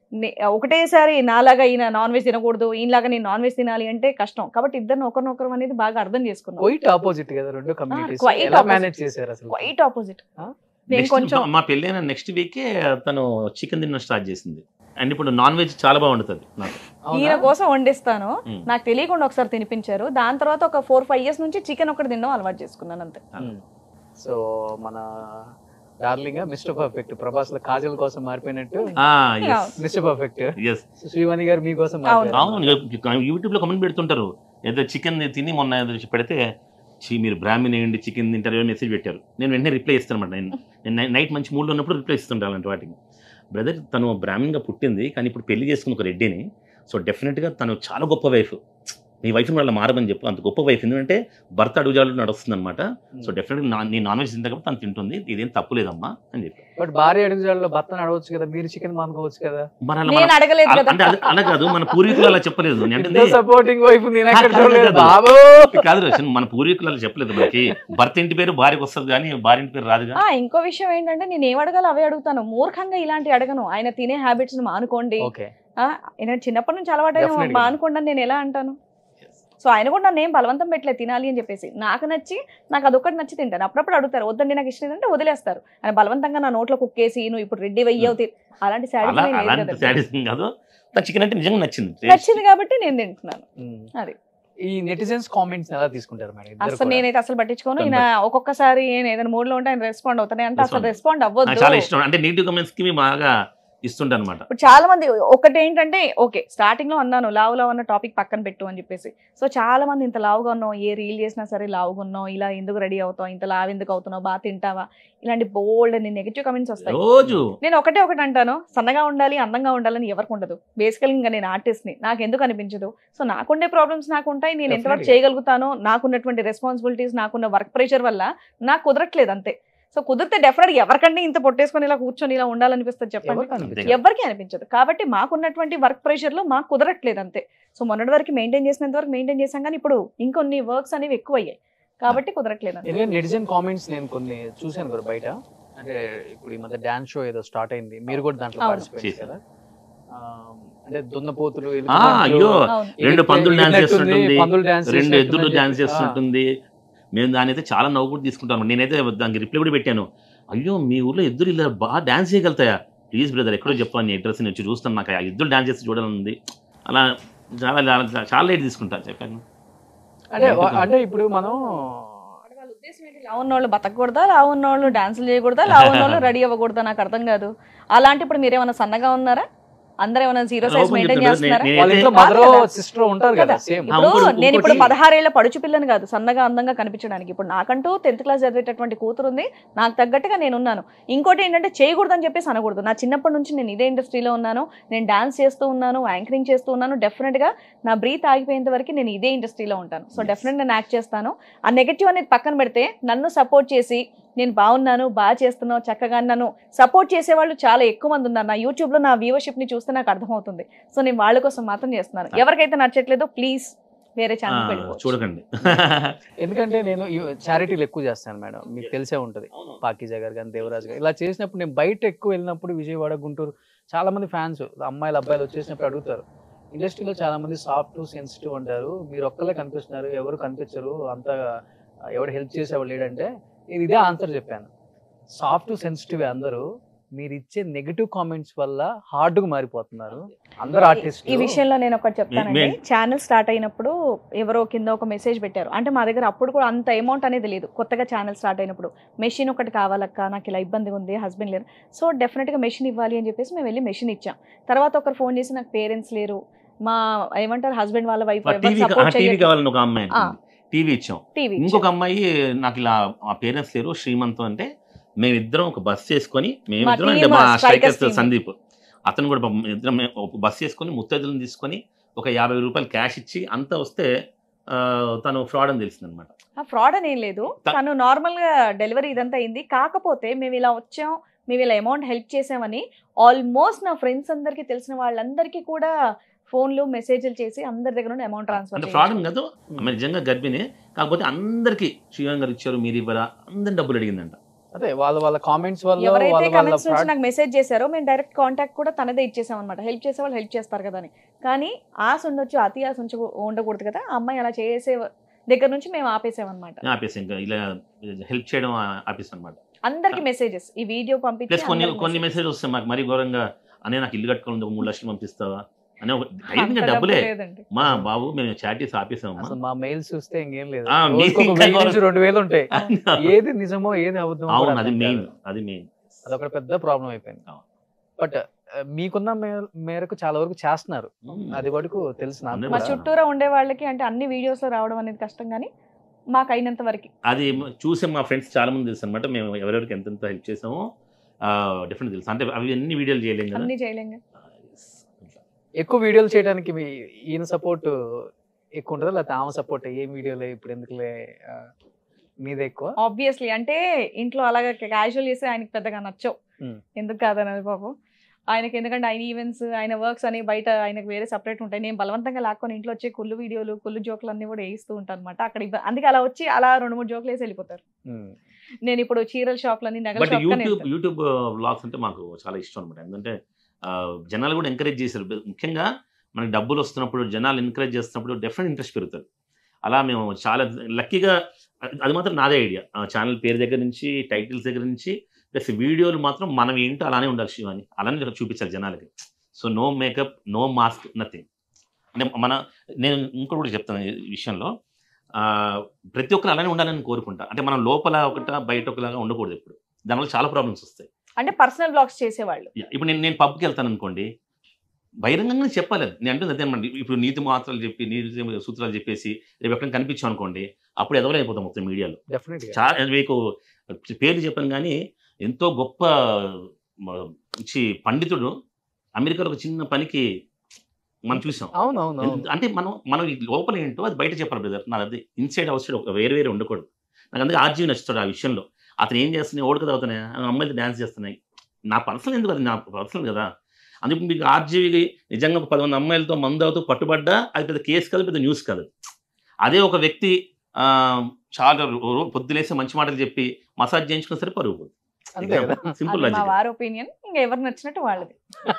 ఒకటేసారి నాలాగా ఈయన నాన్ వెజ్ తినకూడదు ఈయనలాగా నేను నాన్ వెజ్ తినాలి అంటే కష్టం కాబట్టి ఇద్దరిని ఒకరినొకరు అనేది బాగా అర్థం చేసుకున్నాం క్వైట్ ఆపోజిట్ కదా రెండు కమ్యూనిటీస్ quite ఎలా opposite. మేనేజ్ చేశారు అసలు క్వైట్ ఆపోజిట్ Huh? నేను Next కొంచెం మా- మా పెళ్ళైన నెక్స్ట్ వీకే తను చికెన్ తినడం స్టార్ట్ చేసింది అండ్ ఇప్పుడు నాన్ వెజ్ చాలా బాగుంటుంది నాకు అవునా? ఈయన కోసం వండిస్తాను మ్మ్. నాకు తెలియకుండా ఒకసారి తినిపించారు దాని తర్వాత ఒక ఫోర్ ఫైవ్ ఇయర్స్ నుంచి చికెన్ ఒకటి తినడం అలవాటు చేసుకున్నాను అంతే మ్మ్. సో మన డార్లింగ్ మిస్టర్ పర్ఫెక్ట్ ప్రభాస్ లో కాజల్ కోసం మారిపోయినట్టు మిస్టర్ పర్ఫెక్ట్ ఎస్ శ్రీవాణి గారు మీకోసం అవును. మారిపోయారు. అవును యూట్యూబ్ లో కమెంట్ పెడుతుంటారు ఏదో చికెన్ తిని మొన్న ఏదో పెడితే చీ మీరు బ్రాహ్మణ్ ఏంటి చికెన్ తింటారు మెసేజ్ పెట్టారు నేను వెంటనే రిప్లై ఇస్తాను అనమాట నేను నేను నైట్ మంచి మూడ్లో ఉన్నప్పుడు రిప్లై ఇస్తుంటాను అలాంటి వాటికి బ్రదర్ తను బ్రాహ్మణ్గా పుట్టింది కానీ ఇప్పుడు పెళ్లి చేసుకున్న ఒక రెడ్డిని సో డెఫినెట్గా తను చాలా గొప్ప వైఫ్ మీ వైఫ్ని వాళ్ళ మారమని చెప్పు అంత గొప్ప వైఫ్ ఎందుకంటే భర్త అడుగుజాలు నడుస్తుంది అనమాట సో డెఫినెట్గా నా నీ నాన్ వెజ్ తింటా కాబట్టి తను తింటుంది ఇదేం తప్పులేదమ్మా అని చెప్పి బట్ భార్య అడుగుజాడలో భర్తను అడగవచ్చు కదా మీరు చికెన్ మానుకోవచ్చు కదా మరి అలా నేను మన- అడగలేదు అలా- కదా అంటే అది- అలా కాదు మన పూర్వీకులు అలా చెప్పలేదు నేను అంటుంది సపోర్టింగ్ వైఫ్ నేను ఎక్కడ కాదు, చూడలేదు కాదు. బాబు కాదు రోషన్ మన పూర్వీకులు అలా చెప్పలేదు మనకి భర్త ఇంటి పేరు భార్యకు వస్తుంది కానీ భార్య ఇంటి పేరు రాదుగా ఆ, ఇంకో విషయం ఏంటంటే నేను ఏం అడగాలో అవే అడుగుతాను మూర్ఖంగా ఇలాంటి అడగను ఆయన తినే హ్యాబిట్స్ మానుకోండి ఓకే ఆ, ఆయన చిన్నప్పటి నుంచి అలవాటు Definitely గా. మానుకోండి అని నేను ఎలా అంటాను సో ఆయన కూడా నన్ను ఏం బలవంతం పెట్టలేదు తినాలి అని చెప్పేసి నాకు నచ్చి నాకు అదొకటి నచ్చి తింటాను అప్పుడప్పుడు అడుగుతారు వద్దండి నాకు ఇష్టం లేదంటే వదిలేస్తారు ఆయన బలవంతంగా నా నోట్లో కుక్కేసి నువ్వు ఇప్పుడు రెడ్డి వెయ్యవు తి- అలాంటి అలా శాడిజం అలాంటి శాడిజం కాదు చికెన్ అంటే నిజంగా నచ్చింది నచ్చింది కాబట్టి నేను తింటున్నాను అది. ఈ నెటిజన్స్ కామెంట్స్ ఎలా తీసుకుంటారు మేడం ఇద్దరు అసలు కూడా? నేనైతే అసలు పట్టించుకోను ఈయన ఒక్కొక్కసారి నేను ఏదైనా మూడ్ లో ఉంటే ఆయన రెస్పాండ్ అవుతానే అంటే అసలు Respond. రెస్పాండ్ నాకు అవ్వద్దు చాలా ఇష్టం అంటే నీటి కమెంట్స్ కి మేము బాగా ఇస్తుంటా అనమాట ఇప్పుడు చాలా మంది ఒకటి ఏంటంటే ఓకే స్టార్టింగ్ లో అన్నాను లావు లావు అన్న టాపిక్ పక్కన పెట్టు అని చెప్పేసి సో చాలా మంది ఇంత లావుగా ఉన్నావు ఏ రీల్ చేసినా సరే లావుగా ఉన్నావు ఇలా ఎందుకు రెడీ అవుతావు ఇంత లావు ఎందుకు అవుతున్నావు బాగా తింటావా ఇలాంటి బోల్డ్ అన్ని నెగిటివ్ కమెంట్స్ వస్తాయి రోజు నేను ఒకటే ఒకటి అంటాను సన్నగా ఉండాలి అందంగా ఉండాలని ఎవరికి ఉండదు బేసికల్ ఇంకా నేను ఆర్టిస్ట్ని నాకు ఎందుకు అనిపించదు సో నాకుండే ప్రాబ్లమ్స్ నాకు ఉంటాయి నేను ఎంతవరకు Definitely. చేయగలుగుతానో నాకున్నటువంటి రెస్పాన్సిబిలిటీస్ నాకున్న వర్క్ ప్రెషర్ వల్ల నాకు కుదరట్లేదు అంతే సో కుదిరితే డెఫినెట్ ఎవరికంటే ఇంత పొట్టేసుకొని ఇలా కూర్చొని ఇలా ఉండాలనిపిస్తుంది చెప్పండి ఎవరికి అనిపించదు. అంతే. ఎవరికి అనిపించదు కాబట్టి మాకున్నటువంటి వర్క్ ప్రెషర్ లో మాకు కుదరట్లేదు అంతే సో మొన్నటి వరకు మెయింటైన్ చేసినంత వరకు మెయింటైన్ చేసాం కానీ ఇప్పుడు ఇంకొన్ని వర్క్స్ అనేవి ఎక్కువ అయ్యాయి కాబట్టి కుదరట్లేదు అంతే. ఎందుకంటే నెటిజన్ కామెంట్స్ నేను కొన్ని చూశాను కూడా బయట అంటే ఇప్పుడు ఈ మధ్య డాన్స్ షో ఏదో స్టార్ట్ అయింది మీరు కూడా దాంట్లో అవును. పార్టిసిపేట్ చేశాను. కదా ఆ, అంటే దున్నపోతులు ఆ, ఎలుగుబంట్లు, అయ్యో అవును రెండు పందులు డాన్స్ ఎగిరినట్టుంది, చేస్తుంటుంది పందులు డాన్స్ రెండు చేసినట్టుంది ఎద్దులు అని డాన్స్ చెప్పి. ఆ, చేస్తుంటుంది మేము దాని అయితే చాలా నవ్వు కూడా తీసుకుంటాము నేనైతే దానికి రిప్లై కూడా పెట్టాను అయ్యో మీ ఊర్లో ఎద్దులు ఇలా బాగా డాన్స్ చేయగలుగుతాయా ప్లీజ్ బ్రదర్ ఎక్కడో చెప్పాను నీ అడ్రస్ నేను వచ్చి చూస్తాను నాకు ఆ ఎద్దులు డాన్స్ చేసి చూడాలనుంది అలా చాలా చాలా- చాలా లేట్ తీసుకుంటా చెప్పాను అంటే అంటే ఇప్పుడు మనం వాళ్ళ ఉద్దేశం ఏంటి? లావు ఉన్నోళ్ళు బతకూడదా లావు ఉన్నోళ్ళు డాన్సులు చేయకూడదా లావు ఉన్నోళ్ళు రెడీ అవ్వకూడదా నాకు అర్థం కాదు అలాంటి ఇప్పుడు మీరేమైనా సన్నగా ఉన్నారా అందరూ ఏమైనా జీరో సైజ్ ఓపెన్ మెయింటైన్ చెప్తున్నా, చేస్తున్నారా నేను- వాళ్ళ ఇంట్లో నేనైతే- మదర్ కదా. సిస్టర్ ఉంటారు కదా కదా. సేమ్ ఆ, ఇప్పుడు ఇంకోటి- నేను ఇప్పుడు ఇంకోటి- పదహారేళ్ల పడుచు పిల్లని కాదు సన్నగా అందంగా కనిపించడానికి ఇప్పుడు నాకంటూ టెన్త్ క్లాస్ చదివేటటువంటి కూతురు ఉంది నాకు తగ్గట్టుగా నేను ఉన్నాను ఇంకోటి ఏంటంటే చేయకూడదని చెప్పేసి అనకూడదు నా చిన్నప్పటి నుంచి నేను ఇదే ఇండస్ట్రీలో ఉన్నాను నేను డాన్స్ చేస్తూ ఉన్నాను యాంకరింగ్ చేస్తూ ఉన్నాను డెఫినెట్ గా నా బ్రీత్ ఆగిపోయేంత వరకు నేను ఇదే ఇండస్ట్రీలో ఉంటాను సో Yes. డెఫినెట్ నేను యాక్ట్ చేస్తాను ఆ నెగటివ్ అనేది పక్కన పెడితే నన్ను సపోర్ట్ చేసి నేను బాగున్నాను బాగా చేస్తున్నావు చక్కగా నన్ను సపోర్ట్ చేసేవాళ్ళు చాలా ఎక్కువ మంది ఉన్నారు నా యూట్యూబ్ లో నా వ్యూవర్షిప్ ని చూస్తే నాకు అర్థమవుతుంది సో నేను వాళ్ళ కోసం మాత్రం చేస్తున్నాను ఎవరికైతే నచ్చట్లేదో ప్లీజ్ వేరే ఆ, ఛానల్ పెట్టుకోవచ్చు చూడకండి ఎందుకంటే నేను చారిటీలు ఎక్కువ చేస్తాను మేడం మీకు తెలిసే ఉంటది పాకీజా గారు కానీ దేవరాజ్ గారు ఇలా చేసినప్పుడు నేను బయట ఎక్కువ వెళ్ళినప్పుడు విజయవాడ గుంటూరు చాలా మంది ఫ్యాన్స్ అమ్మాయిలు అబ్బాయిలు వచ్చేసినప్పుడు అడుగుతారు ఇండస్ట్రీలో చాలా మంది సాఫ్ట్ సెన్సిటివ్ అంటారు మీరు ఒక్కలే కనిపిస్తున్నారు ఎవరు కనిపించరు అంత ఎవరు హెల్ప్ చేసేవాళ్ళు లేడంటే నేను ఇదే ఆన్సర్ చెప్పాను సాఫ్ట్ సెన్సిటివ్ అందరూ మీరు ఇచ్చే నెగిటివ్ కామెంట్స్ వల్ల హార్డ్ గా మారిపోతున్నారు అందరు ఆర్టిస్ట్ ఈ విషయంలో నేను ఒకటి చెప్తానండి మే- ఛానల్ స్టార్ట్ అయినప్పుడు ఎవరో కింద ఒక మెసేజ్ పెట్టారు అంటే మా దగ్గర అప్పుడు కూడా అంత అమౌంట్ అనేది లేదు కొత్తగా ఛానల్ స్టార్ట్ అయినప్పుడు మెషిన్ ఒకటి కావాలక్క నాకు ఇలా ఇబ్బంది ఉంది హస్బెండ్ లేరు సో డెఫినెట్గా మెషిన్ ఇవ్వాలి అని చెప్పేసి మేము వెళ్ళి మెషిన్ ఇచ్చాం తర్వాత ఒకరు ఫోన్ చేసి నాకు పేరెంట్స్ లేరు మా ఏమంటారు హస్బెండ్ వాళ్ళ వైఫ్ టీవీ టీవీ కావాలని ఒక అమ్మాయి ఆ. టీవీ ఇచ్చాం టీవీ ఇంకొక అమ్మాయి నాకు ఇలా మా పేరెంట్స్ లేరు శ్రీమంతం అంటే మేమిద్దరం ఒక బస్ చేసుకొని మేమిద్దరం team, అంటే మా strikers స్ట్రైకర్స్ team. సందీప్ అతను కూడా పాపం ఇద్దరం మే- ఒక బస్ చేసుకొని ముత్తైదులను తీసుకొని ఒక యాభై రూపాయలు క్యాష్ ఇచ్చి అంతా వస్తే ఆ, తను ఫ్రాడ్ అని తెలిసింది అనమాట ఫ్రాడ్ అని ఏం లేదు త- తను నార్మల్ గా డెలివరీ ఇదంతా అయింది కాకపోతే మేము ఇలా వచ్చాం మేము ఇలా అమౌంట్ హెల్ప్ చేసామని ఆల్మోస్ట్ నా ఫ్రెండ్స్ అందరికి తెలిసిన వాళ్ళందరికీ కూడా ఫోన్లు మెసేజ్లు చేసి అందరి దగ్గర నుండి అమౌంట్ అంటే ట్రాన్స్ఫర్ ఫ్రాడ్ అని కాదు ఆమె నిజంగా గర్భిణి కాకపోతే అందరికి శ్రీరామ్ గారు ఇచ్చారు మీరు ఇవ్వరా అందరి డబ్బులు అడిగిందంట అదే వాళ్ళ వాళ్ళ కామెంట్స్ వల్ల ఎవరైతే వాళ్ళ వాళ్ళ కమెంట్స్ నుంచి fraud- నాకు మెసేజ్ చేశారో మేము డైరెక్ట్ కాంటాక్ట్ కూడా తనదే ఇచ్చేసాం అనమాట హెల్ప్ చేసే వాళ్ళు హెల్ప్ చేస్తారు కదా అని కానీ ఆశ ఉండొచ్చు అతి ఆశ ఉంచ ఉండకూడదు కదా ఆ అమ్మాయి అలా చేసే దగ్గర నుంచి మేము ఆపేసామన్నమాట ఆపేసి ఇంకా ఇలా హెల్ప్ చేయడం ఆపేసి అనమాట అందరికి మెసేజెస్ ఈ వీడియో పంపించి ప్లస్ కొన్ని అందరికి కొన్ని messages. మెసేజ్ వస్తాయి మాకు మరీ ఘోరంగా అనే నాకు ఇల్లు కట్టుకోవాలి ఒక మూడు లక్షలు పంపిస్తావా అనే ఒక అంత ధైర్యంగా డబ్బు డబ్బులే లేదండి. మా బాబు మేము చాట్ చేసి ఆపేసామమ్మా అసలు మా మెయిల్స్ చూస్తే ఇంకేం లేదు ఆ, మీ- రోజుకొక ఇంకా వెయ్యి నుంచి రెండు వేలు ఉంటాయి అవును ఏది నిజమో ఏది అబద్ధమో కూడా అది అర్థం మెయిన్ కాదు. అది మెయిన్ అదొక పెద్ద ప్రాబ్లం అయిపోయింది అవును. బట్ మీకున్న మే- మేరకు చాలా వరకు చేస్తున్నారు అది వరకు తెలుసు నాకు అందరూ మా కూడా. చుట్టూరా ఉండే వాళ్ళకి అంటే అన్ని వీడియోస్ లో రావడం అనేది కష్టం కానీ మాకు అయినంత వరకు అది చూసే మా ఫ్రెండ్స్ చాలా మంది తెలుసు అనమాట మేము ఎవరెవరికి ఎంతెంత హెల్ప్ చేసామో డిఫరెంట్ తెలుసు అంటే అవి అన్ని వీడియోలు చేయలేం కదా అన్ని చేయలేం కదా. ఎక్కువ వీడియోలు చేయడానికి మీ ఈయన సపోర్ట్ ఎక్కువ ఉంటుందా లేకపోతే ఆమె సపోర్ట్ ఏం వీడియోలే ఇప్పుడు ఎందుకులే ఆ, మీదే ఎక్కువ ఆబ్వియస్లీ అంటే ఇంట్లో అలాగా క్యాజువల్ చేస్తే ఆయనకి పెద్దగా నచ్చవు Hmm. ఎందుకు కాదన్నది పాపం ఆయనకి ఎందుకంటే ఆయన ఈవెంట్స్ ఆయన వర్క్స్ అని బయట ఆయనకు వేరే సపరేట్ ఉంటాయి నేను బలవంతంగా లాక్కొని ఇంట్లో వచ్చే కుళ్ళు వీడియోలు కుళ్ళు జోకులు అన్ని కూడా వేయిస్తూ ఉంటాను అనమాట అక్కడ ఇబ్బ- అందుకే అలా వచ్చి అలా రెండు మూడు జోకులు వేసి వెళ్ళిపోతారు ఉమ్. నేను ఇప్పుడు చీరల షాప్లని నగల బట్ షాప్ యూట్యూబ్ యూట్యూబ్ బ్లాగ్స్ అంటే మాకు చాలా ఇష్టం అనమాట ఎందుకంటే ఆ, జనాలు కూడా ఎంకరేజ్ చేశారు ముఖ్యంగా మనకి డబ్బులు వస్తున్నప్పుడు జనాలు ఎంకరేజ్ చేస్తున్నప్పుడు డెఫినెట్ ఇంట్రెస్ట్ పెరుగుతుంది అలా మేము చాలా లక్కీగా అది మాత్రం నాదే ఐడియా ఛానల్ పేరు దగ్గర నుంచి టైటిల్స్ దగ్గర నుంచి ప్లస్ వీడియోలు మాత్రం మనం ఏంటో అలానే ఉండాలి శివాని అలానే చూపించాలి జనాలకి so no makeup no mask nothing అంటే మన నేను ఇంకోటి కూడా చెప్తాను ఈ విషయంలో ఆ, ప్రతి ఒక్కరు అలానే ఉండాలని కోరుకుంటా అంటే మనం లోపల ఒకట బయట ఒకలాగా ఉండకూడదు ఇప్పుడు దానివల్ల చాలా ప్రాబ్లమ్స్ వస్తాయి అంటే పర్సనల్ బ్లాగ్స్ చేసేవాళ్ళు యా, ఇప్పుడు నేను నేను పబ్కి వెళ్తాను అనుకోండి బహిరంగంగా చెప్పాలి అది. నేను అంటుంది అదే అనమాట ఇప్పుడు నీతి మాత్రలు చెప్పి నీతి సూత్రాలు చెప్పేసి రేపు ఎక్కడ కనిపించాం అనుకోండి అప్పుడు ఎదవలు అయిపోతాం మొత్తం మీడియాలో Definitely గా. చాలా మీకు పేర్లు చెప్పాను కానీ ఎంతో గొప్ప మ- మంచి పండితుడు అమెరికాలో ఒక చిన్న పనికి మనం చూసాం అవును అవును అవును ఎంత- అంటే మనం మనం ఈ లోపల ఏంటో అది బయట చెప్పాలి బ్రదర్ నాది అది ఇన్సైడ్ అవుట్ సైడ్ ఒక వేరే వేరే ఉండకూడదు నాకు అందుకే ఆర్జీవి నచ్చుతాడు ఆ విషయంలో అతను ఏం చేస్తున్నాయి ఓడక తాగుతున్నాయి అమ్మాయిలు డ్యాన్స్ చేస్తున్నాయి నా పర్సనల్ ఎందుకు అది నా పర్సనల్ కదా అందుకు మీకు ఆర్జీవి నిజంగా ఒక పది మంది అమ్మాయిలతో మందు అవుతూ పట్టుబడ్డా అది పెద్ద కేసు కాదు పెద్ద న్యూస్ కాదు అదే ఒక వ్యక్తి ఆ, చాలా రో- పొద్దులేసి మంచి మాటలు చెప్పి మసాజ్ చేయించుకున్న సరే పరుగు అంతే కదా సింపుల్ అది మా లాజిక్ వారి ఒపీనియన్ ఇంకా ఎవరు నచ్చినట్టు వాళ్ళది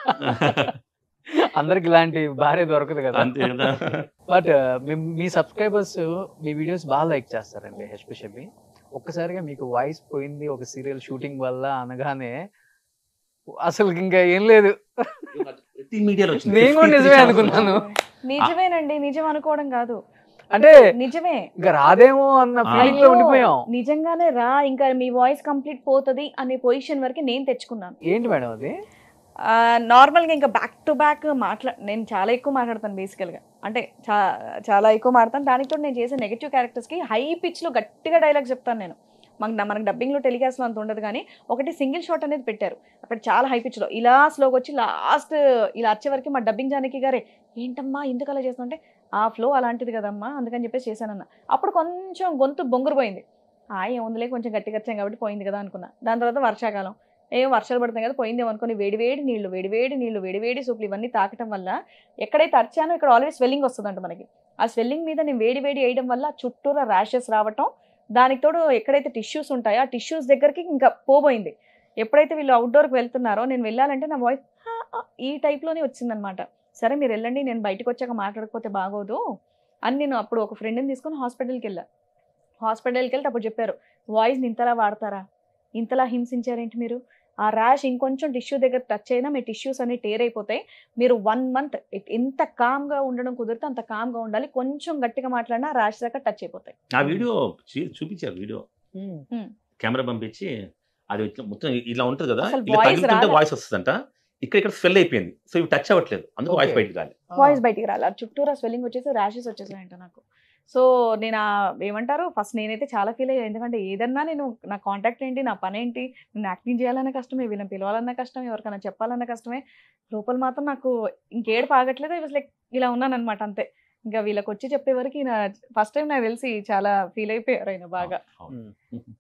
అందరికి ఇలాంటి భార్య దొరకదు కదా అంతే కదా బట్ మీ సబ్స్క్రైబర్స్ మీ వీడియోస్ బాగా లైక్ చేస్తారండి ఎస్పెషల్లీ ఒక్కసారిగా మీకు వాయిస్ పోయింది ఒక సీరియల్ షూటింగ్ వల్ల అనగానే అసలు ఇంకా ఏం లేదు ప్రతి మీడియాలో వచ్చింది నేను కూడా నిజమే అనుకున్నాను నిజమేనండి నిజం అనుకోవడం కాదు అంటే నిజమే ఇంకా రాదేమో అన్న ఆ. ఫీలింగ్ లో ఉండిపోయాం నిజంగానే రా ఇంకా మీ వాయిస్ కంప్లీట్ పోతది అనే పొజిషన్ వరకు నేను తెచ్చుకున్నాను ఏంటి మేడం అది ఆ, నార్మల్గా ఇంకా బ్యాక్ టు బ్యాక్ మాట్లా నేను చాలా ఎక్కువ మాట్లాడతాను బేసికల్గా అంటే చా చాలా ఎక్కువ మాట్లాడతాను దానితో నేను చేసే నెగిటివ్ క్యారెక్టర్స్కి హై పిచ్లో గట్టిగా డైలాగ్ చెప్తాను నేను మనకు మనకు డబ్బింగ్లో టెలికాస్ట్లో అంత ఉండదు కానీ ఒకటి సింగిల్ షాట్ అనేది పెట్టారు అక్కడ చాలా హై పిచ్లో ఇలా స్లోగా వచ్చి లాస్ట్ ఇలా వచ్చే వరకు మా డబ్బింగ్ జానకి గారే ఏంటమ్మా ఎందుకు అలా చేస్తుంటే ఆ ఫ్లో అలాంటిది కదమ్మా అందుకని చెప్పేసి చేశానన్న అప్పుడు కొంచెం గొంతు బొంగురు పోయింది ఆ ఏముందిలే కొంచెం గట్టిగా వచ్చాం కాబట్టి పోయింది కదా అనుకున్నా దాని తర్వాత వర్షాకాలం ఏ వర్షాలు పడుతున్నాయి కదా పోయిందేమో అనుకుని వేడివేడి నీళ్లు వేడివేడి నీళ్లు వేడివేడి సూపులు ఇవన్నీ తాకటం వల్ల ఎక్కడైతే అరిచానో ఇక్కడ ఆల్రెడీ స్వెల్లింగ్ వస్తుందంట మనకి ఆ స్వెల్లింగ్ మీద నేను వేడి వేడి వేయడం వల్ల చుట్టూరా ర్యాషెస్ రావటం దానికి తోడు ఎక్కడైతే టిష్యూస్ ఉంటాయో ఆ టిష్యూస్ దగ్గరికి ఇంకా పోబోయింది ఎప్పుడైతే వీళ్ళు అవుట్డోర్కి వెళ్తున్నారో నేను వెళ్ళాలంటే నా వాయిస్ ఈ టైప్లోనే వచ్చిందనమాట సరే మీరు వెళ్ళండి నేను బయటకు వచ్చాక మాట్లాడకపోతే బాగోదు అని నేను అప్పుడు ఒక ఫ్రెండ్ని తీసుకొని హాస్పిటల్కి వెళ్ళా హాస్పిటల్కి వెళ్తే అప్పుడు చెప్పారు వాయిస్ని ఇంతలా వాడతారా ఇంతలా హింసించారేంటి మీరు ఆ ర్యాష్ ఇంకొంచెం టిష్యూ దగ్గర టచ్ అయినా మీ టిష్యూస్ అన్ని టేర్ అయిపోతాయి మీరు వన్ మంత్ ఎంత కామ్గా ఉండడం కుదిరితే అంత కామ్గా ఉండాలి కొంచెం గట్టిగా మాట్లాడినా ర్యాష్ దాకా టచ్ అయిపోతాయి ఆ వీడియో చూ- చూపించారు వీడియో కెమెరా పంపించి అది ఇట్లా మొత్తం ఇలా ఉంటుంది కదా అసలు ఇలా voice తగులుతుంటే రాదా? వాయిస్ వస్తుందంట ఇక్కడ ఇక్కడ స్వెల్ అయిపోయింది సో ఇవి టచ్ అవ్వట్లేదు అందుకు వాయిస్ Okay. బయటకు రాలి వాయిస్ బయటికి రాలి ఆ చుట్టూరా స్వెల్లింగ్ వచ్చేసి ర్యాషెస్ వచ్చేసాయంట నాకు సో నేను ఆ ఏమంటారు ఫస్ట్ నేనైతే చాలా ఫీల్ అయ్యాను ఎందుకంటే ఏదన్నా నేను నా కాంటాక్ట్ ఏంటి నా పని ఏంటి నేను యాక్టింగ్ చేయాలన్న కష్టమే వీళ్ళని పిలవాలన్న కష్టమే ఎవరికైనా చెప్పాలన్న కష్టమే లోపల మాత్రం నాకు ఇంకేడు పాగట్లేదు ఐ వాజ్ లైక్ ఇలా ఉన్నాను అనమాట అంతే ఇంకా వీళ్ళకి వచ్చి చెప్పే వరకు నా ఫస్ట్ టైం నాకు తెలిసి చాలా ఫీల్ అయిపోయారు ఆయన బాగా అవును.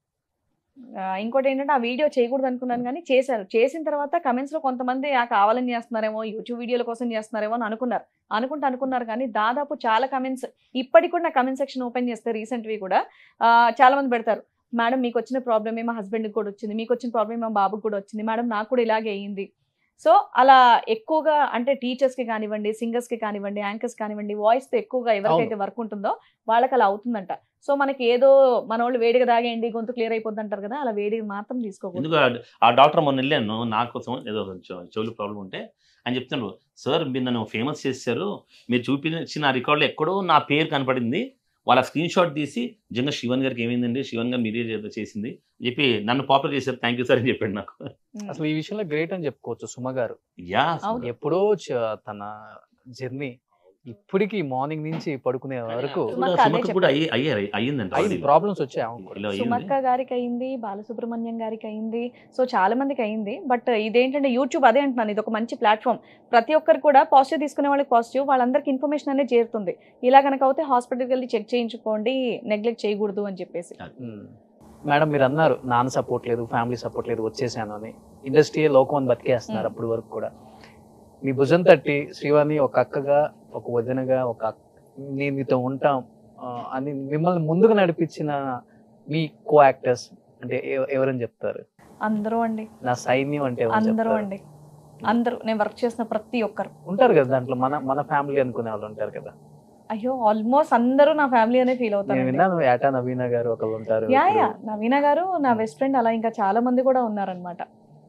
ఆ, ఇంకోటి ఏంటంటే ఆ వీడియో చేయకూడదు అనుకున్నాను కానీ చేశారు చేసిన తర్వాత comments లో కొంతమంది ఆ కావాలని చేస్తున్నారేమో యూట్యూబ్ వీడియోల కోసం చేస్తున్నారేమో అని అనుకున్నారు అనుకుంటే అనుకున్నారు కానీ దాదాపు చాలా కమెంట్స్ ఇప్పటికి కూడా నా కమెంట్ సెక్షన్ ఓపెన్ చేస్తే రీసెంట్వి కూడా ఆ, చాలా మంది పెడతారు మేడం మీకు వచ్చిన ప్రాబ్లమే మా హస్బెండ్కి కూడా వచ్చింది మీకు వచ్చిన ప్రాబ్లమ్ మా బాబుకి కూడా వచ్చింది మేడం నాకు కూడా ఇలాగే అయ్యింది సో అలా ఎక్కువగా అంటే టీచర్స్కి కానివ్వండి సింగర్స్కి కానివ్వండి యాంకర్స్ కానివ్వండి వాయిస్తో ఎక్కువగా ఎవరికైతే వర్క్ ఉంటుందో వాళ్ళకి అలా అవుతుందంట సో మనకి ఏదో మన వాళ్ళు వేడిగా తాగేయండి గొంతు క్లియర్ అయిపోద్ది అంటారు కదా అలా వేడిగా మాత్రం తీసుకోకూడదు ఎందుకు ఆ- ఆ డాక్టర్ మొన్న వెళ్ళాను నా కోసం ఏదో కొంచెం చెవులు ప్రాబ్లం ఉంటే ఆయన చెప్తున్నాడు సార్ మీరు నన్ను ఫేమస్ చేశారు మీరు చూపించిన రికార్డులో ఎక్కడో నా పేరు కనపడింది వాళ్ళ స్క్రీన్ షాట్ తీసి నిజంగా శివన్ గారికి ఏమైందండి శివన్ గారు మీరే ఏదో చేసింది అని చెప్పి నన్ను పాపులర్ చేశారు థ్యాంక్ యూ సార్ అని చెప్పాడు నాకు అసలు ఈ విషయంలో గ్రేట్ అని చెప్పుకోవచ్చు సుమ గారు యా అవును. ఎప్పుడో చ- తన జర్నీ ఇప్పటికి మార్నింగ్ నుంచి పడుకునే వరకు సుమక్క అదే సుమకు కూడా అయ్యి అయ్యారు అయ్యిందంట ఐదు ప్రాబ్లమ్స్ వచ్చాయి ఆమెకు కూడా. ఇలా అయ్యింది సుమక్క గారికి అయింది బాలసుబ్రహ్మణ్యం గారికి అయింది సో చాలా మందికి అయింది బట్ ఇదేంటంటే యూట్యూబ్ అదే అంటున్నాను ఇది ఒక మంచి ప్లాట్ఫామ్ ప్రతి ఒక్కరు కూడా పాజిటివ్ తీసుకునే వాళ్ళకి పాజిటివ్ వాళ్ళందరికీ ఇన్ఫర్మేషన్ అనేది చేరుతుంది ఇలా కనుక అయితే హాస్పిటల్కి వెళ్ళి చెక్ చేయించుకోండి నెగ్లెక్ట్ చేయకూడదు అని చెప్పేసి ఉమ్. మేడం మీరు అన్నారు నాన్న సపోర్ట్ లేదు ఫ్యామిలీ సపోర్ట్ లేదు వచ్చేసాను అని ఇండస్ట్రీ లోకం అని బతికేస్తున్నారు ఉమ్. అప్పటి వరకు కూడా మీ భుజం తట్టి శ్రీవాణి ఒక అక్కగా ఒక వదినగా ఒక అక్క- నేను మీతో ఉంటాం ఆ, అని మిమ్మల్ని ముందుకు నడిపించిన మీ కో యాక్టర్స్ అంటే ఎవ- ఎవరని చెప్తారు అందరూ అండి నా సైన్యం అంటే ఎవరని అందరూ చెప్తారు? అండి అందరూ నేను వర్క్ చేసిన ప్రతి ఒక్కరు ఉంటారు కదా దాంట్లో మన మన ఫ్యామిలీ అనుకునే వాళ్ళు ఉంటారు కదా అయ్యో ఆల్మోస్ట్ అందరూ నా ఫ్యామిలీ అనే ఫీల్ నేను అవుతాను విన్నాను ఏటా నవీన గారు ఒకళ్ళు ఉంటారు యా ఇప్పుడు. యా నవీన గారు నా బెస్ట్ ఫ్రెండ్ అలా ఇంకా చాలా మంది కూడా ఉన్నారనమాట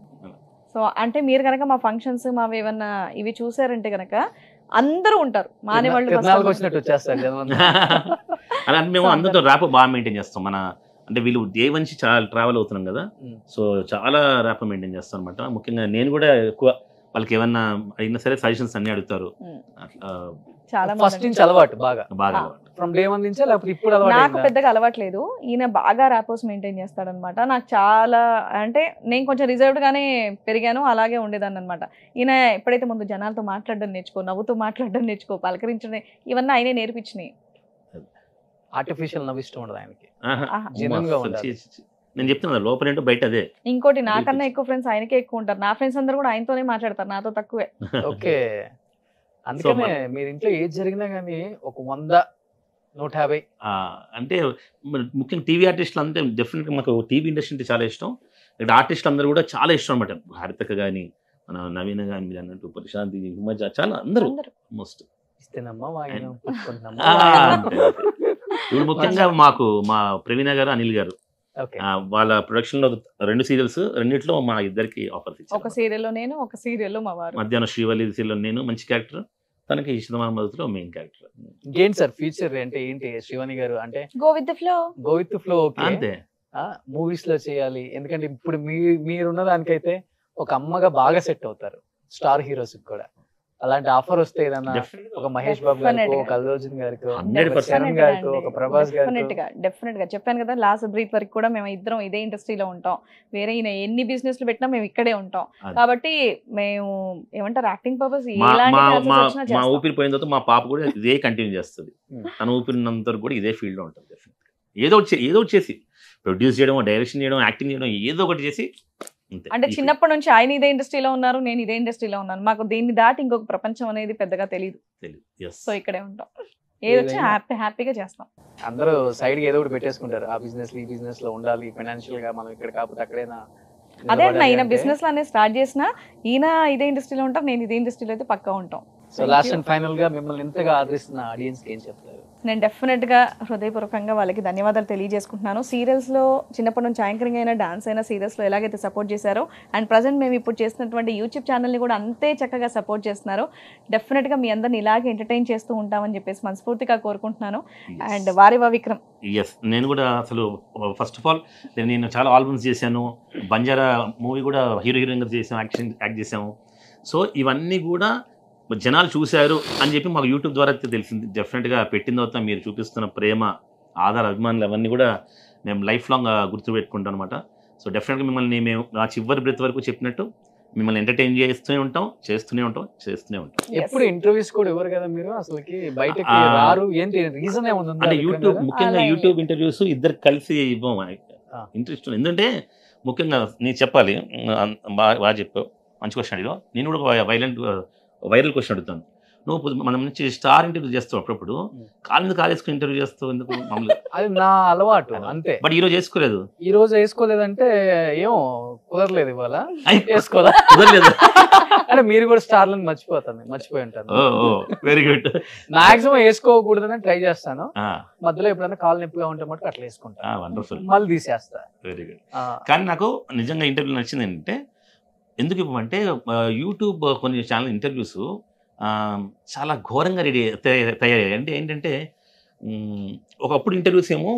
సో అంటే మీరు కనుక మా ఫంక్షన్స్ మావి ఏమన్నా ఇవి చూసారంటే కనుక అందరూ ఉంటారు మానే వాళ్ళు first తిరునాళ్ళకి అందరూ. వచ్చినట్టు వచ్చేస్తారు జనం అంతా. అలా మేము సో అందరితో ర్యాప్ బాగా మెయింటైన్ చేస్తాం మన అంటే వీళ్ళు డే నుంచి చాలా ట్రావెల్ అవుతున్నాం కదా ఉమ్. సో చాలా ర్యాప్ మెయింటైన్ చేస్తాం అనమాట ముఖ్యంగా నేను కూడా ఎక్కువ వాళ్ళకి ఏమన్నా అయినా సరే సజెషన్స్ అన్ని అడుగుతారు ఉమ్. అట్లా చాలా ఫస్ట్ మంది నుంచి అలవాటు బాగా బాగా ఆ. ఫ్రమ్ డే వన్ నుంచే లేకపోతే ఇప్పుడు అలవాటు నాకు అయిందా? పెద్దగా అలవాట్లేదు ఈయన బాగా ర్యాపోస్ మెయింటైన్ చేస్తాడనమాట నాకు చాలా అంటే నేను కొంచెం రిజర్వ్డ్ గానే పెరిగాను అలాగే ఉండేదాన్ని అనమాట ఈయన ఎప్పుడైతే ముందు జనాలతో మాట్లాడడం నేర్చుకో నవ్వుతూ మాట్లాడడం నేర్చుకో పలకరించడం ఇవన్నీ ఆయనే నేర్పించినాయి ఆర్టిఫిషియల్ నవ్వు ఇష్టం ఉండదు ఆయనకి ఆహా. ఆహా. Genuine గా అసలు ఉండాలి. చీ, చీ, చీ. నేను చెప్తున్నా లోపల ఏంటో బయట అదే ఇంకోటి నాకన్నా ఎక్కువ ఫ్రెండ్స్ ఆయనకే ఎక్కువ ఉంటారు నా ఫ్రెండ్స్ అందరూ కూడా ఆయనతోనే మాట్లాడతారు నాతో తక్కువే ఓకే అందుకనే మీరు ఇంట్లో ఏది జరిగినా కానీ ఒక వంద నూట యాభై ఆ, అంటే మరి ముఖ్యంగా టీవీ ఆర్టిస్టులు అంటే డెఫినెట్గా మాకు టీవీ ఇండస్ట్రీ అంటే చాలా ఇష్టం ఇక్కడ ఆర్టిస్టులు అందరూ కూడా చాలా ఇష్టం అనమాట హారితక కానీ మన నవీన కానీ మీరు అన్నట్టు ప్రశాంత్ హిమజ చాలా అందరూ అందరూ ఆల్మోస్ట్ ఇస్తేనమ్మా వాయినం ఆ, పుచ్చుకుంటున్నామా అంతే, అంతే. ఇప్పుడు ముఖ్యంగా మాకు మా ప్రవీణ గారు అనిల్ గారు ఓకే ఆ, వాళ్ళ ప్రొడక్షన్ లో రెండు సీరియల్స్ రెండిట్లో మా ఇద్దరికి ఆఫర్స్ ఒక ఇచ్చారు సీరియల్లో నేను ఒక సీరియల్లో మా వారు మధ్యాహ్నం శ్రీవల్లి సీరియల్ నేను మంచి క్యారెక్టర్ తనకి ఇష్టమైన మధులో మెయిన్ క్యారెక్టర్ ఇంకేంటి సార్ ఫ్యూచర్ అంటే ఏంటి శివాని గారు అంటే go with the flow go with flow okay అంతే మూవీస్ లో చేయాలి ఎందుకంటే ఇప్పుడు మీ మీరున్న దానికైతే ఒక అమ్మగా బాగా సెట్ అవుతారు స్టార్ హీరోస్ కూడా అలాంటి ఆఫర్ వస్తే ఏదన్నా ఒక మహేష్ బాబు గారికి Definitely. ఒక అల్లు అర్జున్ గారికి Hundred ఒక percent. చరణ్ గారికి ఒక ప్రభాస్ డెఫినెట్ గారికి గా డెఫినెట్ గా చెప్పాను కదా లాస్ట్ బ్రీత్ వరకు కూడా మేము ఇద్దరం ఇదే ఇండస్ట్రీలో ఉంటాం వేరే ఈయన ఎన్ని బిజినెస్ పెట్టినా మేము ఇక్కడే ఉంటాం అది. కాబట్టి మేము ఏమంటారు యాక్టింగ్ పర్పస్ మా ఎలాంటి మా chances మా వచ్చినా మా చేస్తాం. ఊపిరి పోయిన తర్వాత మా పాప కూడా ఇదే కంటిన్యూ చేస్తుంది Hmm. తన ఊపిరినంత వరకు కూడా ఇదే ఫీల్డ్ లో ఉంటుంది definitely. ఏదో ఒకటి చే- ఏదో ఒకటి చేసి ప్రొడ్యూస్ చేయడం డైరెక్షన్ చేయడం యాక్టింగ్ చేయడం ఏదో ఒకటి చేసి అంతే. అంటే ఈ చిన్నప్పటి నుంచి ఆయన ఇదే ఇండస్ట్రీలో ఉన్నారు నేను ఇదే ఇండస్ట్రీలో ఉన్నాను మాకు దీన్ని దాటి ఇంకొక ప్రపంచం అనేది పెద్దగా తెలియదు field తెలియదు. Yes. సో ఇక్కడే ఉంటాం ఏది వచ్చి ఏదైనా- హ్యాపీ హ్యాపీగా చేస్తాం అందరూ సైడ్ కి ఏదో ఒకటి పెట్టేసుకుంటారు ఆ బిజినెస్ ఈ బిజినెస్ లో ఉండాలి ఫైనాన్షియల్ గా మనం ఇక్కడ కాకపోతే అక్కడైనా అదే అన్న ఈయన నిలబడాలి అంటే బిజినెస్ అనేది స్టార్ట్ చేసిన ఈయన ఇదే ఇండస్ట్రీలో ఉంటాం నేను ఇదే ఇండస్ట్రీలో అయితే పక్కా ఉంటాం సో లాస్ట్ అండ్ ఫైనల్ గా మిమ్మల్ని ఇంతగా ఆదరిస్తున్న ఆడియన్స్ ఏం చెప్తారు నేను డెఫినెట్గా హృదయపూర్వకంగా వాళ్ళకి ధన్యవాదాలు తెలియజేసుకుంటున్నాను సీరియల్స్లో చిన్నప్పటి నుంచి యాంకరింగ్ అయినా డాన్స్ అయినా సీరియల్స్లో ఎలాగైతే సపోర్ట్ చేశారో అండ్ ప్రజెంట్ మేము ఇప్పుడు చేస్తున్నటువంటి యూట్యూబ్ ఛానల్ని కూడా అంతే చక్కగా సపోర్ట్ చేస్తున్నారు డెఫినెట్గా మీ అందరిని ఇలాగే ఎంటర్టైన్ చేస్తూ ఉంటామని చెప్పేసి మనస్ఫూర్తిగా కోరుకుంటున్నాను అండ్ వారివా విక్రమ్ ఎస్ నేను కూడా అసలు ఫస్ట్ ఆఫ్ ఆల్ నేను చాలా ఆల్బమ్స్ చేశాను బంజారా మూవీ కూడా హీరో హీరోయిన్గా చేసాం యాక్షన్ యాక్ట్ చేసాము సో ఇవన్నీ కూడా జనాలు చూశారు అని చెప్పి మాకు యూట్యూబ్ ద్వారా అయితే తెలిసింది డెఫినెట్గా పెట్టిన తర్వాత మీరు చూపిస్తున్న ప్రేమ ఆధార అభిమానులు అవన్నీ కూడా మేము లైఫ్ లాంగ్ గుర్తుపెట్టుకుంటాం అనమాట సో డెఫినెట్గా మిమ్మల్ని మేము నా చివరి బ్రెత్ వరకు చెప్పినట్టు మిమ్మల్ని ఎంటర్టైన్ చేస్తూనే ఉంటాం చేస్తూనే ఉంటాం చేస్తూనే ఉంటాం ఎప్పుడు ఇంటర్వ్యూస్ కూడా ఇవ్వరు కదా మీరు అసలుకి బయటకి ఆ. రారు ఏంటి రీజన్ ఏముంది అంటే యూట్యూబ్ ముఖ్యంగా అలా ఏం యూట్యూబ్ ఇంటర్వ్యూస్ ఇద్దరు కలిసి ఇవ్వం ఆ. ఇంట్రెస్ట్ ఉంది ఎందుకంటే ముఖ్యంగా నేను చెప్పాలి అన్- బాగా బాగా చెప్పావు మంచి క్వశ్చన్ అడిగా నేను కూడా ఒక వైలెంట్ వైరల్ క్వశ్చన్ అడుగుతాను నువ్వు పొద్దు- మనం నుంచి స్టార్ ఇంటర్వ్యూ చేస్తావు అప్పుడప్పుడు కాలు మీద కాలు వేసుకుని ఇంటర్వ్యూ చేస్తావు ఎందుకు మామూలుగా అది నా అలవాటు అంతే బట్ ఈ రోజు వేసుకోలేదు ఈ రోజు వేసుకోలేదంటే ఏమో కుదరలేదు ఇవాళ అయ్, వేసుకోదా కుదరలేదు అంటే మీరు కూడా స్టార్లను మర్చిపోతాను మర్చిపోయి ఉంటాను oh oh very good maximum వేసుకోకూడదని ట్రై చేస్తాను మధ్యలో ఎప్పుడైనా కాలు నొప్పిగా ఉంటే మటుకు అట్లా వేసుకుంటాను వండర్ఫుల్ మళ్ళీ తీసేస్తా వెరీ గుడ్ ఆ, కానీ నాకు నిజంగా ఇంటర్వ్యూ నచ్చింది ఏంటంటే ఎందుకు ఇవ్వమంటే ఆ, యూట్యూబ్ కొన్ని ఛానల్ ఇంటర్వ్యూస్ ఆ, చాలా ఘోరంగా రెడీ తయారయ్యాయి అంటే ఏంటంటే ఉమ్, ఒకప్పుడు ఇంటర్వ్యూస్ ఏమో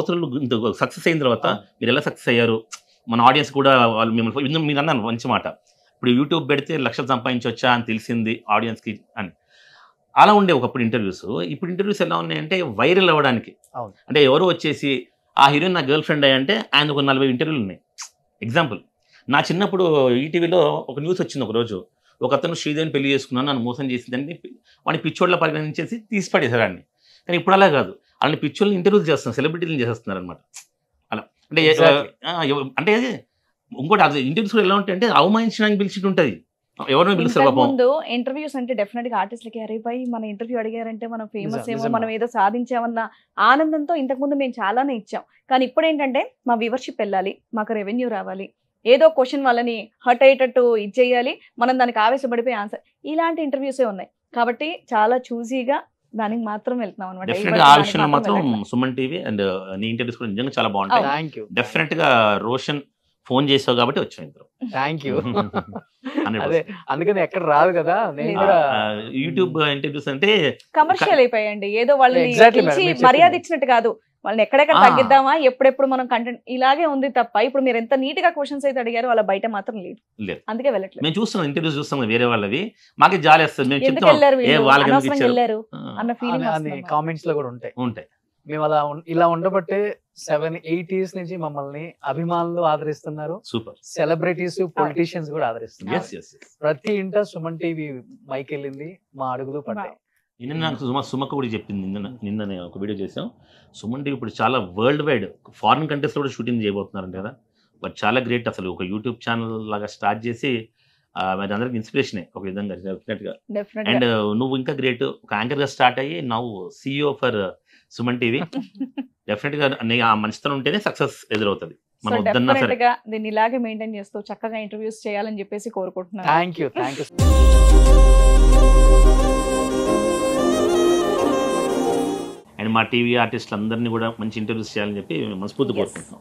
అవతల సక్సెస్ అయిన తర్వాత మీరు ఎలా సక్సెస్ అయ్యారు మన ఆడియన్స్ కూడా వాళ్ళు మిమ్మల్ని ఇందు- మీరు అన్నాను మంచి మాట ఇప్పుడు యూట్యూబ్ పెడితే లక్షలు సంపాదించవచ్చా అని తెలిసింది ఆడియన్స్కి అని అలా ఉండే ఒకప్పుడు ఇంటర్వ్యూస్ ఇప్పుడు ఇంటర్వ్యూస్ ఎలా ఉన్నాయంటే వైరల్ అవ్వడానికి అవును. అంటే ఎవరో వచ్చేసి ఆ హీరోయిన్ నా గర్ల్ ఫ్రెండ్ అంటే ఆయన ఒక నలభై ఇంటర్వ్యూలు ఉన్నాయి ఎగ్జాంపుల్ నా చిన్నప్పుడు ఈటీవీలో ఒక న్యూస్ వచ్చింది ఒక రోజు ఒక అతను శ్రీదేవిని పెళ్లి చేసుకున్నాను నన్ను మోసం చేసిందని వాడిని పిచ్చోళ్ళ పరిగణించేసి తీసి పడేశారు వాడిని కానీ ఇప్పుడు అలా కాదు వాళ్ళని పిచ్చోళ్ళని ఇంటర్వ్యూస్ చేస్తున్నారు సెలబ్రిటీలను చేసేస్తున్నారు అనమాట అలా అంటే ఏ- Exactly. ఆ, ఎవ- అంటే ఇంకోటి అది ఇంటర్వ్యూస్ కూడా ఎలా ఉంటాయంటే అవమానించడానికి పిలిచిట్టు ఉంటుంది ఎవరినో పిలుస్తారు ఇంతకు పాపం ముందు ఇంటర్వ్యూస్ అంటే డెఫినెట్ గా ఆర్టిస్ట్లకి అరే పై మన ఇంటర్వ్యూ అడిగారంటే మనం ఫేమస్ నిజం, ఏమో నిజం. మనం ఏదో సాధించామన్న ఆనందంతో ఇంతకు ముందు మేము చాలానే ఇచ్చాం కానీ ఇప్పుడు ఏంటంటే మా వ్యూవర్షిప్ వెళ్ళాలి మాకు రెవెన్యూ రావాలి ఏదో క్వశ్చన్ వాళ్ళని హర్ట్ అయ్యేటట్టు ఇది చేయాలి మనం దానికి ఆవేశపడిపోయి ఆన్సర్ ఇలాంటి ఇంటర్వ్యూసే ఉన్నాయి కాబట్టి చాలా చూసీగా దానికి మాత్రం వెళ్తున్నాం అనమాట డెఫినెట్ గా ఆ విషయంలో మాత్రం సుమన్ టీవీ అండ్ నీ ఇంటర్వ్యూస్ కూడా నిజంగా చాలా బాగుంటాయి థ్యాంక్ యూ డెఫినెట్ గా రోషన్ ఫోన్ చేసావు కాబట్టి వచ్చాం ఇద్దరు థ్యాంక్ యూ 100%. అదే అందుకని ఎక్కడ రాదు కదా నేను కూడా యూట్యూబ్ ఇంటర్వ్యూస్ అంటే కమర్షియల్ అయిపోయాయండి ఏదో వాళ్ళని Exactly, madam, పిలిచి మీరు చెప్పింది. మర్యాద ఇచ్చినట్టు కాదు వాళ్ళని ఎక్కడెక్కడ ఆ. తగ్గిద్దామా ఎప్పుడెప్పుడు మనం కంటెంట్ ఇలాగే ఉంది తప్ప ఇప్పుడు మీరు ఎంత నీట్ గా క్వశ్చన్స్ అయితే అడిగారో వాళ్ళ బయట మాత్రం లేదు లేదు. అందుకే వెళ్ళట్లేదు మేము చూస్తున్నాం ఇంటర్వ్యూస్ చూస్తాం వేరే వాళ్ళవి మాకే జాలి వస్తుంది మేము ఎందుకు చెప్తాం వెళ్ళారు ఏ వీళ్ళు వాళ్ళకి ఎందుకు అనవసరంగా ఇచ్చారు వెళ్ళారు ఆ, అన్న ఫీలింగ్ అని కామెంట్స్ లో కూడా ఉంటాయి ఉంటాయి మేము అలా ఉన్- ఇలా ఉండబట్టే సెవెన్ ఎయిట్ ఇయర్స్ నుంచి మమ్మల్ని అభిమానులు ఆదరిస్తున్నారు సూపర్ సెలబ్రిటీస్ పొలిటీషియన్స్ కూడా ఆదరిస్తున్నారు ఎస్ ఎస్ ప్రతి ఇంట సుమన్ టీవీ మైక్ వెళ్ళింది మా అడుగులు పడ్డాయి నిన్న నాకు సుమ సుమక్క కూడా చెప్పింది నిన్న నిన్న నేను ఒక వీడియో చేసాం సుమన్ టీవీ ఇప్పుడు చాలా వరల్డ్ వైడ్ ఫారిన్ కంట్రీస్లో కూడా షూటింగ్ చేయబోతున్నారంట కదా బట్ చాలా గ్రేట్ అసలు ఒక యూట్యూబ్ ఛానల్ లాగా స్టార్ట్ చేసి ఆ, మరి అందరికి ఇన్స్పిరేషనే ఒక విధంగా డెఫినెట్గా డెఫినెట్ అండ్ నువ్వు ఇంకా గ్రేట్ ఒక యాంకర్గా స్టార్ట్ అయ్యి నవ్వు సిఇఓ ఫర్ సుమన్ టీవీ డెఫినెట్గా నీ ఆ మంచితనం ఉంటేనే సక్సెస్ ఎదురవుతుంది సో మనం వద్దన్నా డెఫినెట్ సరే గా దీన్ని ఇలాగే మెయింటైన్ చేస్తూ చక్కగా ఇంటర్వ్యూస్ చేయాలని చెప్పేసి కోరుకుంటున్నాను thank you thank you and Maa TV ఆర్టిస్టులు అందరినీ కూడా మంచి ఇంటర్వ్యూస్ చేయాలని చెప్పి మనస్ఫూర్తి Yes. కోరుకుంటున్నాం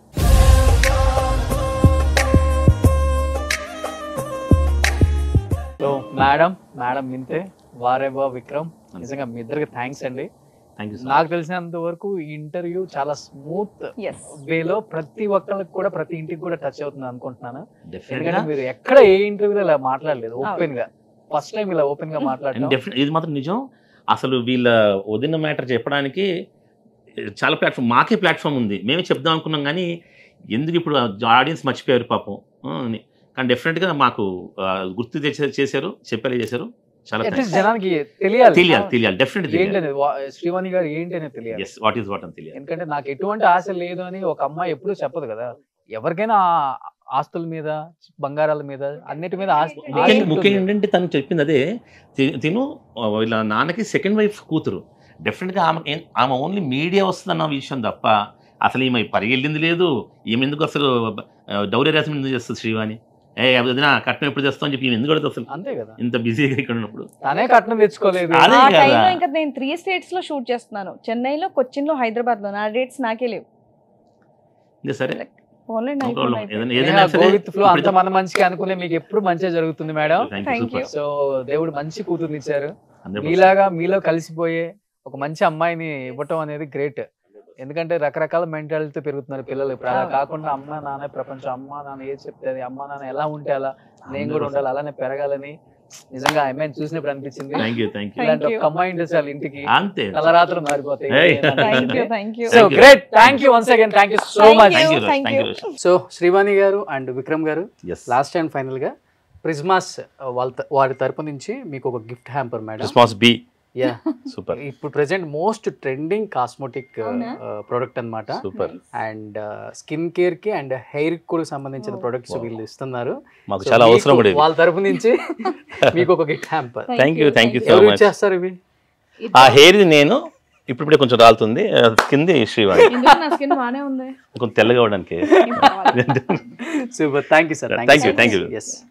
సో మేడం మేడం వింతే వారేబా విక్రమ్ నిజంగా మీ ఇద్దరికి థ్యాంక్స్ అండి థ్యాంక్ యూ నాకు తెలిసినంత వరకు ఈ ఇంటర్వ్యూ చాలా స్మూత్ ఎస్ వేలో ప్రతి ఒక్కరికి కూడా ప్రతి ఇంటికి కూడా టచ్ అవుతుంది అనుకుంటున్నాను డెఫినెట్గా ఎందుకంటే మీరు ఎక్కడ ఏ ఇంటర్వ్యూలో ఇలా మాట్లాడలేదు ఓపెన్ గా ఫస్ట్ టైం ఇలా ఓపెన్ గా అండ్ మాట్లాడడం డెఫినెట్ ఇది మాత్రం నిజం అసలు వీళ్ళ వదిన మ్యాటర్ చెప్పడానికి చాలా ప్లాట్ఫామ్ మాకే ప్లాట్ఫామ్ ఉంది మేమే చెప్దాం అనుకున్నాం కానీ ఎందుకు ఇప్పుడు ఆడియన్స్ మర్చిపోయారు పాపం ఆ, అని. కానీ డెఫినెట్గా మాకు ఆ, గుర్తు తెచ్చే- చేశారు చెప్పేలా చేశారు చాలా అట్లీస్ట్ జనానికి తెలియాలి తెలియాలి తెలియాలి డెఫినెట్ తెలియాలి ఏంటనేది వా- శ్రీవాణి గారు ఏంటనే తెలియాలి ఎస్ వాట్ ఈస్ వాట్ అని తెలియాలి ఎందుకంటే నాకు ఎటువంటి ఆశ లేదు అని ఒక అమ్మాయి ఎప్పుడూ చెప్పదు కదా ఎవరికైనా ఆ- ఆస్తుల మీద బంగారాల మీద అన్నిటి మీద ఆశ ఆశ ముఖ్యంగా ఉంటుంది. ముఖ్యంగా ఏంటంటే తను చెప్పింది అదే తి- తిను ఆ, వీళ్ళ నాన్నకి సెకండ్ వైఫ్ కూతురు డెఫినెట్గా ఆమె ఏం- ఆమె ఓన్లీ మీడియా వస్తుందన్న విషయం తప్ప అసలు ఈమె పరిగెళ్ళింది లేదు ఈమె ఎందుకు అసలు డౌరీ రాసం ఎందుకు చేస్తుంది శ్రీవాణి ఏ వదినా కట్నం ఎప్పుడు తెస్తాం అని చెప్పి ఈమె ఎందుకు అడుగుతుంది అసలు అంతే కదా ఇంత బిజీగా ఇక్కడ ఉన్నప్పుడు తనే కట్నం తెచ్చుకోలేదు అదే ఆ కదా. టైంలో ఇంకా నేను త్రీ స్టేట్స్ లో షూట్ చేస్తున్నాను చెన్నైలో కొచ్చిన్ లో హైదరాబాద్ లో నా డేట్స్ నాకే లేవు ఇంకా సరే పోన్లేండి No అయిపోయింది, problem. అయిపోయింది. ఏదైనా ఏదైనా సరే గోవిత్ ఫ్లో అంత మన మంచిగా అనుకునే మీకు ఎప్పుడు మంచిగా జరుగుతుంది madam thank Thank you super you. So దేవుడు మంచి కూతుర్ని ఇచ్చారు హండ్రెడ్ మీలాగా మీలో కలిసిపోయే ఒక మంచి అమ్మాయిని ఇవ్వటం అనేది గ్రేట్ ఎందుకంటే రకరకాల మెంటాలిటీ పెరుగుతున్నారు పిల్లలు ఇప్పుడు అలా అవును. కాకుండా అమ్మ నాన్న ప్రపంచం అమ్మ నాన్న ఏది చెప్తే అది అమ్మ నాన్న ఎలా ఉంటే అలా నేను కూడా ఉండాలి అలానే పెరగాలని నిజంగా అమ్మాయిని చూసినప్పుడు అనిపించింది థ్యాంక్ యూ థ్యాంక్ యూ ఇలాంటి you. ఒక అమ్మాయి ఉంటే చాలు ఇంటికి అంతే తలరాత్రులు మారిపోతాయి Hey. Thank you thank you so Thank you. Great thank you once again thank you so Thank much thank you, you thank thank you. You so Srivani గారు అండ్ విక్రమ్ గారు ఎస్ లాస్ట్ అండ్ ఫైనల్ గా ప్రిజ్మాస్ వాళ్ళ త- వారి తరపు నుంచి మీకు ఒక గిఫ్ట్ హ్యాంపర్ మేడం రెస్పాన్స్ బి యా సూపర్ ఇప్పుడు ప్రెసెంట్ మోస్ట్ ట్రెండింగ్ కాస్మెటిక్ అవునా? ప్రోడక్ట్ అన్నమాట సూపర్ అండ్ స్కిన్ కేర్ కి అండ్ హెయిర్ కూడా సంబంధించిన Oh. Products Wow. వీళ్ళు ఇస్తున్నారు మాకు So చాలా మీకు అవసరం కూడా ఇది వాళ్ళ తరపు నుంచి మీకు ఒక gift hamper thank you thank you so ఎవరు మచ్ ఇచ్చేస్తారు ఇవి ఆ హెయిర్ నేను ఇప్పుడిప్పుడే కొంచెం రాలుతుంది ఆ, కింది శ్రీవాణి ఎందుకు నా స్కిన్ బానే ఉంది కొంచెం తెల్లగా అవడానికి super thank you sir Thank you, thank you. Yes